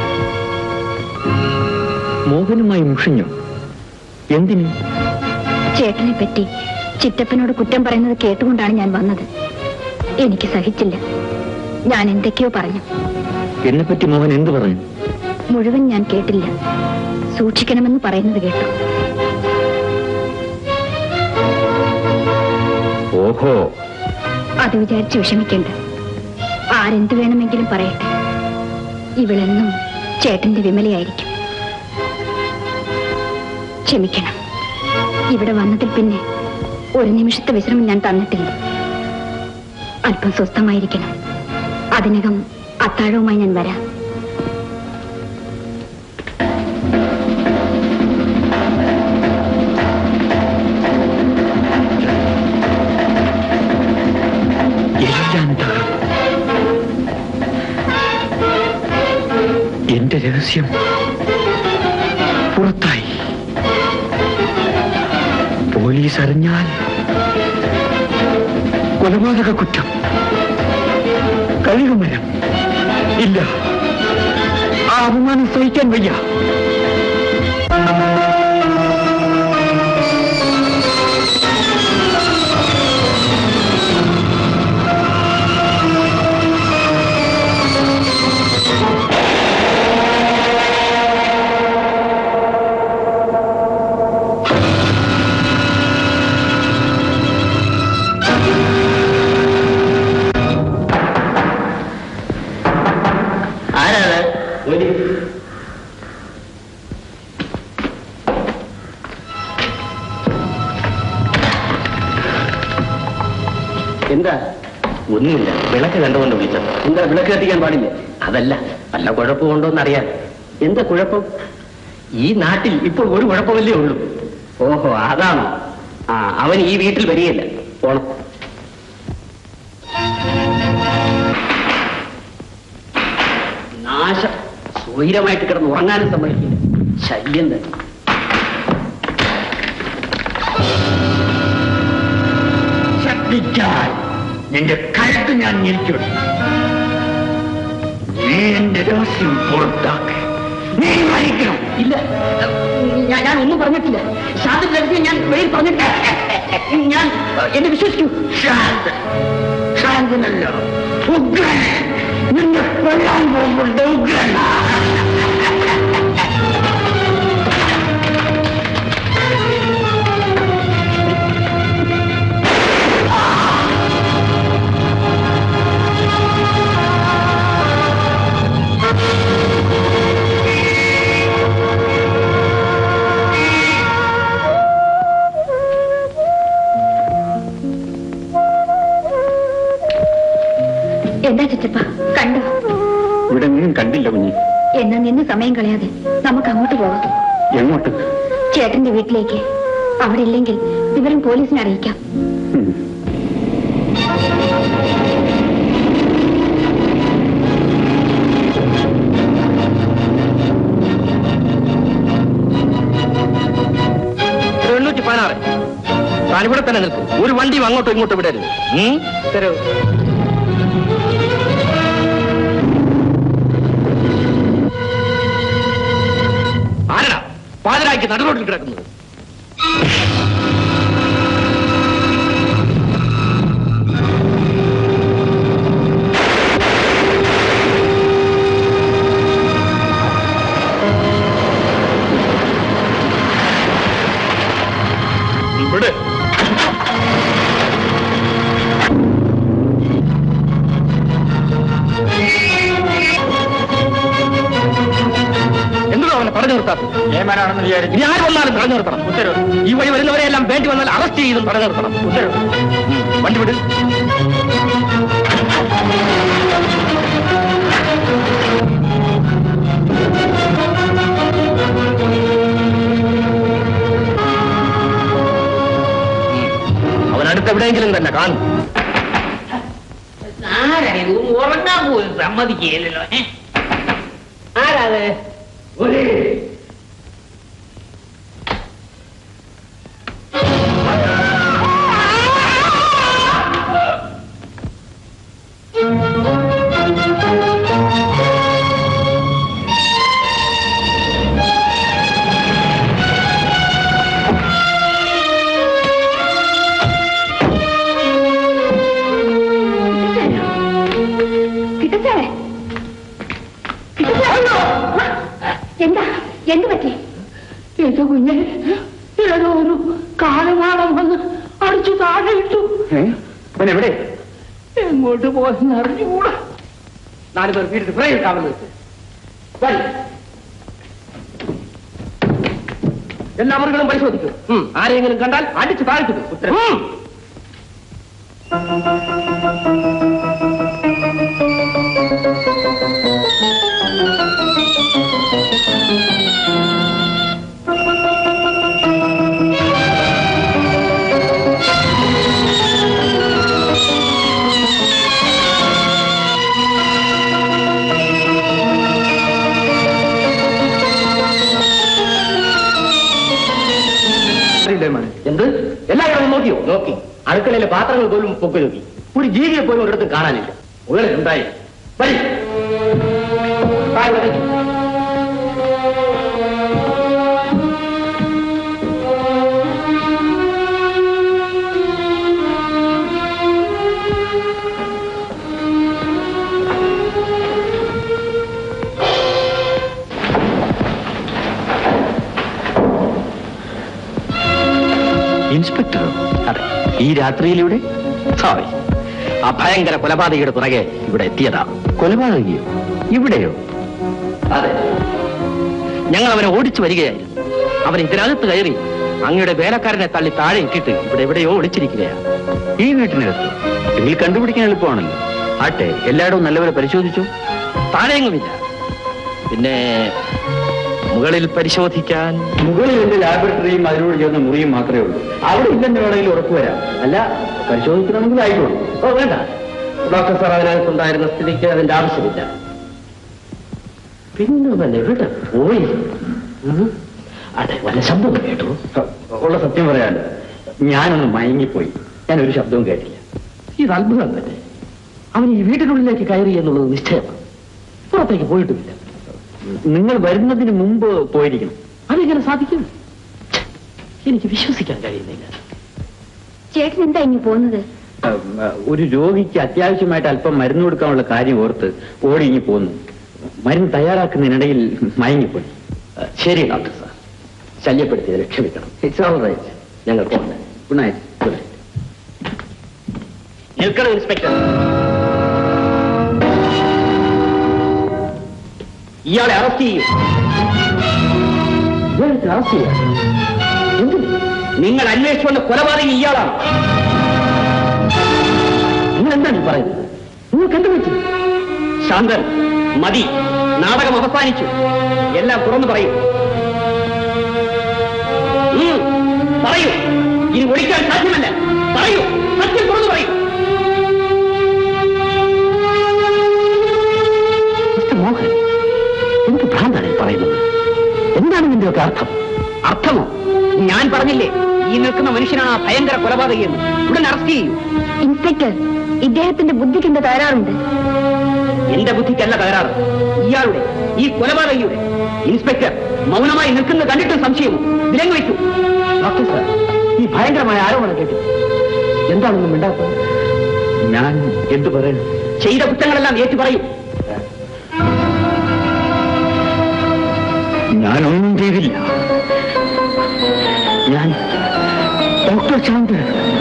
B: മോഹനുമായി മുഷിഞ്ഞു എന്തിനു
D: ചേട്ടനെ പറ്റി ചിറ്റപ്പനോട് കുറ്റം പറയുന്നത് കേട്ടുകൊണ്ടാണ് ഞാൻ വന്നത് എനിക്ക് സഹിച്ചില്ല ഞാൻ എന്തൊക്കെയോ പറഞ്ഞു
F: എന്നെ പറ്റി മോഹൻ എന്ത് പറഞ്ഞു
D: മുഴുവൻ ഞാൻ കേട്ടില്ല സൂക്ഷിക്കണമെന്ന് പറയുന്നത് കേട്ടു
F: ഓഹോ
D: അത് വിചാരിച്ച് വിഷമിക്കണ്ട ആരെന്ത് വേണമെങ്കിലും പറയട്ടെ ഇവളെന്നും ചേട്ടന്റെ വിമലയായിരിക്കും ക്ഷമിക്കണം ഇവിടെ വന്നതിൽ പിന്നെ ഒരു നിമിഷത്തെ വിശ്രമം ഞാൻ തന്നിട്ടില്ല അല്പം സ്വസ്ഥമായിരിക്കണം അതിനകം അത്താഴവുമായി ഞാൻ വരാം
F: എല്ലാം തകർന്നു എന്റെ രഹസ്യം പുറത്തായി പോലീസ് അറിഞ്ഞാൽ കൊലപാതക കുറ്റം കഴുകുമരം ഇല്ല ആ അപമാനം സഹിക്കാൻ വയ്യ
C: ആരാണ്
G: എന്താ ഒന്നുമില്ല വിളക്ക് കണ്ടുകൊണ്ട് വിളിച്ചത്
C: എന്താ വിളക്ക് കത്തിക്കാൻ പാടില്ല
G: അതല്ല വല്ല കുഴപ്പമുണ്ടോ എന്നറിയാൻ
C: എന്താ കുഴപ്പം
G: ഈ നാട്ടിൽ ഇപ്പോൾ ഒരു കുഴപ്പമല്ലേ ഉള്ളൂ
C: ഓഹോ അതാണോ ആ അവൻ ഈ വീട്ടിൽ വരികയില്ല പോണം നാശം സ്വൈരമായിട്ട് കിടന്ന് ഉറങ്ങാനും സമ്മതിക്കില്ല ശല്യം തന്നെ
F: ശബ്ദിച്ചാൽ നിന്റെ കഴുത്ത് ഞാൻ ഞെരിക്കും നീ എന്റെ രഹസ്യം പുറത്താക്ക് നീ മരിക്കണം
C: ഇല്ല ഞാൻ ഞാൻ ഒന്നും പറഞ്ഞിട്ടില്ല ശാന്തി ലഭിക്കും ഞാൻ വെളിയിൽ പറഞ്ഞിട്ടില്ല ഞാൻ എന്നെ വിശ്വസിക്കൂ
F: ശാന്ത ശാന്തനല്ല ഉഗ്രൻ നിന്നെ കൊല്ലാൻ പോകുന്നുണ്ട് ഉഗ്രൻ
D: എന്താ ചുറ്റപ്പ കണ്ടോ
B: ഇവിടെ ഒന്നും കണ്ടില്ല കുഞ്ഞി
D: എന്നാ നിന്ന് സമയം കളയാതെ നമുക്ക് അങ്ങോട്ട് പോകാം
B: എങ്ങോട്ട്
D: ചേട്ടന്റെ വീട്ടിലേക്ക് അവിടെ ഇല്ലെങ്കിൽ വിവരം പോലീസിനെ അറിയിക്കാം
B: ഉം.
G: എണ്ണൂറ്റി പതിനാറ് താനിവിടെ തന്നെ നിൽക്കും ഒരു വണ്ടിയും അങ്ങോട്ടും ഇങ്ങോട്ടും വിടരുത് ഉം? തരൂ ആരടാ പാതിരായ്ക്ക് നടുറോട്ടിൽ കിടക്കുന്നത് ഇവിടെ എന്തുകൊണ്ടാ അവനെ പറഞ്ഞു നിർത്താത്തത്
F: ഏമാനാണെന്ന് വിചാരിച്ചു
G: ഇനി ആര് വന്നാലും പറഞ്ഞു നിർത്തണം ഉത്തരവ് ഈ വഴി വരുന്നവരെല്ലാം വേണ്ടി വന്നാൽ അറസ്റ്റ് ചെയ്തും പറഞ്ഞു നിർത്തണം ഉത്തരവ് ഉം. വണ്ടി വിട് ഉം. അവൻ അടുത്ത് എവിടെയെങ്കിലും തന്നെ കാണും
C: ആരാണ് ഇത് ഉറങ്ങാൻ പോലും സമ്മതിക്കില്ലല്ലോ ഏ? ആരാത്
D: എന്താ എന്ത് പറ്റി
C: എന്റെ കുഞ്ഞെ ഏതോ ഒരു കാലമാളം വന്ന് അടിച്ചു താഴെ ഇട്ടു
A: അവൻ എവിടെ
C: എങ്ങോട്ട് പോയെന്ന് അറിഞ്ഞുകൂടാ നാല് പേർ വീട്ടിൽ ഫ്രൈ കാവൽ വെച്ച് വരി. എല്ലാ മുറികളും പരിശോധിക്കും ഉം. ആരെങ്കിലും കണ്ടാൽ അടിച്ചു താഴ്ത്തുക ഉത്തരം ഉം. എന്ത് എല്ലാവരും നോക്കിയോ നോക്കി അടുക്കളയിലെ പാത്രങ്ങൾ പോലും പൊക്കി നോക്കി ഒരു ജീവിയെ പോലും ഒരിടത്തും കാണാനില്ല ഉള്ളിൽ ഉണ്ടായി വരി താഴെ വരയ്ക്ക്.
F: ഇൻസ്പെക്ടറോ അതെ ഈ രാത്രിയിലൂടെ സോറി ആ ഭയങ്കര കൊലപാതകയുടെ പുറകെ ഇവിടെ എത്തിയതാ കൊലപാതകിയോ ഇവിടെയോ
C: അതെ ഞങ്ങൾ അവനെ ഓടിച്ചു വരികയായിരുന്നു അവൻ ഇതിനകത്ത് കയറി അങ്ങയുടെ വേലക്കാരനെ തള്ളി താഴെ ഇട്ടിട്ട് ഇവിടെ എവിടെയോ ഒളിച്ചിരിക്കുകയാണ്
F: ഈ വീട്ടിനകത്ത് എങ്കിൽ കണ്ടുപിടിക്കാൻ എളുപ്പമാണല്ലോ ആട്ടെ എല്ലായിടവും നല്ലപോലെ പരിശോധിച്ചു
C: താഴെയെങ്ങുമില്ല പിന്നെ മുകളിൽ പരിശോധിക്കാൻ
B: മുകളിൽ എന്റെ ലാബറട്ടറിയും അതിനോട് ചേർന്ന മുറിയും മാത്രമേ ഉള്ളൂ അവിടെ ഇല്ലെന്ന് വേണമെങ്കിൽ ഉറപ്പുവരാം അല്ല പരിശോധിക്കണമെങ്കിൽ ആയിക്കോളും
C: ഓ വേണ്ട ഡോക്ടർ സാർ അതിനകത്തുണ്ടായിരുന്ന സ്ഥിതിക്ക് അതിന്റെ ആവശ്യമില്ല പിന്നെ അവൻ എവിടെ പോയി ഉം. അതെ വല്ല ശബ്ദം കേട്ടു
B: ഉള്ള സത്യം പറയാൻ ഞാനൊന്ന് മയങ്ങിപ്പോയി ഞാൻ ഒരു ശബ്ദവും കേട്ടില്ല
C: ഇത് അത്ഭുതം തന്നെ അവൻ ഈ വീട്ടിനുള്ളിലേക്ക് കയറി എന്നുള്ളത് നിശ്ചയമാണ് പുറത്തേക്ക് പോയിട്ടുമില്ല
B: നിങ്ങൾ വരുന്നതിന് മുമ്പ് പോയിരിക്കണം
C: അതെങ്ങനെ സാധിക്കും ഛെ, എനിക്ക് വിശ്വസിക്കാൻ കഴിയുന്നില്ല
D: ചേട്ടൻ എന്താ ഇനി പോകുന്നത്
B: ഉം, ഒരു രോഗിക്ക് അത്യാവശ്യമായിട്ട് അല്പം മരുന്ന് കൊടുക്കാനുള്ള കാര്യം ഓർത്ത് ഓടി ഇങ്ങി പോന്നു മരുന്ന് തയ്യാറാക്കുന്നതിനിടയിൽ മയങ്ങിപ്പോയി
C: ശരി ഡോക്ടർ സാർ ശല്യപ്പെടുത്തിയതിന് ക്ഷമിക്കണം ഇറ്റ്സ് ഓൾ റൈറ്റ് ഞങ്ങൾ പോകണ്ടേ
B: ഗുഡ് നൈറ്റ് ഗുഡ് നൈറ്റ്
C: നിൽക്കണം ഇൻസ്പെക്ടർ ഇയാളെ അറസ്റ്റ് ചെയ്യും ഇയാളെ അറസ്റ്റ് ചെയ്യാം എന്തിന്? നിങ്ങൾ അന്വേഷിച്ചുകൊണ്ട് കൊലപാതകി ഇയാളാണ് നിങ്ങൾ എന്താണ് ഈ പറയുന്നത് നിങ്ങൾക്ക് എന്ത് പറ്റി ശാന്തൻ മതി നാടകം അവസാനിച്ചു എല്ലാം തുറന്നു പറയൂ ഉം, പറയൂ ഇനി ഒഴിക്കാൻ സാധ്യമല്ല പറയൂ സത്യം തുറന്നു പറയൂ മിസ്റ്റർ മോഹൻ എന്ത് ഭ്രാന്താണ് ഈ പറയുന്നത് എന്താണ് ഇതിന്റെ ഒക്കെ അർത്ഥം അർത്ഥമോ ഞാൻ പറഞ്ഞില്ലേ ഈ നിൽക്കുന്ന മനുഷ്യനാണ് ആ ഭയങ്കര കൊലപാതകിയെന്ന് ഉടൻ അറസ്റ്റ് ചെയ്യൂ
D: ഇൻസ്പെക്ടർ ഇദ്ദേഹത്തിന്റെ ബുദ്ധിക്ക് എന്താ തകരാറുണ്ട്
C: എന്റെ ബുദ്ധിക്കല്ല തകരാറ് ഇയാളുടെ ഈ കൊലപാതകിയുടെ ഇൻസ്പെക്ടർ മൗനമായി നിൽക്കുന്നത് കണ്ടിട്ടും സംശയമോ വിലങ്ങ് വയ്ക്കൂ ഡോക്ടർ സാർ ഈ ഭയങ്കരമായ ആരോപണം കേട്ടു എന്താണെന്നും മിണ്ടാത്തത്
B: ഞാൻ എന്തു പറയുന്നു
C: ചെയ്ത കുറ്റങ്ങളെല്ലാം ഏറ്റു പറയൂ
B: ഞാനൊന്നും ചെയ്തില്ല ഞാൻ ഡോക്ടർ ശാന്ത്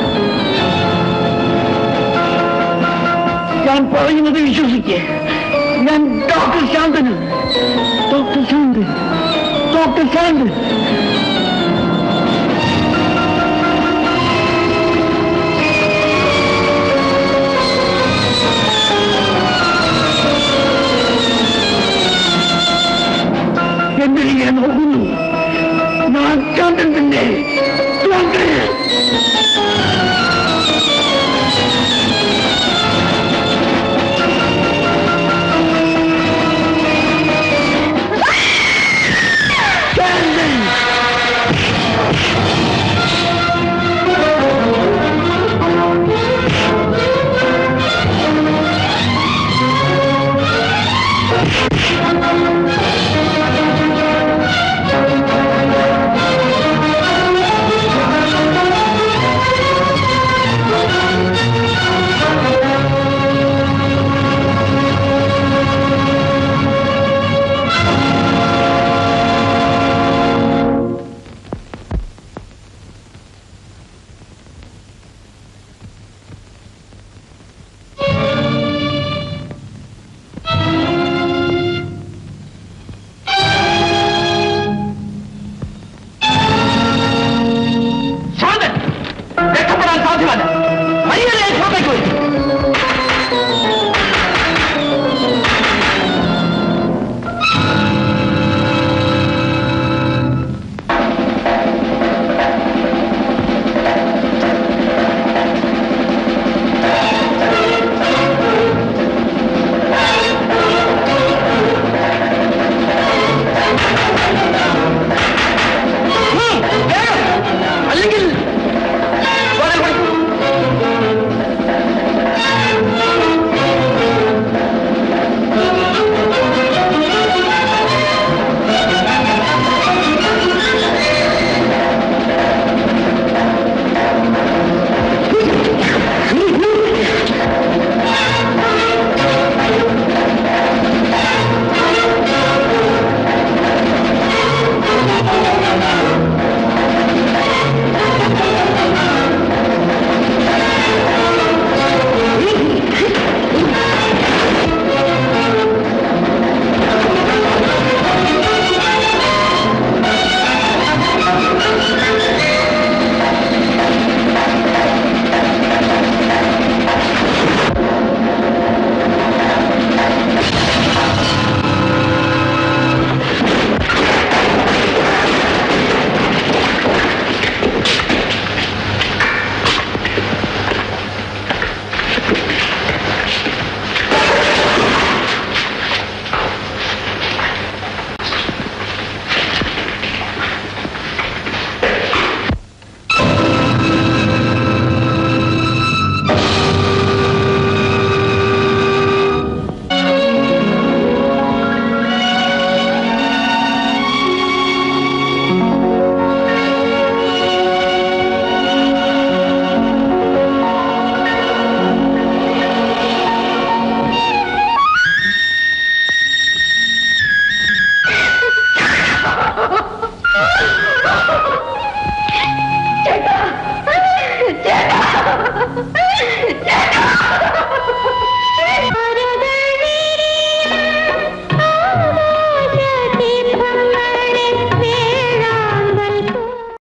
B: ഞാൻ പറയുന്നത് വിശ്വസിക്കേ ഞാൻ ഡോക്ടർ ശാന്തന് ഡോക്ടർ ശാന്ത് ഡോക്ടർ ശാന്ത് എന്തിനിങ്ങനെ നോക്കുന്നു ഞാൻ ശാന്തൻ തന്നെ ശാന്തൻ